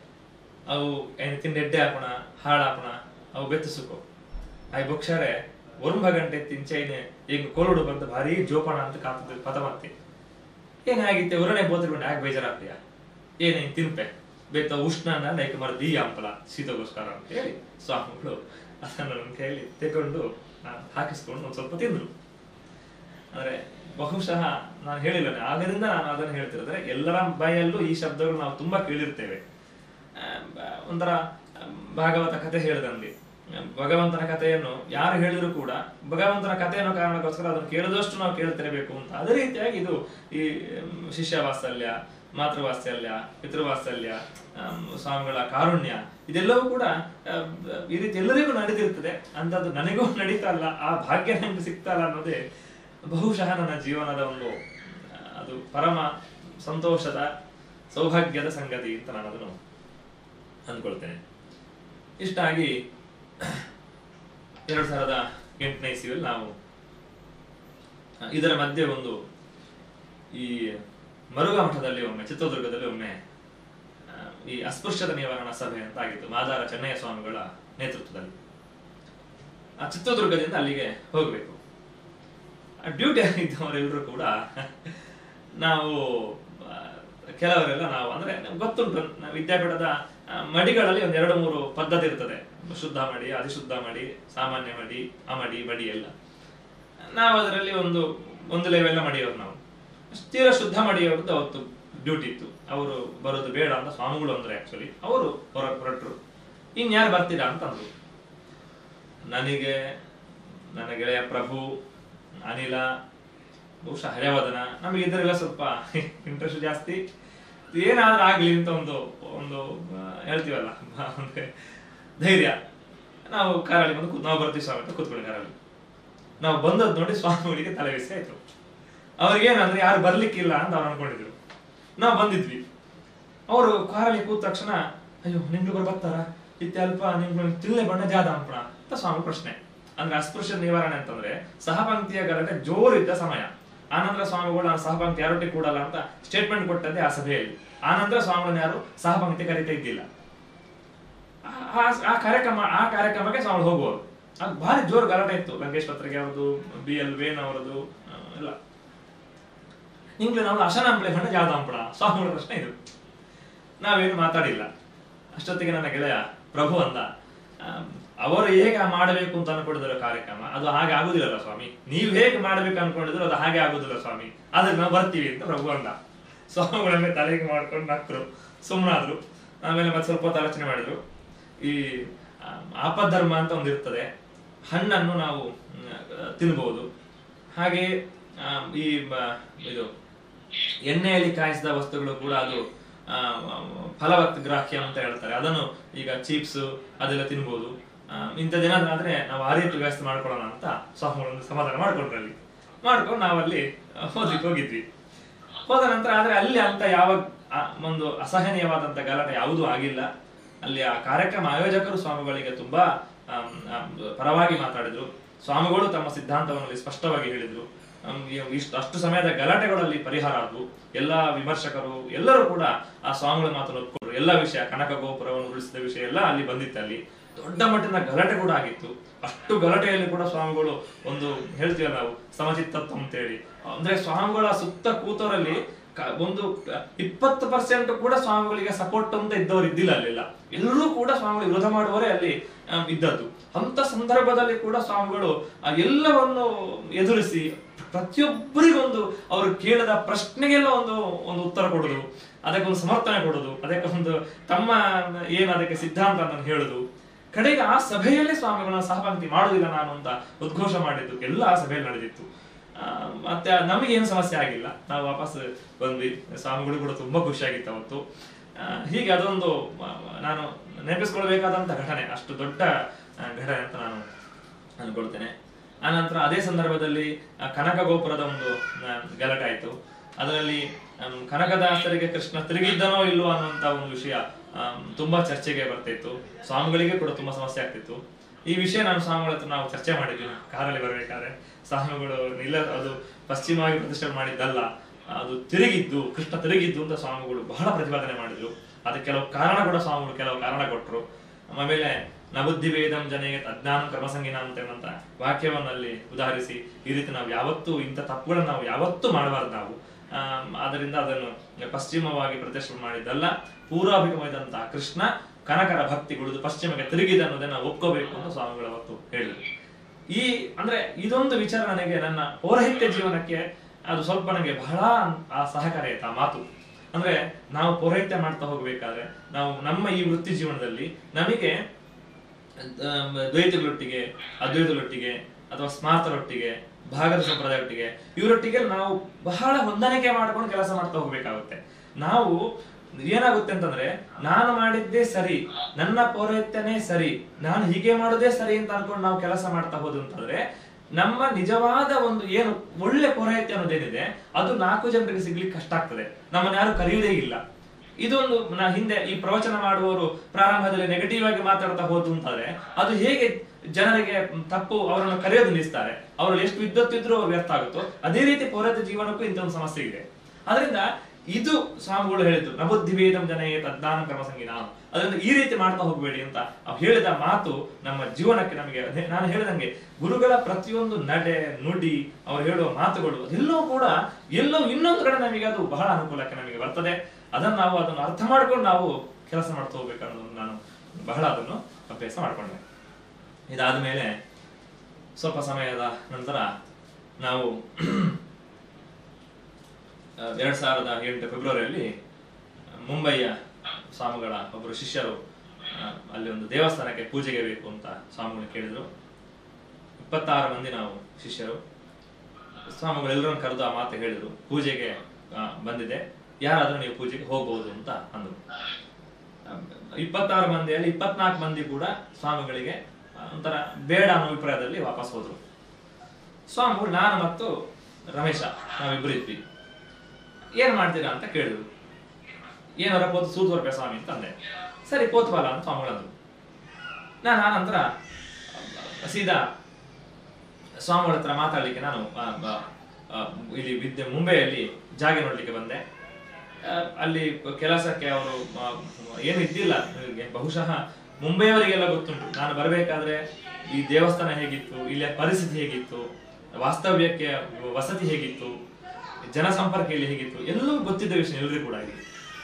ಅವು ಏನು ತಿಂಡಿ ಎಡ್ಡೆ ಹಾಕೋಣ ಹಾಳು ಹಾಕೋಣ ಅವು ಬೆತ್ತಿಸುಕೋ ಅವು ಬೊಕ್ಷಾರೆ ಒಂಬ ಗಂಟೆ ತಿಂಚೈನೆ ಈಗ ಕೋಲುಡು ಬಂತ ಭಾರಿ ಜೋಪಾನ ಅಂತ ಕಾಣ್ತದೆ ಪದ ಮತ್ತೆ ಏನಾಗಿತ್ತೆ ಉರಣೆ ಬೋತಿರ್ಕೊಂಡು ಯಾಕೆ ಬೇಜಾರಾಗ್ತೀಯ ಏನೇನು ತಿನ್ಪೆ ಬೇತ ಉಷ್ಣನ ಲೈಕ್ ಮರದಿ ಅಂಪಲ ಶೀತಗೋಸ್ಕರ ಅಂತ ಹೇಳಿ ಸ್ವಾಮಿಗಳು ಅದನ್ನು ನನ್ನ ಕೈಯಲ್ಲಿ ತೆಗೊಂಡು ನಾನು ಹಾಕಿಸ್ಕೊಂಡು ಒಂದು ಸ್ವಲ್ಪ ತಿಂದ್ರು ಅಂದ್ರೆ ಬಹುಶಃ ನಾನು ಹೇಳಿಲ್ಲ ಆಗದಿಂದ ನಾನು ಅದನ್ನು ಹೇಳ್ತಿರೋದ್ರೆ ಎಲ್ಲರ ಬಾಯಲ್ಲೂ ಈ ಶಬ್ದಗಳು ನಾವು ತುಂಬಾ ಕೇಳಿರ್ತೇವೆ ಆ, ಬ- ಒಂಥರ ಆ, ಭಾಗವತ ಕಥೆ ಹೇಳಿದಂಗೆ ಆ, ಭಗವಂತನ ಕಥೆಯನ್ನು ಯಾರು ಹೇಳಿದ್ರು ಕೂಡ ಭಗವಂತನ ಕಥೆ ಅನ್ನೋ ಕಾರಣಕ್ಕೋಸ್ಕರ ಅದನ್ನು ಕೇಳಿದಷ್ಟು ನಾವು ಕೇಳ್ತಿರಬೇಕು ಅಂತ ಅದೇ ರೀತಿಯಾಗಿ ಇದು ಈ ಮ್, ಶಿಷ್ಯ ವಾತ್ಸಲ್ಯ ಮಾತೃವಾತ್ಸಲ್ಯ ಪಿತೃವಾತ್ಸಲ್ಯ ಆಮ್, ಸ್ವಾಮಿಗಳ ಕಾರುಣ್ಯ ಇದೆಲ್ಲವೂ ಕೂಡ ಆ, ಬ- ಈ ರೀತಿ ಎಲ್ಲರಿಗೂ ನಡೆದಿರ್ತದೆ ಅಂತದ್ದು ನನಗೂ ನಡೀತಾ ಇಲ್ಲ ಆ ಭಾಗ್ಯ ನನಗೆ ಸಿಗ್ತಾ ಇಲ್ಲ ಅನ್ನೋದೇ ಬಹುಶಃ ನನ್ನ ಜೀವನದ ಒಂದು ಆ, ಅದು ಪರಮ ಸಂತೋಷದ ಸೌಭಾಗ್ಯದ ಸಂಗತಿ ಅಂತ ನಾನು ಅದನ್ನು ಅಂದ್ಕೊಳ್ತೇನೆ ಇಷ್ಟಾಗಿ ಎರಡು ಸಾವಿರದ ಎಂಟನೇ ಇಸ್ವಿಯಲ್ಲಿ ನಾವು ಆ, ಇದರ ಮಧ್ಯೆ ಒಂದು ಈ ಮರುಘಾ ಮಠದಲ್ಲಿ ಒಮ್ಮೆ ಚಿತ್ರದುರ್ಗದಲ್ಲಿ ಒಮ್ಮೆ ಆ, ಈ ಅಸ್ಪೃಶ್ಯದ ನಿವಾರಣಾ ಸಭೆ ಅಂತ ಆಗಿತ್ತು ಮಾದಾರ ಚೆನ್ನಯ್ಯ ಸ್ವಾಮಿಗಳ ನೇತೃತ್ವದಲ್ಲಿ ಆ ಚಿತ್ರದುರ್ಗದಿಂದ ಅಲ್ಲಿಗೆ ಹೋಗಬೇಕು ಡ್ಯೂಟಿ ಆಗಿದ್ದವರೆಲ್ಲರೂ ಕೂಡ ನಾವು ಆ, ಕೆಲವರೆಲ್ಲ ನಾವು ಅಂದ್ರೆ ನಮ್ಗೆ ಗೊತ್ತುಂಟು ನಾವು ವಿದ್ಯಾಪೀಠದ ಆ, ಮಡಿಗಳಲ್ಲಿ ಒಂದ್ ಎರಡು ಮೂರು ಪದ್ಧತಿ ಇರ್ತದೆ ಶುದ್ಧ ಮಡಿ ಅಧಿಶುದ್ಧ ಮಡಿ ಸಾಮಾನ್ಯ ಮಡಿ ಅಮಡಿ ಬಡಿ ಎಲ್ಲ ನಾವು ಅದರಲ್ಲಿ ಒಂದು ಒಂದು ಲೆವೆಲ್ಲ ಮಡಿಯೋರು ನಾವು ತೀರಾ ಶುದ್ಧ ಮಡಿಯವರದ್ದು ಅವತ್ತು ಡ್ಯೂಟಿ ಇತ್ತು ಅವರು ಬರೋದು ಬೇಡ ಅಂತ ಸ್ವಾಮಿಗಳು ಅಂದ್ರೆ ಆಕ್ಚುಲಿ ಅವರು ಹೊರ ಹೊರಟರು ಇನ್ಯಾರು ಬರ್ತೀರಾ ಅಂತ ಅಂದ್ರು ನನಗೆ ನನ್ನ ಗೆಳೆಯ ಪ್ರಭು ಅನಿಲ ಬಹುಶಃ ಹರ್ಯವದನ ನಮಗೆ ಇದರೆಲ್ಲ ಸ್ವಲ್ಪ ಇಂಟ್ರೆಸ್ಟ್ ಜಾಸ್ತಿ ಏನಾದ್ರೂ ಆಗ್ಲಿ ಅಂತ ಒಂದು ಒಂದು ಆ, ಹೇಳ್ತೀವಲ್ಲ ಅಂದ್ರೆ ಧೈರ್ಯ ನಾವು ಕಾರಲ್ಲಿ ಬಂದು ಕೂತ್- ನಾವು ಬರ್ತೀವಿ ಸ್ವಾಮಿ ಅಂತ ಕೂತ್ಕೊಳ್ಳಿ ಕಾರಲ್ಲಿ ನಾವು ಬಂದದ್ದು ನೋಡಿ ಸ್ವಾಮಿಗಳಿಗೆ ತಲೆ ಬಿಸಿ ಆಯ್ತು ಅವ್ರಿಗೇನಂದ್ರೆ ಯಾರು ಬರ್ಲಿಕ್ಕಿಲ್ಲ ಅಂತ ಅವ್ರು ಅನ್ಕೊಂಡಿದ್ರು ನಾವು ಬಂದಿದ್ವಿ ಅವರು ಕಾರಲ್ಲಿ ಕೂತ ತಕ್ಷಣ ಅಯ್ಯೋ ನಿಮ್ಗೊಬ್ಬರು ಬರ್ತಾರ ಇತ್ಯಲ್ಪ ನಿಮ್ಗೆ ತಿಳ್ಳೆ ಬಣ್ಣ ಜಾದ ಅಂಪಣ ಅಂತ ಸ್ವಾಮಿ ಪ್ರಶ್ನೆ ಅಂದ್ರೆ ಅಸ್ಪೃಶ್ಯ ನಿವಾರಣೆ ಅಂತಂದ್ರೆ ಸಹಪಂಕ್ತಿಯ ಗಲಾಟೆ ಜೋರಿದ್ದ ಸಮಯ ಆನಂತರ ಸ್ವಾಮಿಗಳು ನಾನು ಸಹಪಂಕ್ತಿ ಯಾರೊಟ್ಟಿಗೆ ಕೂಡಲ್ಲ ಅಂತ ಸ್ಟೇಟ್ಮೆಂಟ್ ಕೊಟ್ಟದ್ದೇ ಆ ಸಭೆಯಲ್ಲಿ ಆನಂತರ ಸ್ವಾಮಿಗಳನ್ನ ಯಾರು ಸಹಪಂಕ್ತಿ ಕರೀತಾ ಇದ್ದಿಲ್ಲ ಆ- ಆ- ಆ ಕಾರ್ಯಕ್ರಮ ಆ ಕಾರ್ಯಕ್ರಮಕ್ಕೆ ಸ್ವಾಮಿ ಹೋಗುವರು ಅದು ಭಾರಿ ಜೋರು ಗಲಾಟೆ ಇತ್ತು ಲಂಕೇಶ್ ಪತ್ರಿಕೆ ಅವರದು ಬಿ ಎಲ್ ವೇನ್ ಅವರದು ಆ, ಎಲ್ಲ ನಿಂಗ್ಲೆ ನಾವು ಅಶನಾಂಬಳೆ ಹಣ್ಣು ಜಾದಾಂಪಳ ಸ್ವಾಮಿಗಳ ಪ್ರಶ್ನೆ ಇದು ನಾವೇನು ಮಾತಾಡಿಲ್ಲ ಅಷ್ಟೊತ್ತಿಗೆ ನನ್ನ ಗೆಳೆಯ ಪ್ರಭು ಅಂದ ಆಮ್, ಅವರು ಹೇಗೆ ಮಾಡಬೇಕು ಅಂತ ಅನ್ಕೊಂಡಿದ್ರು ಕಾರ್ಯಕ್ರಮ ಅದು ಹಾಗೆ ಆಗುದಿಲ್ಲಲ್ಲ ಸ್ವಾಮಿ ನೀವು ಹೇಗೆ ಮಾಡ್ಬೇಕು ಅನ್ಕೊಂಡಿದ್ರು ಅದು ಹಾಗೆ ಆಗುದಿಲ್ಲ ಸ್ವಾಮಿ ಆದ್ರೆ ನಾವು ಬರ್ತೀವಿ ಅಂತ ಪ್ರಭು ಅಂದ ಸ್ವಾಮಿಗಳನ್ನೇ ತಲೆಗೆ ಮಾಡ್ಕೊಂಡು ನಕ್ಕರು ಸುಮ್ಮನಾದ್ರು ಆಮೇಲೆ ಮತ್ತೆ ಸ್ವಲ್ಪ ಹೊತ್ತು ಆಲೋಚನೆ ಮಾಡಿದ್ರು ಈ ಆಮ್, ಆಪದ್ಧರ್ಮ ಅಂತ ಒಂದು ಇರ್ತದೆ ಹಣ್ಣನ್ನು ನಾವು ಮ್, ತಿನ್ಬಹುದು ಹಾಗೆ ಆಮ್, ಈ ಬ- ಇದು ಎಣ್ಣೆಯಲ್ಲಿ ಕಾಯಿಸಿದ ವಸ್ತುಗಳು ಕೂಡ ಅದು ಆ, ಫಲವತ್ ಗ್ರಾಹ್ಯ ಅಂತ ಹೇಳ್ತಾರೆ ಅದನ್ನು ಈಗ ಚೀಪ್ಸ್ ಅದೆಲ್ಲ ತಿನ್ಬೋದು ಆ, ಇಂಥದ್ದೇನಾದ್ರೂ ಆದ್ರೆ ನಾವು ಆ ರೀತಿ ವ್ಯವಸ್ಥೆ ಮಾಡ್ಕೊಳ್ಳೋಣ ಅಂತ ಸ್ವಾಮಿಗಳೊಂದು ಸಮಾಧಾನ ಮಾಡ್ಕೊಂಡ್ರು ಅಲ್ಲಿ ಮಾಡ್ಕೊಂಡು ನಾವಲ್ಲಿ ಹೋದ್ಲಿಕ್ಕೆ ಹೋಗಿದ್ವಿ ಹೋದ ನಂತರ ಆದ್ರೆ ಅಲ್ಲಿ ಅಂತ ಯಾವ ಆ, ಒಂದು ಅಸಹನೀಯವಾದಂತ ಗಲಾಟೆ ಯಾವುದೂ ಆಗಿಲ್ಲ ಅಲ್ಲಿ ಆ ಕಾರ್ಯಕ್ರಮ ಆಯೋಜಕರು ಸ್ವಾಮಿಗಳಿಗೆ ತುಂಬಾ ಆಮ್, ಆಮ್, ಪರವಾಗಿ ಮಾತಾಡಿದ್ರು ಸ್ವಾಮಿಗಳು ತಮ್ಮ ಸಿದ್ಧಾಂತವನ್ನು ಅಲ್ಲಿ ಸ್ಪಷ್ಟವಾಗಿ ಹೇಳಿದ್ರು ಆಮ್, ಈ- ಇಷ್ಟು ಅಷ್ಟು ಸಮಯದ ಗಲಾಟೆಗಳಲ್ಲಿ ಪರಿಹಾರ ಆದವು ಎಲ್ಲಾ ವಿಮರ್ಶಕರು ಎಲ್ಲರೂ ಕೂಡ ಆ ಸ್ವಾಮಿಗಳ ಮಾತನ್ನು ಒಪ್ಕೊಂಡ್ರು ಎಲ್ಲ ವಿಷಯ ಕನಕ ಗೋಪುರವನ್ನು ಉಳಿಸಿದ ವಿಷಯ ಎಲ್ಲ ಅಲ್ಲಿ ಬಂದಿತ್ತು ಅಲ್ಲಿ ದೊಡ್ಡ ಮಟ್ಟಿನ ಗಲಾಟೆ ಕೂಡ ಆಗಿತ್ತು ಅಷ್ಟು ಗಲಾಟೆಯಲ್ಲಿ ಕೂಡ ಸ್ವಾಮಿಗಳು ಒಂದು ಹೇಳ್ತೀವಲ್ಲ ನಾವು ಸಮಚಿತ್ತತ್ವ ಅಂತೇಳಿ ಅಂದ್ರೆ ಸ್ವಾಮಿಗಳ ಸುತ್ತ ಕೂತವರಲ್ಲಿ ಕ- ಒಂದು ಇಪ್ಪತ್ತು ಪರ್ಸೆಂಟ್ ಕೂಡ ಸ್ವಾಮಿಗಳಿಗೆ ಸಪೋರ್ಟ್ ಅಂತ ಇದ್ದವರು ಇದ್ದಿಲ್ಲ ಅಲ್ಲೆಲ್ಲ ಎಲ್ಲರೂ ಕೂಡ ಸ್ವಾಮಿಗಳು ವಿರೋಧ ಮಾಡುವವರೇ ಅಲ್ಲಿ ಆ, ಇದ್ದದ್ದು ಅಂತ ಸಂದರ್ಭದಲ್ಲಿ ಕೂಡ ಸ್ವಾಮಿಗಳು ಆ ಎಲ್ಲವನ್ನು ಎದುರಿಸಿ ಪ್ರತಿಯೊಬ್ಬರಿಗೊಂದು ಅವರು ಕೇಳಿದ ಪ್ರಶ್ನೆಗೆಲ್ಲ ಒಂದು ಒಂದು ಉತ್ತರ ಕೊಡುದು ಅದಕ್ಕೊಂದು ಸಮರ್ಥನೆ ಕೊಡುದು ಅದಕ್ಕೊಂದು ತಮ್ಮ ಏನು ಅದಕ್ಕೆ ಸಿದ್ಧಾಂತ ಅಂತ ಹೇಳುದು ಕಡೆಗೆ ಆ ಸಭೆಯಲ್ಲೇ ಸ್ವಾಮಿಗಳನ್ನ ಸಹಪಂಕ್ತಿ ಮಾಡುವುದಿಲ್ಲ ನಾನು ಅಂತ ಉದ್ಘೋಷ ಮಾಡಿದ್ದು ಎಲ್ಲ ಆ ಸಭೆಯಲ್ಲಿ ನಡೆದಿತ್ತು ಆ, ಮತ್ತೆ ನಮಗೆ ಏನು ಸಮಸ್ಯೆ ಆಗಿಲ್ಲ ನಾವು ವಾಪಸ್ ಬಂದ್ವಿ ಸ್ವಾಮಿಗಳು ಕೂಡ ತುಂಬಾ ಖುಷಿಯಾಗಿತ್ತು ಅವತ್ತು ಆ, ಹೀಗೆ ಅದೊಂದು ಆ, ನಾನು ನೆನಪಿಸ್ಕೊಳ್ಬೇಕಾದಂತ ಘಟನೆ ಅಷ್ಟು ದೊಡ್ಡ ಆ, ಘಟನೆ ಅಂತ ನಾನು ಅನ್ಕೊಳ್ತೇನೆ ಆನಂತರ ಅದೇ ಸಂದರ್ಭದಲ್ಲಿ ಆ, ಕನಕ ಗೋಪುರದ ಒಂದು ಆ, ಗಲಾಟೆ ಆಯ್ತು ಅದರಲ್ಲಿ ಆಮ್, ಕನಕದಾಸರಿಗೆ ಕೃಷ್ಣ ತಿರುಗಿದ್ದನೋ ಇಲ್ವೋ ಅನ್ನುವಂತ ಒಂದು ವಿಷಯ ಆಮ್, ತುಂಬಾ ಚರ್ಚೆಗೆ ಬರ್ತಿತ್ತು ಸ್ವಾಮಿಗಳಿಗೆ ಕೂಡ ತುಂಬಾ ಸಮಸ್ಯೆ ಆಗ್ತಿತ್ತು ಈ ವಿಷಯ ನಾನು ಸ್ವಾಮಿಗಳ ಹತ್ರ ನಾವು ಚರ್ಚೆ ಮಾಡಿದ್ವಿ ಕಾರಲ್ಲಿ ಬರಬೇಕಾದ್ರೆ ಸ್ವಾಮಿಗಳು ಇಲ್ಲ ಅದು ಪಶ್ಚಿಮವಾಗಿ ಪ್ರತಿಷ್ಠೆ ಮಾಡಿದ್ದಲ್ಲ ಅದು ತಿರುಗಿದ್ದು ಕೃಷ್ಣ ತಿರುಗಿದ್ದು ಅಂತ ಸ್ವಾಮಿಗಳು ಬಹಳ ಪ್ರತಿಪಾದನೆ ಮಾಡಿದ್ರು ಅದಕ್ಕೆ ಕೆಲವು ಕಾರಣ ಕೂಡ ಸ್ವಾಮಿಗಳು ಕೆಲವು ಕಾರಣ ಕೊಟ್ಟರು ಆಮೇಲೆ ನಬುದ್ಧಿ ವೇದಂ ಜನೆಗೆ ಅಜ್ಞಾನ ಕರ್ಮಸಂಗಿನ ಅಂತ ಹೇಳುವಂತ ವಾಕ್ಯವನ್ನಲ್ಲಿ ಉದಾಹರಿಸಿ ಈ ರೀತಿ ನಾವು ಯಾವತ್ತೂ ಇಂಥ ತಪ್ಪುಗಳನ್ನು ನಾವು ಯಾವತ್ತೂ ಮಾಡಬಾರ್ದು ನಾವು ಆಮ್, ಆದ್ದರಿಂದ ಅದನ್ನು ಪಶ್ಚಿಮವಾಗಿ ಪ್ರತಿಷ್ಠೆ ಮಾಡಿದ್ದಲ್ಲ ಪೂರ್ವಾಭಿಗಮದಂತಹ ಕೃಷ್ಣ ಕನಕರ ಭಕ್ತಿ ಉಳಿದು ಪಶ್ಚಿಮಕ್ಕೆ ತಿರುಗಿದೆ ಅನ್ನೋದನ್ನ ಒಪ್ಕೋಬೇಕು ಅಂತ ಸ್ವಾಮಿಗಳು ಅವತ್ತು ಹೇಳಿದರು ಈ ಅಂದ್ರೆ ಇದೊಂದು ವಿಚಾರ ನನಗೆ ನನ್ನ ಪೌರಹಿತ್ಯ ಜೀವನಕ್ಕೆ ಅದು ಸ್ವಲ್ಪ ನನಗೆ ಬಹಳ ಆ ಸಹಕಾರಿ ಆಯ್ತು ಆ ಮಾತು ಅಂದ್ರೆ ನಾವು ಪೌರಹಿತ್ಯ ಮಾಡ್ತಾ ಹೋಗ್ಬೇಕಾದ್ರೆ ನಾವು ನಮ್ಮ ಈ ವೃತ್ತಿ ಜೀವನದಲ್ಲಿ ನಮಗೆ ಆಮ್, ದ್ವೈತಗಳೊಟ್ಟಿಗೆ ಅದ್ವೈತಗಳೊಟ್ಟಿಗೆ ಅಥವಾ ಸ್ಮಾರ್ತರೊಟ್ಟಿಗೆ ಭಾಗದ ಸಂಪ್ರದಾಯೊಟ್ಟಿಗೆ ಇವರೊಟ್ಟಿಗೆ ನಾವು ಬಹಳ ಹೊಂದಾಣಿಕೆ ಮಾಡ್ಕೊಂಡು ಕೆಲಸ ಮಾಡ್ತಾ ಹೋಗ್ಬೇಕಾಗುತ್ತೆ ನಾವು ಏನಾಗುತ್ತೆ ಅಂತಂದ್ರೆ ನಾನು ಮಾಡಿದ್ದೇ ಸರಿ ನನ್ನ ಪೌರಹಿತ್ಯನೇ ಸರಿ ನಾನು ಹೀಗೆ ಮಾಡೋದೇ ಸರಿ ಅಂತ ಅನ್ಕೊಂಡು ನಾವು ಕೆಲಸ ಮಾಡ್ತಾ ಹೋದು ಅಂತಂದ್ರೆ ನಮ್ಮ ನಿಜವಾದ ಒಂದು ಏನು ಒಳ್ಳೆ ಪೌರಹಿತ್ಯ ಅನ್ನೋದೇನಿದೆ ಅದು ನಾಲ್ಕು ಜನರಿಗೆ ಸಿಗ್ಲಿಕ್ಕೆ ಕಷ್ಟ ಆಗ್ತದೆ ನಮ್ಮನ್ನ ಯಾರು ಕರೆಯುವುದೇ ಇಲ್ಲ ಇದೊಂದು ನಾ ಹಿಂದೆ ಈ ಪ್ರವಚನ ಮಾಡುವವರು ಪ್ರಾರಂಭದಲ್ಲಿ ನೆಗೆಟಿವ್ ಆಗಿ ಮಾತಾಡ್ತಾ ಹೋದ್ರು ಅಂತಂದ್ರೆ ಅದು ಹೇಗೆ ಜನರಿಗೆ ತಪ್ಪು ಅವರನ್ನು ಕರೆಯೋದು ನಿಲ್ಲಿಸ್ತಾರೆ ಅವರು ಎಷ್ಟು ವಿದ್ವತ್ತಿದ್ರು ಅವ್ರು ವ್ಯರ್ಥ ಆಗುತ್ತೋ ಅದೇ ರೀತಿ ಪೌರತ್ವ ಜೀವನಕ್ಕೂ ಇಂಥ ಒಂದು ಸಮಸ್ಯೆ ಇದೆ ಅದರಿಂದ ಇದು ಸ್ವಾಮಿಗಳು ಹೇಳಿದ್ರು ನಬುದ್ಧಿ ವೇದಂ ಜನಯೇ ತದ್ದಾನ ಕ್ರಮ ಸಂಗೀನ ಅದರಿಂದ ಈ ರೀತಿ ಮಾಡ್ತಾ ಹೋಗ್ಬೇಡಿ ಅಂತ ಅವ್ರು ಹೇಳಿದ ಮಾತು ನಮ್ಮ ಜೀವನಕ್ಕೆ ನಮಗೆ ಅದೇ ನಾನು ಹೇಳಿದಂಗೆ ಗುರುಗಳ ಪ್ರತಿಯೊಂದು ನಡೆ ನುಡಿ ಅವ್ರು ಹೇಳುವ ಮಾತುಗಳು ಅದೆಲ್ಲವೂ ಕೂಡ ಎಲ್ಲೋ ಇನ್ನೊಂದು ಕಡೆ ನಮಗೆ ಅದು ಬಹಳ ಅನುಕೂಲಕ್ಕೆ ನಮಗೆ ಬರ್ತದೆ ಅದನ್ನು ನಾವು ಅದನ್ನು ಅರ್ಥ ಮಾಡ್ಕೊಂಡು ನಾವು ಕೆಲಸ ಮಾಡ್ತಾ ಹೋಗ್ಬೇಕನ್ನೋದನ್ನು ನಾನು ಬಹಳ ಅದನ್ನು ಅಭ್ಯಾಸ ಮಾಡ್ಕೊಂಡೆ ಇದಾದ ಮೇಲೆ ಸ್ವಲ್ಪ ಸಮಯದ ನಂತರ ನಾವು ಎರಡ್ ಸಾವಿರದ ಎಂಟು ಫೆಬ್ರವರಿಯಲ್ಲಿ ಮುಂಬೈಯ ಸ್ವಾಮಿಗಳ ಒಬ್ಬರು ಶಿಷ್ಯರು ಆ, ಅಲ್ಲಿ ಒಂದು ದೇವಸ್ಥಾನಕ್ಕೆ ಪೂಜೆಗೆ ಬೇಕು ಅಂತ ಸ್ವಾಮಿಗಳು ಕೇಳಿದ್ರು ಇಪ್ಪತ್ತಾರು ಮಂದಿ ನಾವು ಶಿಷ್ಯರು ಸ್ವಾಮಿಗಳು ಎಲ್ಲರನ್ನು ಕರೆದು ಆ ಮಾತು ಹೇಳಿದ್ರು ಪೂಜೆಗೆ ಆ, ಬಂದಿದೆ ಯಾರಾದ್ರೂ ನೀವು ಪೂಜೆಗೆ ಹೋಗ್ಬೋದು ಅಂತ ಅಂದ್ರು ಆ, ಇಪ್ಪತ್ತಾರು ಮಂದಿಯಲ್ಲಿ ಇಪ್ಪತ್ನಾಲ್ಕು ಮಂದಿ ಕೂಡ ಸ್ವಾಮಿಗಳಿಗೆ ಆ, ಒಂಥರ ಬೇಡ ಅನ್ನೋ ಅಭಿಪ್ರಾಯದಲ್ಲಿ ವಾಪಸ್ ಹೋದ್ರು ಸ್ವಾಮಿಗಳು ನಾನು ಮತ್ತು ರಮೇಶ ನಾವಿಬ್ರು ಇದ್ವಿ ಏನ್ ಮಾಡ್ತೀರಾ ಅಂತ ಕೇಳಿದ್ರು ಏನಾರ ಪೋತು ಸೂತೋರ್ಪೆ ಸ್ವಾಮಿ ಅಂತ ಅಂದೆ ಸರಿ ಪೋತ್ವಾಲ ಅಂತ ಸ್ವಾಮಿಗಳಂದ್ರು ನಾನು ಆನಂತರ ಸೀದಾ ಸ್ವಾಮಿಗಳ ಹತ್ರ ಮಾತಾಡ್ಲಿಕ್ಕೆ ನಾನು ಆ, ಬ- ಆ, ಇಲ್ಲಿ ವಿದ್ಯೆ ಮುಂಬೈಯಲ್ಲಿ ಜಾಗ ನೋಡ್ಲಿಕ್ಕೆ ಬಂದೆ ಆ, ಅಲ್ಲಿ ಕೆಲಸಕ್ಕೆ ಅವರು ಏನು ಇದ್ದಿಲ್ಲ ಇವ್ರಿಗೆ ಬಹುಶಃ ಮುಂಬೈಯವರಿಗೆಲ್ಲ ಗೊತ್ತುಂಟು ನಾನು ಬರಬೇಕಾದ್ರೆ ಈ ದೇವಸ್ಥಾನ ಹೇಗಿತ್ತು ಇಲ್ಲಿಯ ಪರಿಸ್ಥಿತಿ ಹೇಗಿತ್ತು ವಾಸ್ತವ್ಯಕ್ಕೆ ವಸತಿ ಹೇಗಿತ್ತು ಜನಸಂಪರ್ಕ ಇಲ್ಲಿ ಹೇಗಿತ್ತು ಎಲ್ಲವೂ ಗೊತ್ತಿದ್ದ ವಿಷಯ ಎಲ್ರಿಗೂ ಕೂಡ ಇಲ್ಲಿ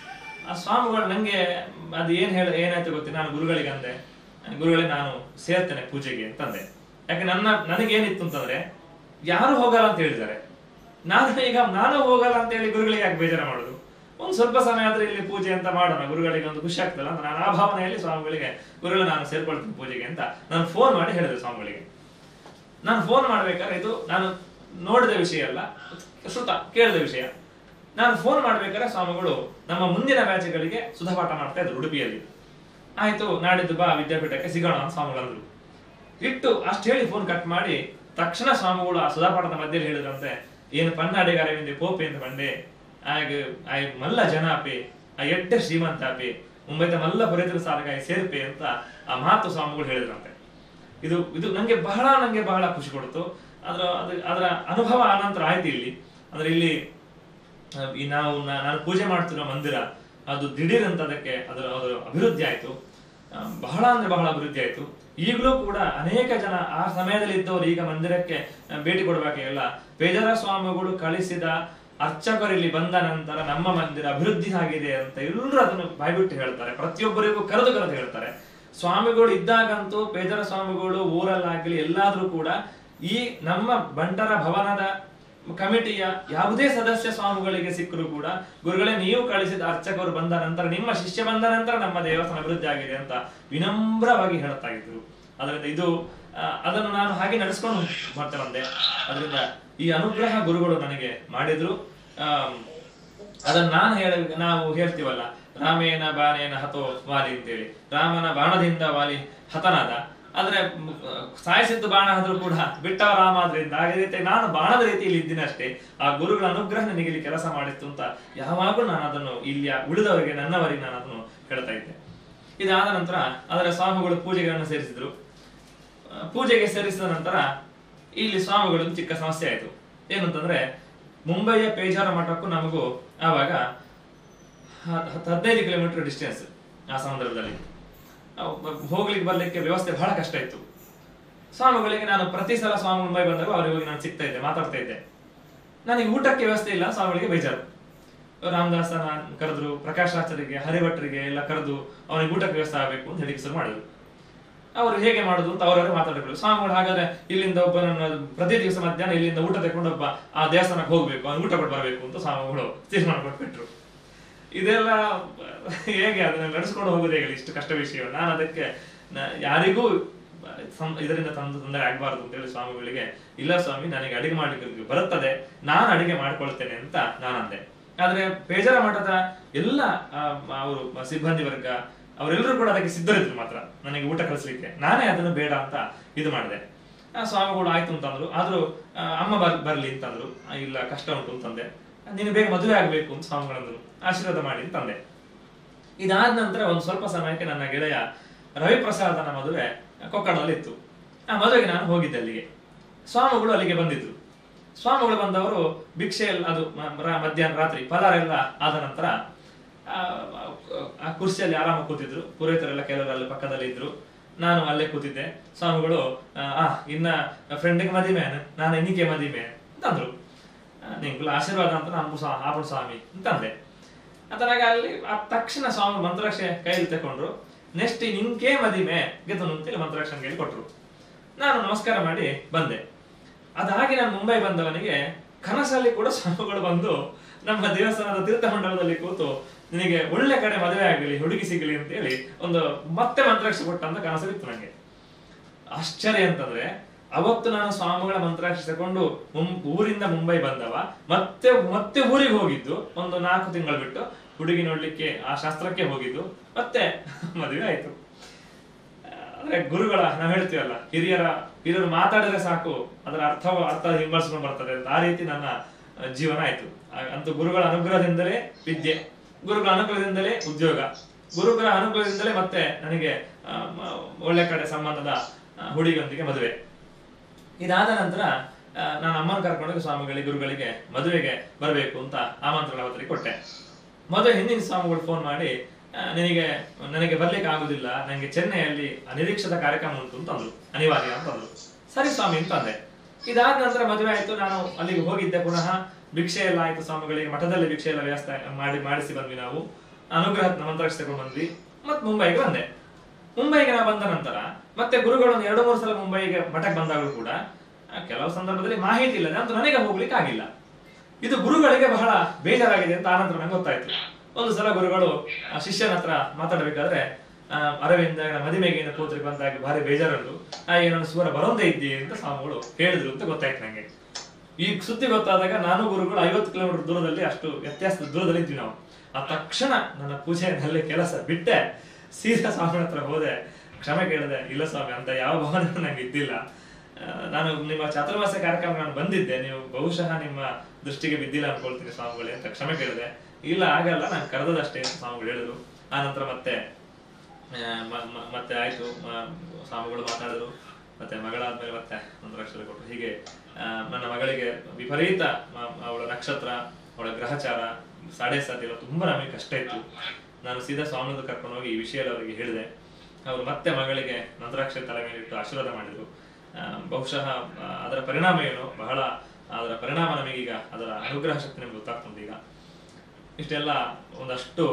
ಆ ಸ್ವಾಮಿಗಳು ನಂಗೆ ಅದು ಏನ್ ಹೇಳ ಏನಾಯ್ತು ಗೊತ್ತಿಲ್ಲ ನಾನು ಗುರುಗಳಿಗೆ ಅಂದೆ ಗುರುಗಳೇ ನಾನು ಸೇರ್ತೇನೆ ಪೂಜೆಗೆ ಅಂತಂದೆ ಯಾಕೆ ನನ್ನ ನನಗೇನಿತ್ತು ಅಂತಂದ್ರೆ ಯಾರು ಹೋಗಲ್ಲ ಅಂತ ಹೇಳಿದ್ದಾರೆ ನಾನು ಈಗ ನಾನು ಹೋಗಲ್ಲ ಅಂತ ಹೇಳಿ ಗುರುಗಳಿಗೆ ಯಾಕೆ ಬೇಜಾರ ಮಾಡೋದು ಒಂದು ಸ್ವಲ್ಪ ಸಮಯ ಆದ್ರೆ ಇಲ್ಲಿ ಪೂಜೆ ಅಂತ ಮಾಡೋಣ ಗುರುಗಳಿಗೆ ಒಂದು ಖುಷಿ ಆಗ್ತಲ್ಲ ಅಂತ ನಾನು ಆ ಭಾವನೆಯಲ್ಲಿ ಸ್ವಾಮಿಗಳಿಗೆ ಗುರುಗಳು ನಾನು ಸೇರ್ಕೊಳ್ತೀನಿ ಪೂಜೆಗೆ ಅಂತ ನಾನು ಫೋನ್ ಮಾಡಿ ಹೇಳಿದೆ ಸ್ವಾಮಿಗಳಿಗೆ ನಾನು ಫೋನ್ ಮಾಡ್ಬೇಕಾದ್ರೆ ಇದು ನಾನು ನೋಡಿದ ವಿಷಯ ಅಲ್ಲ ಶ್ರುತ ಕೇಳಿದ ವಿಷಯ ನಾನು ಫೋನ್ ಮಾಡ್ಬೇಕಾದ್ರೆ ಸ್ವಾಮಿಗಳು ನಮ್ಮ ಮುಂದಿನ ಬ್ಯಾಚ್ಗಳಿಗೆ ಸುಧಾಪಾಠ ಮಾಡ್ತಾ ಇದ್ರು ಉಡುಪಿಯಲ್ಲಿ ಆಯ್ತು ನಾಡಿದ್ದು ಬಾ ವಿದ್ಯಾಪೀಠಕ್ಕೆ ಸಿಗೋಣ ಅಂತ ಸ್ವಾಮಿಗಳು ಅಂದ್ರು ಇಟ್ಟು ಅಷ್ಟು ಹೇಳಿ ಫೋನ್ ಕಟ್ ಮಾಡಿ ತಕ್ಷಣ ಸ್ವಾಮಿಗಳು ಆ ಸುಧಾಪಾಠದ ಮಧ್ಯದಲ್ಲಿ ಹೇಳಿದ್ರಂತೆ ಏನು ಪನ್ನಾಡಿಗಾರವಿಂದೆ ಪೋಪೆ ಅಂತ ಬಂಡೆ ಆಗ ಆಯ್ ಮಲ್ಲ ಜನ ಆಪೆ ಆ ಎಡ್ಡೆ ಶ್ರೀಮಂತ ಆಪೆ ಮುಂಬೈದ ಮಲ್ಲ ಪುರೇತರ ಸಾಲಗಾಯಿ ಸೇರ್ಪೆ ಅಂತ ಆ ಮಾತು ಸ್ವಾಮಿಗಳು ಹೇಳಿದ್ರಂತೆ ಇದು ಇದು ನಂಗೆ ಬಹಳ ನಂಗೆ ಬಹಳ ಖುಷಿ ಕೊಡ್ತು ಅದರ ಅದು ಅದರ ಅನುಭವ ಆನಂತರ ಆಯ್ತು ಇಲ್ಲಿ ಅಂದ್ರೆ ಇಲ್ಲಿ ಆ, ಈ ನಾವು ನಾ- ನಾನು ಪೂಜೆ ಮಾಡ್ತಿರೋ ಮಂದಿರ ಅದು ದಿಢೀರ್ ಅಂತ ಅದಕ್ಕೆ ಅದರ ಅದರ ಅಭಿವೃದ್ಧಿ ಆಯ್ತು ಆ, ಬಹಳ ಅಂದ್ರೆ ಬಹಳ ಅಭಿವೃದ್ಧಿ ಆಯ್ತು ಈಗಲೂ ಕೂಡ ಅನೇಕ ಜನ ಆ ಸಮಯದಲ್ಲಿ ಇದ್ದವರು ಈಗ ಮಂದಿರಕ್ಕೆ ಆ, ಭೇಟಿ ಕೊಡಬೇಕಿಲ್ಲ ಪೇಜರ ಸ್ವಾಮಿಗಳು ಕಳಿಸಿದ ಅರ್ಚಕರು ಇಲ್ಲಿ ಬಂದ ನಂತರ ನಮ್ಮ ಮಂದಿರ ಅಭಿವೃದ್ಧಿ ಆಗಿದೆ ಅಂತ ಎಲ್ಲರೂ ಅದನ್ನು ಬಾಯ್ಬಿಟ್ಟು ಹೇಳ್ತಾರೆ ಪ್ರತಿಯೊಬ್ಬರಿಗೂ ಕರೆದು ಕರೆದು ಹೇಳ್ತಾರೆ ಸ್ವಾಮಿಗಳು ಇದ್ದಾಗಂತೂ ಪೇಜರ ಸ್ವಾಮಿಗಳು ಊರಲ್ಲಾಗ್ಲಿ ಎಲ್ಲಾದ್ರೂ ಕೂಡ ಈ ನಮ್ಮ ಬಂಟರ ಭವನದ ಕಮಿಟಿಯ ಯಾವುದೇ ಸದಸ್ಯ ಸ್ವಾಮಿಗಳಿಗೆ ಸಿಕ್ಕರು ಕೂಡ ಗುರುಗಳೇ ನೀವು ಕಳಿಸಿದ ಅರ್ಚಕರು ಬಂದ ನಂತರ ನಿಮ್ಮ ಶಿಷ್ಯ ಬಂದ ನಂತರ ನಮ್ಮ ದೇವಸ್ಥಾನ ಅಭಿವೃದ್ಧಿ ಆಗಿದೆ ಅಂತ ವಿನಮ್ರವಾಗಿ ಹೇಳ್ತಾ ಇದ್ರು ಅದರಿಂದ ಇದು ಆ, ಅದನ್ನು ನಾನು ಹಾಗೆ ನಡೆಸ್ಕೊಂಡು ಬರ್ತಾ ಬಂದೆ ಅದರಿಂದ ಈ ಅನುಗ್ರಹ ಗುರುಗಳು ನನಗೆ ಮಾಡಿದ್ರು ಆಮ್, ಅದನ್ನ ನಾನು ಹೇಳ ನಾವು ಹೇಳ್ತೀವಲ್ಲ ರಾಮೇನ ಬಾನೇನ ಹತೋ ವಾಲಿ ಅಂತೇಳಿ ರಾಮನ ಬಾಣದಿಂದ ವಾಲಿ ಹತನಾದ ಆದ್ರೆ ಮ್, ಸಾಯಿಸಿದ್ದು ಬಾಣ ಆದ್ರೂ ಕೂಡ ಬಿಟ್ಟವ ರಾಮ ಆದ್ರಿಂದ ಅದೇ ರೀತಿ ನಾನು ಬಾಣದ ರೀತಿಯಲ್ಲಿ ಇದ್ದೀನಿ ಅಷ್ಟೇ ಆ ಗುರುಗಳ ಅನುಗ್ರಹ ನನಗೆ ಇಲ್ಲಿ ಕೆಲಸ ಮಾಡಿತ್ತು ಅಂತ ಯಾವಾಗಲೂ ನಾನು ಅದನ್ನು ಇಲ್ಲಿಯ ಉಳಿದವರಿಗೆ ನನ್ನವರಿಗೆ ನಾನು ಅದನ್ನು ಹೇಳ್ತಾ ಇದ್ದೆ ಇದಾದ ನಂತರ ಅದರ ಸ್ವಾಮಿಗಳು ಪೂಜೆಗಳನ್ನು ಸೇರಿಸಿದ್ರು ಆ, ಪೂಜೆಗೆ ಸೇರಿಸಿದ ನಂತರ ಇಲ್ಲಿ ಸ್ವಾಮಿಗಳು ಒಂದು ಚಿಕ್ಕ ಸಮಸ್ಯೆ ಆಯಿತು ಏನಂತಂದ್ರೆ ಮುಂಬೈಯ ಪೇಜಾರ ಮಠಕ್ಕೂ ನಮಗೂ ಆವಾಗ ಹ- ಹತ್ತು ಹದಿನೈದು ಕಿಲೋಮೀಟರ್ ಡಿಸ್ಟೆನ್ಸ್ ಆ ಸಂದರ್ಭದಲ್ಲಿ ನಾವು ಬ- ಹೋಗ್ಲಿಕ್ಕೆ ಬರ್ಲಿಕ್ಕೆ ವ್ಯವಸ್ಥೆ ಬಹಳ ಕಷ್ಟ ಇತ್ತು ಸ್ವಾಮಿಗಳಿಗೆ ನಾನು ಪ್ರತಿ ಸಲ ಸ್ವಾಮಿ ಮುಂಬೈ ಬಂದಾಗ ಅವ್ರಿಗೆ ಹೋಗಿ ನಾನು ಸಿಗ್ತಾ ಇದ್ದೆ ಮಾತಾಡ್ತಾ ಇದ್ದೆ ನನಗೆ ಊಟಕ್ಕೆ ವ್ಯವಸ್ಥೆ ಇಲ್ಲ ಸ್ವಾಮಿಗಳಿಗೆ ಬೇಜಾರು ರಾಮದಾಸನ ಕರೆದ್ರು ಪ್ರಕಾಶ್ ಆಚಾರ್ಯರಿಗೆ ಹರಿಭಟ್ರಿಗೆ ಎಲ್ಲ ಕರೆದು ಅವನಿಗೆ ಊಟಕ್ಕೆ ವ್ಯವಸ್ಥೆ ಆಗಬೇಕು ಅಂತ ಹೇಳಿ ಶುರು ಮಾಡಿದ್ರು ಅವರು ಹೇಗೆ ಮಾಡುದು ಅಂತ ಅವರವರೇ ಮಾತಾಡಿದ್ರು ಸ್ವಾಮಿಗಳು ಹಾಗಾದ್ರೆ ಇಲ್ಲಿಂದ ಒಬ್ಬ ನನ್ನ ಪ್ರತಿ ದಿವಸ ಮಧ್ಯಾಹ್ನ ಇಲ್ಲಿಂದ ಊಟ ತಗೊಂಡು ಒಬ್ಬ ಆ ದೇವಸ್ಥಾನಕ್ಕೆ ಹೋಗ್ಬೇಕು ಅವ್ನು ಊಟ ಕೊಟ್ಟು ಬರಬೇಕು ಅಂತ ಸ್ವಾಮಿಗಳು ತೀರ್ಮಾನ ಕೊಟ್ಬಿಟ್ರು ಇದೆಲ್ಲ ಹೇಗೆ ಅದನ್ನ ನಡೆಸ್ಕೊಂಡು ಹೋಗೋದು ಹೇಗೆ ಇಷ್ಟು ಕಷ್ಟ ವಿಷಯ ನಾನು ಅದಕ್ಕೆ ನ- ಯಾರಿಗೂ ಸಂ- ಇದರಿಂದ ತಂದು ತೊಂದರೆ ಆಗಬಾರ್ದು ಅಂತ ಹೇಳಿ ಸ್ವಾಮಿಗಳಿಗೆ ಇಲ್ಲ ಸ್ವಾಮಿ ನನಗೆ ಅಡಿಗೆ ಮಾಡ್ಲಿಕ್ಕೆ ಬರುತ್ತದೆ ನಾನು ಅಡಿಗೆ ಮಾಡ್ಕೊಳ್ತೇನೆ ಅಂತ ನಾನು ಅಂದೆ ಆದ್ರೆ ಪೇಜರ ಮಠದ ಎಲ್ಲ ಅವರು ಸಿಬ್ಬಂದಿ ವರ್ಗ ಅವರೆಲ್ಲರೂ ಕೂಡ ಅದಕ್ಕೆ ಸಿದ್ಧರಿದ್ರು ಮಾತ್ರ ನನಗೆ ಊಟ ಕಳಿಸ್ಲಿಕ್ಕೆ ನಾನೇ ಅದನ್ನು ಬೇಡ ಅಂತ ಇದು ಮಾಡಿದೆ ಆ ಸ್ವಾಮಿಗಳು ಆಯ್ತು ಅಂತಂದ್ರು ಆದ್ರೂ ಆ, ಅಮ್ಮ ಬರ್ ಬರ್ಲಿ ಅಂತಂದ್ರು ಆ, ಇಲ್ಲ ಕಷ್ಟ ಉಂಟು ಅಂತಂದೆ ನೀನು ಬೇಗ ಮದುವೆ ಆಗ್ಬೇಕು ಅಂತ ಸ್ವಾಮಿಗಳಂದ್ರು ಆಶೀರ್ವಾದ ಮಾಡಿ ಅಂತಂದೆ ಇದಾದ ನಂತರ ಒಂದು ಸ್ವಲ್ಪ ಸಮಯಕ್ಕೆ ನನ್ನ ಗೆಳೆಯ ರವಿಪ್ರಸಾದನ ಮದುವೆ ಕೊಕ್ಕಡದಲ್ಲಿ ಇತ್ತು ಆ ಮದುವೆಗೆ ನಾನು ಹೋಗಿದ್ದೆ ಅಲ್ಲಿಗೆ ಸ್ವಾಮಿಗಳು ಅಲ್ಲಿಗೆ ಬಂದಿದ್ರು ಸ್ವಾಮಿಗಳು ಬಂದವರು ಭಿಕ್ಷೆ ಎಲ್ಲ ಅದು ಮ- ರ- ಮಧ್ಯಾಹ್ನ ರಾತ್ರಿ ಫಲಾರ ಎಲ್ಲ ಆದ ನಂತರ ಆ, ಆ ಕುರ್ಚಿಯಲ್ಲಿ ಆರಾಮ ಕೂತಿದ್ರು ಪುರೋಹಿತರೆಲ್ಲ ಕೆಲವರೆಲ್ಲ ಪಕ್ಕದಲ್ಲಿ ಇದ್ರು ನಾನು ಅಲ್ಲೇ ಕೂತಿದ್ದೆ ಸ್ವಾಮಿಗಳು ಆ, ಆ ಇನ್ನ ಫ್ರೆಂಡಿಗೆ ಮದಿಮೆ ನಾನು ಇನ್ನಿಗೆ ಮದಿಮೆ ಅಂತಂದ್ರು ನಿಂಗುಲ ಆಶೀರ್ವಾದ ಅಂತ ನಾನು ಸಹ ಆಪುಡು ಸ್ವಾಮಿ ಅಂತಂದೆ ಅದರಾಗ ಅಲ್ಲಿ ಆ ತಕ್ಷಣ ಸ್ವಾಮಿ ಮಂತ್ರಾಕ್ಷೆ ಕೈಯಲ್ಲಿ ತಕೊಂಡ್ರು ನೆಕ್ಸ್ಟ್ ನಿಂಗೆ ಮದಿಮೆ ಗೆದ್ದನು ಅಂತೇಳಿ ಮಂತ್ರಾಕ್ಷರ ಕೈಲಿ ಕೊಟ್ರು ನಾನು ನಮಸ್ಕಾರ ಮಾಡಿ ಬಂದೆ ಅದಾಗಿ ನಾನು ಮುಂಬೈ ಬಂದವನಿಗೆ ಕನಸಲ್ಲಿ ಕೂಡ ಸ್ವಾಮಿಗಳು ಬಂದು ನಮ್ಮ ದೇವಸ್ಥಾನದ ತೀರ್ಥಮಂಡಲದಲ್ಲಿ ಕೂತು ನಿನಗೆ ಒಳ್ಳೆ ಕಡೆ ಮದುವೆ ಆಗಲಿ ಹುಡುಗಿ ಸಿಗಲಿ ಅಂತ ಹೇಳಿ ಒಂದು ಮತ್ತೆ ಮಂತ್ರಾಕ್ಷಿ ಕೊಟ್ಟ ಅಂತ ಕನಸಲ್ಲಿತ್ತು ನಂಗೆ ಆಶ್ಚರ್ಯ ಅಂತಂದ್ರೆ ಅವತ್ತು ನಾನು ಸ್ವಾಮಿಗಳ ಮಂತ್ರಾಕ್ಷಿ ತಗೊಂಡು ಮುಂ- ಊರಿಂದ ಮುಂಬೈ ಬಂದವ ಮತ್ತೆ ಮತ್ತೆ ಊರಿಗೆ ಹೋಗಿದ್ದು ಒಂದು ನಾಲ್ಕು ತಿಂಗಳು ಬಿಟ್ಟು ಹುಡುಗಿ ನೋಡ್ಲಿಕ್ಕೆ ಆ ಶಾಸ್ತ್ರಕ್ಕೆ ಹೋಗಿದ್ದು ಮತ್ತೆ ಮದುವೆ ಆಯ್ತು ಅಂದ್ರೆ ಗುರುಗಳ ನಾವ್ ಹೇಳ್ತೀವಲ್ಲ ಹಿರಿಯರ ಹಿರಿಯರು ಮಾತಾಡಿದ್ರೆ ಸಾಕು ಅದರ ಅರ್ಥ ಅರ್ಥ ಹಿಂಬಾಲಿಸ್ಕೊಂಡು ಬರ್ತದೆ ಅಂತ ಆ ರೀತಿ ನನ್ನ ಆ, ಜೀವನ ಆಯ್ತು ಆ- ಅಂತೂ ಗುರುಗಳ ಅನುಗ್ರಹದಿಂದಲೇ ವಿದ್ಯೆ ಗುರುಗಳ ಅನುಗ್ರಹದಿಂದಲೇ ಉದ್ಯೋಗ ಗುರುಗಳ ಅನುಗ್ರಹದಿಂದಲೇ ಮತ್ತೆ ನನಗೆ ಆ, ಮ- ಒಳ್ಳೆ ಕಡೆ ಸಂಬಂಧದ ಆ, ಹುಡುಗಿಯೊಂದಿಗೆ ಮದುವೆ ಇದಾದ ನಂತರ ಆ, ನಾನು ಅಮ್ಮನ ಕರ್ಕೊಂಡೋಗಿ ಸ್ವಾಮಿಗಳಿಗೆ ಗುರುಗಳಿಗೆ ಮದುವೆಗೆ ಬರಬೇಕು ಅಂತ ಆಮಂತ್ರಣ ಪತ್ರಿಕೆ ಕೊಟ್ಟೆ ಮೊದಲು ಹಿಂದಿನ ಸ್ವಾಮಿಗಳು ಫೋನ್ ಮಾಡಿ ಆ, ನಿನಗೆ ನನಗೆ ಬರ್ಲಿಕ್ಕೆ ಆಗುದಿಲ್ಲ ನನಗೆ ಚೆನ್ನೈಯಲ್ಲಿ ಅನಿರೀಕ್ಷಿತ ಕಾರ್ಯಕ್ರಮ ಉಂಟು ಅಂತಂದ್ರು ಅನಿವಾರ್ಯ ಅಂತಂದ್ರು ಸರಿ ಸ್ವಾಮಿ ಅಂತಂದೆ ಇದಾದ ನಂತರ ಮದುವೆ ಆಯ್ತು ನಾನು ಅಲ್ಲಿಗೆ ಹೋಗಿದ್ದೆ ಪುನಃ ಭಿಕ್ಷೆ ಎಲ್ಲ ಆಯ್ತು ಸ್ವಾಮಿಗಳಿಗೆ ಮಠದಲ್ಲಿ ಭಿಕ್ಷೆ ಎಲ್ಲ ವ್ಯವಸ್ಥೆ ಮಾಡಿ ಮಾಡಿಸಿ ಬಂದ್ವಿ ನಾವು ಅನುಗ್ರಹ ಮಂತ್ರಾಕ್ಷಿ ತಗೊಂಡು ಬಂದ್ವಿ ಮತ್ ಮುಂಬೈಗೆ ಬಂದೆ ಮುಂಬೈಗೆ ನಾವು ಬಂದ ನಂತರ ಮತ್ತೆ ಗುರುಗಳು ಒಂದು ಎರಡು ಮೂರು ಸಲ ಮುಂಬೈಗೆ ಮಠಕ್ಕೆ ಬಂದಾಗಲೂ ಕೂಡ ಆ, ಕೆಲವು ಸಂದರ್ಭದಲ್ಲಿ ಮಾಹಿತಿ ಇಲ್ಲದೆ ಅಂತ ನನಗೆ ಹೋಗ್ಲಿಕ್ಕೆ ಆಗಿಲ್ಲ ಇದು ಗುರುಗಳಿಗೆ ಬಹಳ ಬೇಜಾರಾಗಿದೆ ಅಂತ ಆನಂತರ ನಂಗೆ ಗೊತ್ತಾಯ್ತು ಒಂದು ಸಲ ಗುರುಗಳು ಆ ಶಿಷ್ಯನ ಹತ್ರ ಮಾತಾಡಬೇಕಾದ್ರೆ ಆ, ಅರವಿಂದ ಮದಿಮೆಗೆ ಪೂತ್ರಿಗೆ ಬಂದಾಗ ಭಾರಿ ಬೇಜಾರುಂಟು ಆ ಏನೊಂದು ಸ್ವರ ಬರೋದೇ ಇದ್ದಿ ಅಂತ ಸ್ವಾಮಿಗಳು ಹೇಳಿದ್ರು ಅಂತ ಗೊತ್ತಾಯ್ತು ನಂಗೆ ಈ ಸುದ್ದಿ ಗೊತ್ತಾದಾಗ ನಾನು ಗುರುಗಳು ಐವತ್ತು ಕಿಲೋಮೀಟರ್ ದೂರದಲ್ಲಿ ಅಷ್ಟು ವ್ಯತ್ಯಾಸದ ದೂರದಲ್ಲಿ ಇದ್ವಿ ನಾವು ಆ ತಕ್ಷಣ ನನ್ನ ಪೂಜೆಯಲ್ಲಿ ಕೆಲಸ ಬಿಟ್ಟೆ ಸೀದಾ ಸ್ವಾಮಿ ಹತ್ರ ಹೋದೆ ಕ್ಷಮೆ ಕೇಳಿದೆ ಇಲ್ಲ ಸ್ವಾಮಿ ಅಂತ ಯಾವ ಭಾವನೆ ನಂಗೆ ಇದ್ದಿಲ್ಲ ಆ, ನಾನು ನಿಮ್ಮ ಚಾತುರ್ಮಾಸ ಕಾರ್ಯಕ್ರಮ ನಾನು ಬಂದಿದ್ದೆ ನೀವು ಬಹುಶಃ ನಿಮ್ಮ ದೃಷ್ಟಿಗೆ ಬಿದ್ದಿಲ್ಲ ಅನ್ಕೊಳ್ತೀನಿ ಸ್ವಾಮಿಗಳೇ ಅಂತ ಕ್ಷಮೆ ಕೇಳಿದೆ ಇಲ್ಲ ಆಗಲ್ಲ ನಾನು ಕರೆದದಷ್ಟೇ ಅಂತ ಸ್ವಾಮಿಗಳು ಹೇಳಿದ್ರು ಆ ನಂತರ ಮತ್ತೆ ಆ, ಮ- ಮ- ಮತ್ತೆ ಆಯ್ತು ಮ- ಸ್ವಾಮಿಗಳು ಮಾತಾಡಿದ್ರು ಮತ್ತೆ ಮಗಳಾದ್ಮೇಲೆ ಮತ್ತೆ ಒಂದು ಅಕ್ಷರ ಕೊಟ್ಟರು ಹೀಗೆ ಆ, ನನ್ನ ಮಗಳಿಗೆ ವಿಪರೀತ ಮ- ಅವಳ ನಕ್ಷತ್ರ ಅವಳ ಗ್ರಹಚಾರ ಸಾಡೆ ಸಾತಿ ಎಲ್ಲ ತುಂಬಾ ನಮಗೆ ಕಷ್ಟ ಇತ್ತು ನಾನು ಸೀದಾ ಸ್ವಾಮಿಗಳು ಕರ್ಕೊಂಡು ಹೋಗಿ ಈ ವಿಷಯ ಎಲ್ಲ ಅವರಿಗೆ ಹೇಳಿದೆ ಅವರು ಮತ್ತೆ ಮಗಳಿಗೆ ಮಂತ್ರಾಕ್ಷರ ತಲೆ ಮೇಲೆ ಇಟ್ಟು ಆಶೀರ್ವಾದ ಮಾಡಿದ್ರು ಆ, ಬಹುಶಃ ಆ, ಅದರ ಪರಿಣಾಮ ಏನು ಬಹಳ ಅದರ ಪರಿಣಾಮ ನಮಗೀಗ ಅದರ ಅನುಗ್ರಹ ಶಕ್ತಿ ನಮಗೆ ಗೊತ್ತಾಗ್ತದೆ ಈಗ ಇಷ್ಟೆಲ್ಲ ಒಂದಷ್ಟು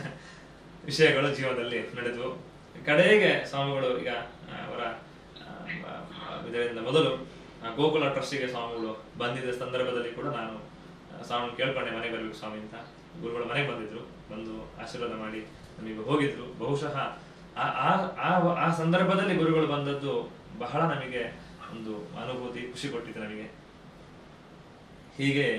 ವಿಷಯಗಳು ಜೀವನದಲ್ಲಿ ನಡೆದವು ಕಡೆಗೆ ಸ್ವಾಮಿಗಳು ಈಗ ಆ, ಅವರ ಆ, ಆ, ಇದರಿಂದ ಮೊದಲು ಆ, ಗೋಕುಲ ಟ್ರಸ್ಟಿಗೆ ಸ್ವಾಮಿಗಳು ಬಂದಿದ್ದ ಸಂದರ್ಭದಲ್ಲಿ ಕೂಡ ನಾನು ಆ, ಸ್ವಾಮಿ ಕೇಳ್ಕೊಂಡೆ ಮನೆಗೆ ಬರ್ಬೇಕು ಸ್ವಾಮಿ ಅಂತ ಗುರುಗಳು ಮನೆಗೆ ಬಂದಿದ್ರು ಬಂದು ಆಶೀರ್ವಾದ ಮಾಡಿ ನಮಗೆ ಹೋಗಿದ್ರು ಬಹುಶಃ ಆ ಆ- ಆ ಆ ಸಂದರ್ಭದಲ್ಲಿ ಗುರುಗಳು ಬಂದದ್ದು ಬಹಳ ನಮಗೆ ಒಂದು ಅನುಭೂತಿ ಖುಷಿ ಕೊಟ್ಟಿತ್ತು ನಮಗೆ ಹೀಗೆ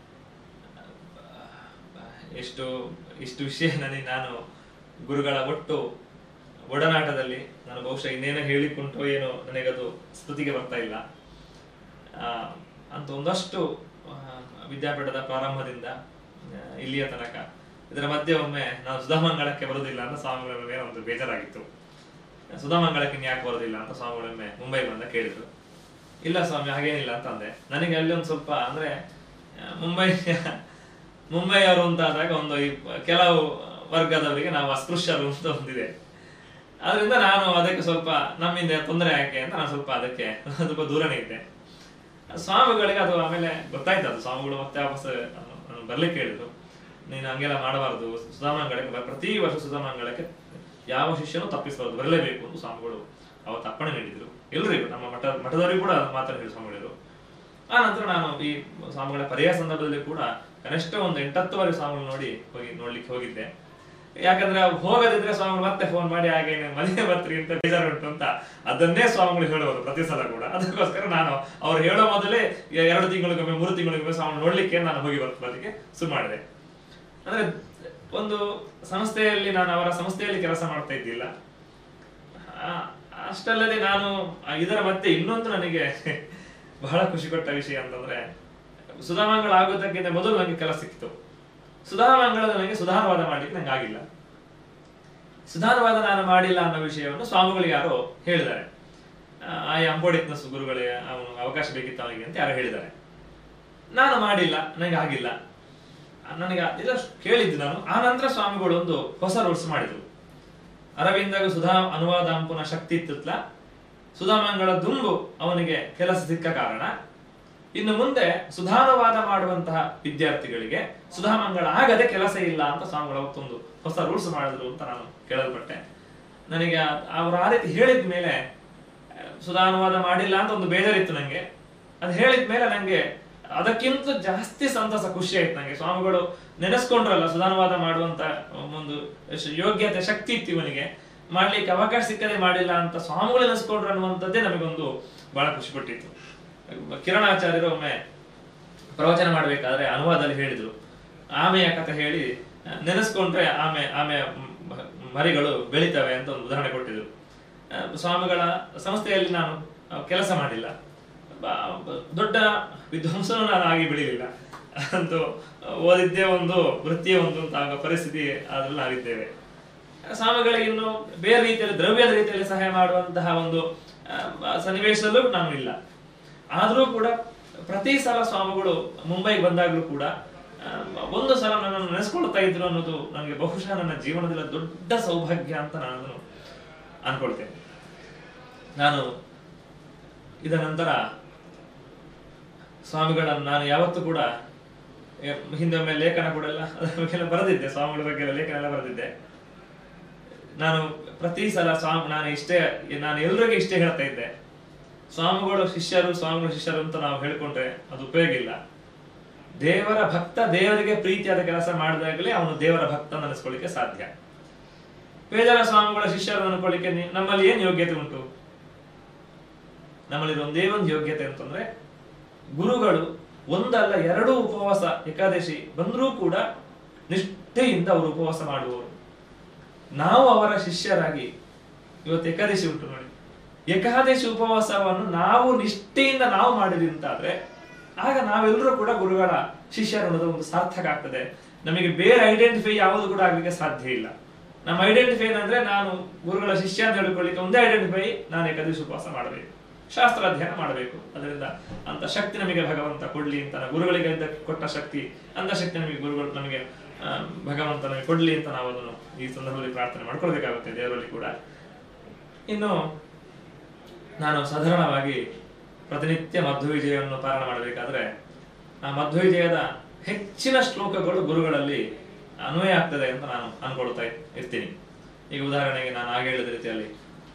ಎಷ್ಟು ಇಷ್ಟು ವಿಷಯ ನನಗೆ ನಾನು ಗುರುಗಳ ಒಟ್ಟು ಒಡನಾಟದಲ್ಲಿ ನಾನು ಬಹುಶಃ ಇನ್ನೇನೋ ಹೇಳಿಕೊಂಡೋ ಏನೋ ನನಗದು ಸ್ತುತಿಗೆ ಬರ್ತಾ ಇಲ್ಲ ಆ, ಅಂತ ಒಂದಷ್ಟು ಆ, ವಿದ್ಯಾಪೀಠದ ಪ್ರಾರಂಭದಿಂದ ಆ, ಇಲ್ಲಿಯ ತನಕ ಇದರ ಮಧ್ಯೆ ಒಮ್ಮೆ ನಾನು ಸುಧಾಮಂಗಳಕ್ಕೆ ಬರುವುದಿಲ್ಲ ಅಂತ ಸ್ವಾಮಿಗಳ ಮೇಲೆ ಒಂದು ಬೇಜಾರಾಗಿತ್ತು ಸುಧಾಮಂಗಳಕ್ಕೆ ಯಾಕೆ ಬರೋದಿಲ್ಲ ಅಂತ ಸ್ವಾಮಿಗಳೊಮ್ಮೆ ಮುಂಬೈ ಬಂದ ಕೇಳಿದ್ರು ಇಲ್ಲ ಸ್ವಾಮಿ ಹಾಗೇನಿಲ್ಲ ಅಂತ ಅಂದೆ ನನಗೆ ಅಲ್ಲಿ ಒಂದು ಸ್ವಲ್ಪ ಅಂದ್ರೆ ಆ, ಮುಂಬೈ ಮುಂಬೈಯವರು ಅಂತ ಆದಾಗ ಒಂದು ಈ ಕೆಲವು ವರ್ಗದವರಿಗೆ ನಾವು ಅಸ್ಪೃಶ್ಯರು ಅಂತ ಒಂದಿದೆ ಅದರಿಂದ ನಾನು ಅದಕ್ಕೆ ಸ್ವಲ್ಪ ನಮ್ಮಿಂದ ತೊಂದರೆ ಯಾಕೆ ಅಂತ ನಾನು ಸ್ವಲ್ಪ ಅದಕ್ಕೆ ಸ್ವಲ್ಪ ದೂರನೇ ಇದ್ದೆ ಸ್ವಾಮಿಗಳಿಗೆ ಅದು ಆಮೇಲೆ ಗೊತ್ತಾಯ್ತು ಅದು ಸ್ವಾಮಿಗಳು ಮತ್ತೆ ವಾಪಸ್ ನಾನು ಬರ್ಲಿಕ್ಕೆ ಹೇಳಿದ್ರು ನೀನು ಹಂಗೆಲ್ಲ ಮಾಡಬಾರ್ದು ಸುಧಾಮಂಗಳಕ್ಕೆ ಬ- ಪ್ರತಿ ವರ್ಷ ಸುಧಾಮಂಗಳಕ್ಕೆ ಯಾವ ಶಿಷ್ಯನೂ ತಪ್ಪಿಸಬಾರ್ದು ಬರಲೇಬೇಕು ಅಂತ ಸ್ವಾಮಿಗಳು ಅವತ್ತು ಅಪ್ಪಣೆ ನೀಡಿದ್ರು ಎಲ್ರಿಗೂ ನಮ್ಮ ಮಠ ಮಠದವರಿಗೂ ಕೂಡ ಮಾತನ್ನು ಹೇಳಿ ಸ್ವಾಮಿಗಳು ಆ ನಂತರ ನಾನು ಈ ಸ್ವಾಮಿಗಳ ಪರ್ಯಾಯ ಸಂದರ್ಭದಲ್ಲಿ ಕೂಡ ಕನಿಷ್ಠ ಒಂದು ಎಂಟತ್ತುವರೆ ಸ್ವಾಮಿಗಳು ನೋಡಿ ಹೋಗಿ ನೋಡ್ಲಿಕ್ಕೆ ಹೋಗಿದ್ದೆ ಯಾಕಂದ್ರೆ ಅವ್ರು ಹೋಗದಿದ್ರೆ ಸ್ವಾಮಿಗಳು ಮತ್ತೆ ಫೋನ್ ಮಾಡಿ ಹಾಗೆ ಮನೆಗೆ ಬರ್ತೀರಿ ಅಂತ ಬೇಜಾರು ಉಂಟು ಅಂತ ಅದನ್ನೇ ಸ್ವಾಮಿಗಳು ಹೇಳುವರು ಪ್ರತಿ ಸಲ ಕೂಡ ಅದಕ್ಕೋಸ್ಕರ ನಾನು ಅವ್ರು ಹೇಳೋ ಮೊದಲೇ ಎ- ಎರಡು ತಿಂಗಳಿಗೊಮ್ಮೆ ಮೂರು ತಿಂಗಳಿಗೊಮ್ಮೆ ಸ್ವಾಮಿ ನೋಡ್ಲಿಕ್ಕೆ ನಾನು ಹೋಗಿ ಬರ್ತಿಗೆ ಶುರು ಮಾಡಿದೆ ಅಂದ್ರೆ ಒಂದು ಸಂಸ್ಥೆಯಲ್ಲಿ ನಾನು ಅವರ ಸಂಸ್ಥೆಯಲ್ಲಿ ಕೆಲಸ ಮಾಡ್ತಾ ಇದ್ದಿಲ್ಲ ಆ, ಅಷ್ಟಲ್ಲದೆ ನಾನು ಆ, ಇದರ ಮಧ್ಯೆ ಇನ್ನೊಂದು ನನಗೆ ಬಹಳ ಖುಷಿ ಕೊಟ್ಟ ವಿಷಯ ಅಂತಂದ್ರೆ ಸುಧಾಮಂಗಳ ಆಗೋದಕ್ಕಿಂತ ಮೊದಲು ನನಗೆ ಕೆಲಸ ಸಿಕ್ಕಿತು ಸುಧಾಮಂಗಳದ ನನಗೆ ಸುಧಾರವಾದ ಮಾಡ್ಲಿಕ್ಕೆ ನಂಗೆ ಆಗಿಲ್ಲ ಸುಧಾರವಾದ ನಾನು ಮಾಡಿಲ್ಲ ಅನ್ನೋ ವಿಷಯವನ್ನು ಸ್ವಾಮಿಗಳು ಯಾರೋ ಹೇಳಿದ್ದಾರೆ ಆ, ಆ ಅಂಬೋಡಿತ್ನ ಗುರುಗಳೇ ಅವನು ಅವಕಾಶ ಬೇಕಿತ್ತು ಅವನಿಗೆ ಅಂತ ಯಾರೋ ಹೇಳಿದ್ದಾರೆ ನಾನು ಮಾಡಿಲ್ಲ ನನಗೆ ಆಗಿಲ್ಲ ನನಗೆ ಅದೆಲ್ಲ ಕೇಳಿದ್ದು ನಾನು ಆ ನಂತರ ಸ್ವಾಮಿಗಳು ಒಂದು ಹೊಸ ರೂಲ್ಸ್ ಮಾಡಿದ್ರು ಅರವಿಂದಗ ಸುಧಾ ಅನುವಾದಾಂಪುನ ಶಕ್ತಿ ಇತ್ತಿತ್ಲ ಸುಧಾಮಂಗಳ ದುಂಬು ಅವನಿಗೆ ಕೆಲಸ ಸಿಕ್ಕ ಕಾರಣ ಇನ್ನು ಮುಂದೆ ಸುಧಾನುವಾದ ಮಾಡುವಂತಹ ವಿದ್ಯಾರ್ಥಿಗಳಿಗೆ ಸುಧಾಮಂಗಳ ಆಗದೆ ಕೆಲಸ ಇಲ್ಲ ಅಂತ ಸ್ವಾಮಿಗಳು ಅವತ್ತೊಂದು ಹೊಸ ರೂಲ್ಸ್ ಮಾಡಿದ್ರು ಅಂತ ನಾನು ಕೇಳಲ್ಪಟ್ಟೆ ನನಗೆ ಆ- ಅವ್ರು ಆ ರೀತಿ ಹೇಳಿದ ಮೇಲೆ ಆ, ಸುಧಾನುವಾದ ಮಾಡಿಲ್ಲ ಅಂತ ಒಂದು ಬೇಜಾರಿತ್ತು ನಂಗೆ ಅದು ಹೇಳಿದ ಮೇಲೆ ನಂಗೆ ಅದಕ್ಕಿಂತ ಜಾಸ್ತಿ ಸಂತಸ ಖುಷಿ ಆಯ್ತು ನಂಗೆ ಸ್ವಾಮಿಗಳು ನೆನೆಸ್ಕೊಂಡ್ರಲ್ಲ ಸುಧಾನುವಾದ ಮಾಡುವಂತ ಒಂದು ಶ- ಯೋಗ್ಯತೆ ಶಕ್ತಿ ಇತ್ತು ಇವನಿಗೆ ಮಾಡ್ಲಿಕ್ಕೆ ಅವಕಾಶ ಸಿಕ್ಕದೆ ಮಾಡಿಲ್ಲ ಅಂತ ಸ್ವಾಮಿಗಳು ನೆನೆಸ್ಕೊಂಡ್ರು ಅನ್ನುವಂಥದ್ದೇ ನಮಗೊಂದು ಬಹಳ ಖುಷಿ ಪಟ್ಟಿತ್ತು ಕಿರಣಾಚಾರ್ಯರು ಒಮ್ಮೆ ಪ್ರವಚನ ಮಾಡಬೇಕಾದ್ರೆ ಅನುವಾದದಲ್ಲಿ ಹೇಳಿದ್ರು ಆಮೆಯ ಕಥೆ ಹೇಳಿ ಆ, ನೆನೆಸ್ಕೊಂಡ್ರೆ ಆಮೆ ಆಮೆ ಮ್- ಮರಿಗಳು ಬೆಳಿತವೆ ಅಂತ ಒಂದು ಉದಾಹರಣೆ ಕೊಟ್ಟಿದ್ರು ಆ, ಸ್ವಾಮಿಗಳ ಸಂಸ್ಥೆಯಲ್ಲಿ ನಾನು ಆ, ಕೆಲಸ ಮಾಡಿಲ್ಲ ಬ- ಬ- ದೊಡ್ಡ ವಿದ್ವಾಂಸನು ನಾನು ಆಗಿ ಬೆಳಿಲಿಲ್ಲ ಅಂತೂ ಓದಿದ್ದೇ ಒಂದು ವೃತ್ತಿಯೇ ಒಂದು ಅಂತ ಆಗ ಪರಿಸ್ಥಿತಿ ಅದ್ರಲ್ಲಿ ನಾವಿದ್ದೇವೆ ಸ್ವಾಮಿಗಳಿಗೆ ಇನ್ನು ಬೇರೆ ರೀತಿಯಲ್ಲಿ ದ್ರವ್ಯದ ರೀತಿಯಲ್ಲಿ ಸಹಾಯ ಮಾಡುವಂತಹ ಒಂದು ಆ, ಸನ್ನಿವೇಶದಲ್ಲೂ ನಾನು ಇಲ್ಲ ಆದರೂ ಕೂಡ ಪ್ರತಿ ಸಲ ಸ್ವಾಮಿಗಳು ಮುಂಬೈಗೆ ಬಂದಾಗಲೂ ಕೂಡ ಆ, ಒಂದು ಸಲ ನನ್ನನ್ನು ನೆನೆಸ್ಕೊಳ್ತಾ ಇದ್ರು ಅನ್ನೋದು ನನಗೆ ಬಹುಶಃ ನನ್ನ ಜೀವನದಲ್ಲಿ ದೊಡ್ಡ ಸೌಭಾಗ್ಯ ಅಂತ ನಾನು ಅದನ್ನು ಅನ್ಕೊಳ್ತೇನೆ ನಾನು ಇದರ ನಂತರ ಸ್ವಾಮಿಗಳನ್ನು ನಾನು ಯಾವತ್ತೂ ಕೂಡ ಎ- ಹಿಂದೆ ಒಮ್ಮೆ ಲೇಖನ ಕೂಡ ಎಲ್ಲ ಅದ್ರ ಬಗ್ಗೆಲ್ಲ ಬರೆದಿದ್ದೆ ಸ್ವಾಮಿಗಳ ಬಗ್ಗೆ ಎಲ್ಲ ಲೇಖನ ಎಲ್ಲ ಬರೆದಿದ್ದೆ ನಾನು ಪ್ರತಿ ಸಲ ಸ್ವಾಮಿ ನಾನು ಇಷ್ಟೇ ನಾನು ಎಲ್ರಿಗೂ ಇಷ್ಟೇ ಹೇಳ್ತಾ ಇದ್ದೆ ಸ್ವಾಮಿಗಳು ಶಿಷ್ಯರು ಸ್ವಾಮಿಗಳು ಶಿಷ್ಯರು ಅಂತ ನಾವು ಹೇಳ್ಕೊಂಡ್ರೆ ಅದು ಉಪಯೋಗ ಇಲ್ಲ ದೇವರ ಭಕ್ತ ದೇವರಿಗೆ ಪ್ರೀತಿಯಾದ ಕೆಲಸ ಮಾಡಿದಾಗಲೇ ಅವನು ದೇವರ ಭಕ್ತ ಅಂತ ಅನಿಸ್ಕೊಳ್ಳಿಕ್ಕೆ ಸಾಧ್ಯ ಪೇದರ ಸ್ವಾಮಿಗಳ ಶಿಷ್ಯರು ಅನ್ಕೊಳ್ಳಿಕ್ಕೆ ನಿ- ನಮ್ಮಲ್ಲಿ ಏನ್ ಯೋಗ್ಯತೆ ಉಂಟು ನಮ್ಮಲ್ಲಿ ಒಂದೇ ಒಂದು ಯೋಗ್ಯತೆ ಅಂತಂದ್ರೆ ಗುರುಗಳು ಒಂದಲ್ಲ ಎರಡು ಉಪವಾಸ ಏಕಾದಶಿ ಬಂದರೂ ಕೂಡ ನಿಷ್ಠೆಯಿಂದ ಅವರು ಉಪವಾಸ ಮಾಡುವವರು ನಾವು ಅವರ ಶಿಷ್ಯರಾಗಿ ಇವತ್ತು ಏಕಾದಶಿ ಉಂಟು ನೋಡಿ ಏಕಾದಶಿ ಉಪವಾಸವನ್ನು ನಾವು ನಿಷ್ಠೆಯಿಂದ ನಾವು ಮಾಡಿದ್ವಿ ಅಂತಾದ್ರೆ ಆಗ ನಾವೆಲ್ಲರೂ ಕೂಡ ಗುರುಗಳ ಶಿಷ್ಯರು ಅನ್ನೋದು ಒಂದು ಸಾರ್ಥಕ ಆಗ್ತದೆ ನಮಗೆ ಬೇರೆ ಐಡೆಂಟಿಫೈ ಯಾವುದು ಕೂಡ ಆಗ್ಲಿಕ್ಕೆ ಸಾಧ್ಯ ಇಲ್ಲ ನಮ್ಮ ಐಡೆಂಟಿಫೈ ಏನಂದ್ರೆ ನಾನು ಗುರುಗಳ ಶಿಷ್ಯ ಅಂತ ಹೇಳ್ಕೊಳ್ಳಿಕ್ಕೆ ಒಂದೇ ಐಡೆಂಟಿಫೈ ನಾನು ಏಕಾದಶಿ ಉಪವಾಸ ಮಾಡಬೇಕು ಶಾಸ್ತ್ರ ಅಧ್ಯಯನ ಮಾಡಬೇಕು ಅದರಿಂದ ಅಂತ ಶಕ್ತಿ ನಮಗೆ ಭಗವಂತ ಕೊಡ್ಲಿ ಅಂತ ನಾವು ಗುರುಗಳಿಗೆ ಇದ್ದ ಕೊಟ್ಟ ಶಕ್ತಿ ಅಂತ ಶಕ್ತಿ ನಮಗೆ ಗುರುಗಳು ನಮಗೆ ಆ, ಭಗವಂತ ನಮಗೆ ಕೊಡ್ಲಿ ಅಂತ ನಾವು ಅದನ್ನು ಈ ಸಂದರ್ಭದಲ್ಲಿ ಪ್ರಾರ್ಥನೆ ಮಾಡ್ಕೊಳ್ಬೇಕಾಗುತ್ತೆ ದೇವರಲ್ಲಿ ಕೂಡ ಇನ್ನು ನಾನು ಸಾಧಾರಣವಾಗಿ ಪ್ರತಿನಿತ್ಯ ಮಧ್ವವಿಜಯವನ್ನು ಪಾರಾಯಣ ಮಾಡಬೇಕಾದ್ರೆ ಆ ಮಧ್ವವಿಜಯದ ಹೆಚ್ಚಿನ ಶ್ಲೋಕಗಳು ಗುರುಗಳಲ್ಲಿ ಅನ್ವಯ ಆಗ್ತದೆ ಅಂತ ನಾನು ಅನ್ಕೊಳ್ತಾ ಇರ್ತೀನಿ ಈಗ ಉದಾಹರಣೆಗೆ ನಾನು ಆಗ ಹೇಳಿದ ರೀತಿಯಲ್ಲಿ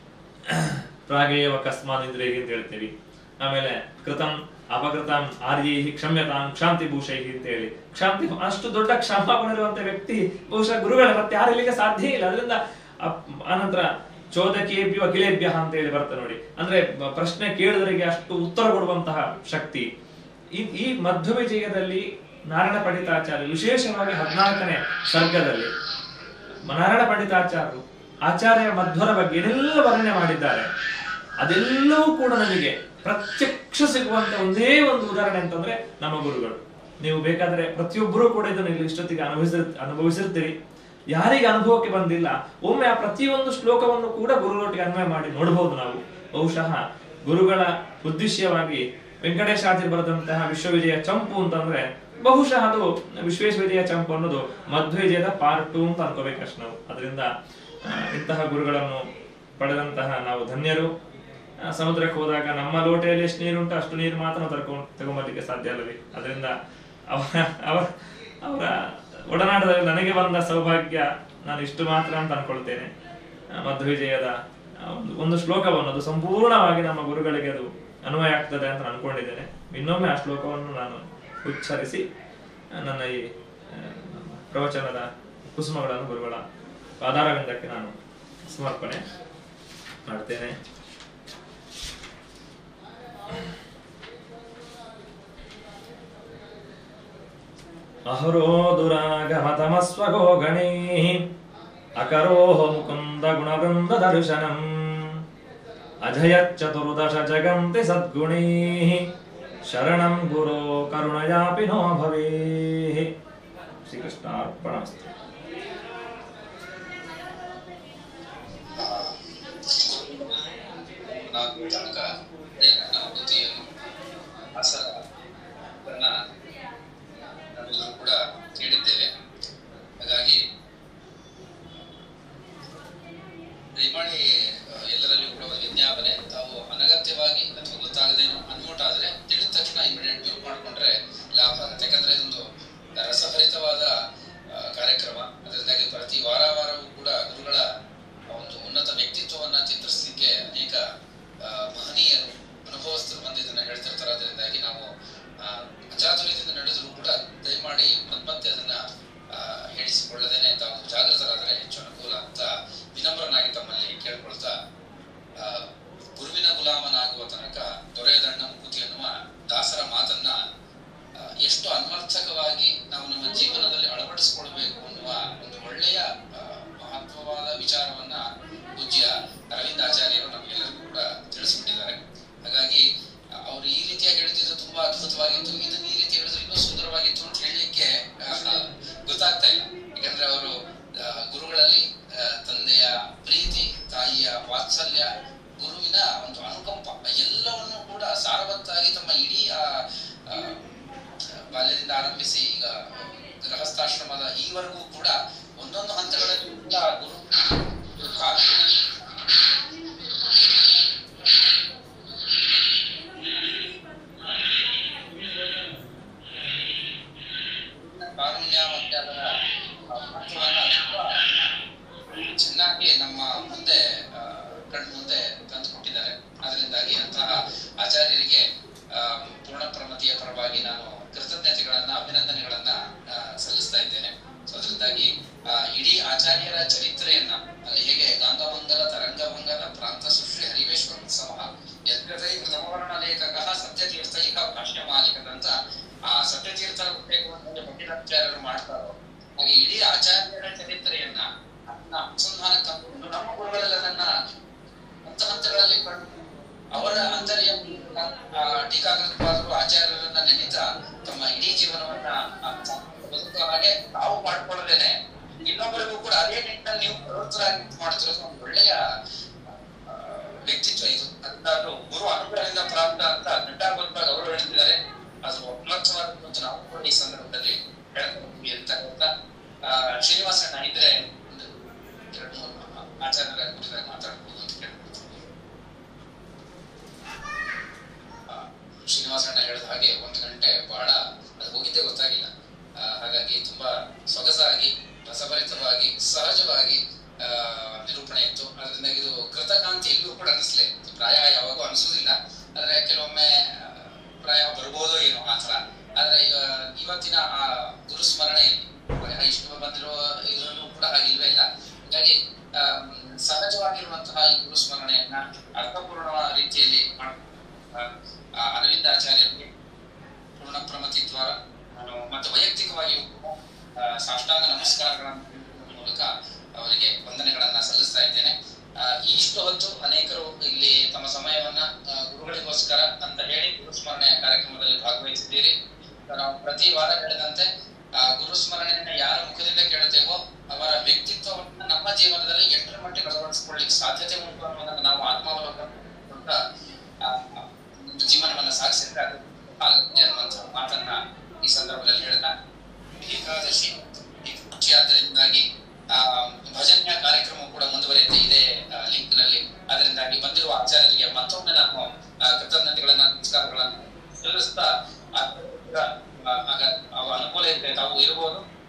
ಪ್ರಾಗೇವ ಕಸ್ಮಾನ್ ಇಂದ್ರಿಯ ಅಂತ ಹೇಳ್ತೀವಿ ಆಮೇಲೆ ಕೃತಂ ಅಪಕೃತಂ ಆರ್ಯೈಹಿ ಕ್ಷಮ್ಯತಾಂ ಕ್ಷಾಂತಿ ಭೂಷೈಹಿ ಅಂತ ಹೇಳಿ ಕ್ಷಾಂತಿ ಅಷ್ಟು ದೊಡ್ಡ ಕ್ಷಮಾಪಣೆ ಇರುವಂತ ವ್ಯಕ್ತಿ ಬಹುಶಃ ಗುರುಗಳ ಮತ್ತೆ ಯಾರು ಇಲ್ಲಿಗೆ ಸಾಧ್ಯ ಇಲ್ಲ ಅದರಿಂದ ಅಪ್- ಆನಂತರ ಚೋದಕೇಭ್ಯೋ ಅಖಿಲೇಭ್ಯ ಅಂತ ಹೇಳಿ ಬರ್ತದೆ ನೋಡಿ ಅಂದ್ರೆ ಬ- ಪ್ರಶ್ನೆ ಕೇಳಿದವರಿಗೆ ಅಷ್ಟು ಉತ್ತರ ಕೊಡುವಂತಹ ಶಕ್ತಿ ಈ ಈ ಮಧ್ವ ವಿಜಯದಲ್ಲಿ ನಾರಾಯಣ ಪಂಡಿತಾಚಾರ್ಯ ವಿಶೇಷವಾಗಿ ಹದಿನಾಲ್ಕನೇ ಸರ್ಗದಲ್ಲಿ ನಾರಾಯಣ ಪಂಡಿತಾಚಾರ್ಯರು ಆಚಾರ್ಯ ಮಧ್ವರ ಬಗ್ಗೆ ಏನೆಲ್ಲ ವರ್ಣನೆ ಮಾಡಿದ್ದಾರೆ ಅದೆಲ್ಲವೂ ಕೂಡ ನಮಗೆ ಪ್ರತ್ಯಕ್ಷ ಸಿಗುವಂತ ಒಂದೇ ಒಂದು ಉದಾಹರಣೆ ಅಂತಂದ್ರೆ ನಮ್ಮ ಗುರುಗಳು ನೀವು ಬೇಕಾದ್ರೆ ಪ್ರತಿಯೊಬ್ಬರೂ ಕೂಡ ಇದನ್ನು ಇಲ್ಲಿ ಇಷ್ಟೊತ್ತಿಗೆ ಅನುಭವಿಸಿರ್ ಅನುಭವಿಸಿರ್ತೀರಿ ಯಾರಿಗೆ ಅನುಭವಕ್ಕೆ ಬಂದಿಲ್ಲ ಒಮ್ಮೆ ಆ ಪ್ರತಿಯೊಂದು ಶ್ಲೋಕವನ್ನು ಕೂಡ ಗುರುಗಳೊಟ್ಟಿಗೆ ಅನ್ವಯ ಮಾಡಿ ನೋಡಬಹುದು ನಾವು ಬಹುಶಃ ಗುರುಗಳ ಉದ್ದೇಶವಾಗಿ ವೆಂಕಟೇಶಾಚಾರ್ಯ ಬರೆದಂತಹ ವಿಶ್ವವಿಜಯ ಚಂಪು ಅಂತಂದ್ರೆ ಬಹುಶಃ ಅದು ವಿಶ್ವೇಶ್ವರಿಯ ಚಂಪು ಅನ್ನೋದು ಮಧ್ವವಿಜಯದ ಪಾರ್ಟ್ ಟು ಅಂತ ಅನ್ಕೋಬೇಕಷ್ಟು ನಾವು ಅದರಿಂದ ಆ, ಇಂತಹ ಗುರುಗಳನ್ನು ಪಡೆದಂತಹ ನಾವು ಧನ್ಯರು ಆ, ಸಮುದ್ರಕ್ಕೆ ಹೋದಾಗ ನಮ್ಮ ಲೋಟೆಯಲ್ಲಿ ಎಷ್ಟು ನೀರುಂಟು ಅಷ್ಟು ನೀರು ಮಾತ್ರ ನಾವು ತರ್ಕೊಂಡು ತಗೊಂಬರ್ಲಿಕ್ಕೆ ಸಾಧ್ಯ ಅಲ್ಲವೇ ಅದರಿಂದ ಅವರ ಅವರ ಅವರ ಒಡನಾಟದಲ್ಲಿ ನನಗೆ ಬಂದ ಸೌಭಾಗ್ಯ ನಾನು ಇಷ್ಟು ಮಾತ್ರ ಅಂತ ಅನ್ಕೊಳ್ತೇನೆ ಆ, ಮಧ್ವವಿಜಯದ ಆ, ಒಂದು ಒಂದು ಶ್ಲೋಕವನ್ನು ಅದು ಸಂಪೂರ್ಣವಾಗಿ ನಮ್ಮ ಗುರುಗಳಿಗೆ ಅದು ಅನ್ವಯ ಆಗ್ತದೆ ಅಂತ ನಾನು ಅನ್ಕೊಂಡಿದ್ದೇನೆ ಇನ್ನೊಮ್ಮೆ ಆ ಶ್ಲೋಕವನ್ನು ನಾನು ಉಚ್ಚರಿಸಿ ಆ, ನನ್ನ ಈ ಆ, ನಮ್ಮ ಪ್ರವಚನದ ಕುಸುಮಗಳನ್ನು ಗುರುಗಳ ಪಾದಾರವಿಂದಕ್ಕೆ ನಾನು ಸಮರ್ಪಣೆ ಮಾಡ್ತೇನೆ ಅಹರೋ ದುರಾಗಮತಮಸ್ವಗೋ ಗಣೈಃ ಅಕರೋಹ ಮುಕುಂದ ಗುಣವೃಂದ ದರ್ಶನಂ ಅಜಯಚ್ಚತುರ್ದಶ ಜಗಂತಿ ಸದ್ಗುಣೈಃ ಶರಣಂ ಗುರೋ ಕರುಣಯಾಪಿ ನೋ ಭವೇಃ ಶ್ರೀಕೃಷ್ಣಾರ್ಪಣಮಸ್ತು ನಾಲ್ಕು ತನಕ ನಮ್ಮ ಬುದ್ಧಿಯನ್ನು ಆಸರ ತನ್ನ ತುಂಬಾ ಅದ್ಭುತವಾಗಿತ್ತು ಇದನ್ನ ಈ ರೀತಿ ಹೇಳಿದ್ರೆ ಇನ್ನೂ ಸುಂದರವಾಗಿತ್ತು ಅಂತ ಹೇಳಲಿಕ್ಕೆ ಗೊತ್ತಾಗ್ತಾ ಇಲ್ಲ ಯಾಕಂದ್ರೆ ಅವರು ಗುರುಗಳಲ್ಲಿ ಆ, ತಂದೆಯ ಪ್ರೀತಿ ತಾಯಿಯ ವಾತ್ಸಲ್ಯ ಗುರುವಿನ ಒಂದು ಅನುಕಂಪ ಎಲ್ಲವನ್ನು ಕೂಡ ಸಾರವತ್ತಾಗಿ ತಮ್ಮ ಇಡೀ ಆ ಆ, ಬಾಲ್ಯದಿಂದ ಆರಂಭಿಸಿ ಈಗ ಗೃಹಸ್ಥಾಶ್ರಮದ ಈವರೆಗೂ ಕೂಡ ಒಂದೊಂದು ಹಂತಗಳಲ್ಲಿ ಕೂಡ ಗುರು ಕಾರುಣ್ಯ ಮತ್ತೆ ಅದರ ಆ, ಮಹತ್ವವನ್ನ ತುಂಬಾ ಚೆನ್ನಾಗಿ ನಮ್ಮ ಮುಂದೆ ಆ, ಕಣ್ಣು ಮುಂದೆ ತಂದು ಕೊಟ್ಟಿದ್ದಾರೆ ಅದರಿಂದಾಗಿ ಅಂತಹ ಆಚಾರ್ಯರಿಗೆ ಆ, ಪೂರ್ಣ ಪ್ರಮತಿಯ ಪರವಾಗಿ ನಾನು ಕೃತಜ್ಞತೆಗಳನ್ನ ಅಭಿನಂದನೆಗಳನ್ನ ಆ, ಸಲ್ಲಿಸ್ತಾ ಇದ್ದೇನೆ ಸೊ ಅದರಿಂದಾಗಿ ಆ, ಇಡೀ ಆಚಾರ್ಯರ ಚರಿತ್ರೆಯನ್ನ ಅಲ್ಲಿ ಹೇಗೆ ಗಂಗಮಂಗಲ ತರಂಗಮಂಗಲ ಪ್ರಾಂತ ಸೃಷ್ಟಿ ಹರಿವೇಶ್ವರ ಸಮಹ ಯದ್ಗತೈ ಪ್ರಥಮವರ್ಣ ಲೇಖಕ ಸತ್ಯತೀರ್ಥ ಈಗ ಭಾಷ್ಯ ಮಾಲಿಕದಂತ ಆ ಸತ್ಯತೀರ್ಥರ ಉಲ್ಲೇಖವನ್ನು ಪಂಡಿತಾಚಾರ್ಯರು ಮಾಡ್ತಾರೋ ಹಾಗೆ ಇಡೀ ಆಚಾರ್ಯರ ಚರಿತ್ರೆಯನ್ನ ಅದನ್ನ ಅನುಸಂಧಾನ ತಂದುಕೊಂಡು ನಮ್ಮ ಗುರುಗಳೆಲ್ಲ ಅದನ್ನ ಹಂತ ಹಂತಗಳಲ್ಲಿ ಕಂಡು ಅವರ ಅಂತರ್ಯ ಟೀಕಾಕೃತವಾದರು ಆಚಾರ್ಯರನ್ನ ನೆನೆತಾ ತಮ್ಮ ಇಡೀ ಜೀವನವನ್ನ ಆ, ಬದುಕುವ ಹಾಗೆ ತಾವು ಮಾಡ್ಕೊಳ್ಳದೇನೆ ಇನ್ನೊಬ್ಬರಿಗೂ ಕೂಡ ಅದೇ ನಿಟ್ಟಿನಲ್ಲಿ ನೀವು ಪ್ರವೃತ್ತರಾಗಿ ಮಾಡ್ತಿರೋದು ಒಂದು ಒಳ್ಳೆಯ ಆ, ವ್ಯಕ್ತಿತ್ವ ಇದು ಅದು ಗುರು ಅನುಗ್ರಹದಿಂದ ಪ್ರಾಪ್ತ ಅಂತ ಘಂಟಾಗೋತ್ಪಾಗ ಅವರು ಹೇಳ್ತಿದ್ದಾರೆ ಅದು ಅಪಲಕ್ಷವಾದದ್ದು ಅಂತ ನಾವು ಕೂಡ ಈ ಸಂದರ್ಭದಲ್ಲಿ ಹೇಳ್ಕೊಳ್ತೀವಿ ಅಂತ ಹೇಳ್ತಾ ಆ, ಶ್ರೀನಿವಾಸಣ್ಣ ಇದ್ರೆ ಒಂದು ಎರಡು ಮೂರು ಆಚಾರ್ಯರ ಕುರಿತಾಗಿ ಮಾತಾಡ್ಬೋದು ಅಂತ ಕೇಳ್ಕೊಳ್ತೀನಿ ಆ, ಶ್ರೀನಿವಾಸಣ್ಣ ಹೇಳಿದ ಹಾಗೆ ಒಂದು ಗಂಟೆ ಬಹಳ ಅದು ಹೋಗಿದ್ದೇ ಗೊತ್ತಾಗಿಲ್ಲ ಆ, ಹಾಗಾಗಿ ತುಂಬಾ ಸೊಗಸಾಗಿ ರಸಭರಿತವಾಗಿ ಸಹಜವಾಗಿ ಆ, ನಿರೂಪಣೆ ಇತ್ತು ಅದರಿಂದ ಇದು ಕೃತಕಾಂತಿ ಎಲ್ಲೂ ಕೂಡ ಅನಿಸ್ಲೇ ಪ್ರಾಯ ಯಾವಾಗೂ ಅನಿಸೋದಿಲ್ಲ ಆದ್ರೆ ಕೆಲವೊಮ್ಮೆ ಆ, ಪ್ರಾಯ ಬರ್ಬೋದೋ ಏನೋ ಆ ಥರ ಆದ್ರೆ ಈಗ ಇವತ್ತಿನ ಆ ಗುರುಸ್ಮರಣೆ ಪ್ರಾಯ ಇಷ್ಟು ಬಂದಿರೋ ಇದರಲ್ಲೂ ಕೂಡ ಹಾಗಿಲ್ವೇ ಇಲ್ಲ ಹೀಗಾಗಿ ಆಮ್, ಸಹಜವಾಗಿರುವಂತಹ ಈ ಗುರುಸ್ಮರಣೆಯನ್ನ ಅರ್ಥಪೂರ್ಣ ರೀತಿಯಲ್ಲಿ ಮಾಡ್- ಆ, ಆ ಅರವಿಂದ ಆಚಾರ್ಯರಿಗೆ ಪೂರ್ಣ ಪ್ರಮತಿ ದ್ವಾರ ನಾನು ಮತ್ತು ವೈಯಕ್ತಿಕವಾಗಿಯೂ ಕೂಡ ಆ, ಸಾಷ್ಟಾಂಗ ನಮಸ್ಕಾರಗಳನ್ನು ನೀಡುವುದರ ಮೂಲಕ ಅವರಿಗೆ ವಂದನೆಗಳನ್ನ ಸಲ್ಲಿಸ್ತಾ ಇದ್ದೇನೆ ಆ, ಇಷ್ಟು ಹೊತ್ತು ಅನೇಕರು ಇಲ್ಲಿ ತಮ್ಮ ಸಮಯವನ್ನ ಆ, ಗುರುಗಳಿಗೋಸ್ಕರ ಅಂತ ಹೇಳಿ ಗುರುಸ್ಮರಣೆಯ ಕಾರ್ಯಕ್ರಮದಲ್ಲಿ ಭಾಗವಹಿಸಿದ್ದೀರಿ ನಾವು ಪ್ರತಿ ವಾರ ಹೇಳಿದಂತೆ ಆ ಗುರುಸ್ಮರಣೆಯನ್ನ ಯಾರ ಮುಖದಿಂದ ಕೇಳುತ್ತೇವೋ ಅವರ ವ್ಯಕ್ತಿತ್ವವನ್ನ ನಮ್ಮ ಜೀವನದಲ್ಲಿ ಎಷ್ಟರ ಮಟ್ಟಿಗೆ ಅಳವಡಿಸಿಕೊಳ್ಳಿಕ್ಕೆ ಸಾಧ್ಯತೆ ಉಂಟು ಅನ್ನೋದನ್ನ ನಾವು ಆತ್ಮಾವಲೋಕನ ಮಾಡ್ಕೊಂತ, ಆ, ಆ, ಒಂದು ಜೀವನವನ್ನ ಸಾಗಿಸಿದ್ರೆ ಅದು ಆಗುತ್ತೆ ಅನ್ನುವಂಥ ಮಾತನ್ನ ಈ ಸಂದರ್ಭದಲ್ಲಿ ಹೇಳ್ತಾ ಏಕಾದಶಿ ಏಕಾದಶಿ ಆದ್ದರಿಂದಾಗಿ ಆ ಭಜನ್ಯ ಕಾರ್ಯಕ್ರಮ ಕೂಡ ಮುಂದುವರಿಯುತ್ತೆ ಇದೇ ಲಿಂಕ್ ನಲ್ಲಿ ಅದರಿಂದಾಗಿ ಬಂದಿರುವ ಆಚಾರ್ಯರಿಗೆ ಮತ್ತೊಮ್ಮೆ ನಾನು ಆ, ಕೃತಜ್ಞತೆಗಳನ್ನ ನಮಸ್ಕಾರಗಳನ್ನ ಸಲ್ಲಿಸ್ತಾ ಆ, ಆ, ಆಗ ಅವ ಅನುಕೂಲ ಇದ್ರೆ ತಾವು ಇರ್ಬೋದು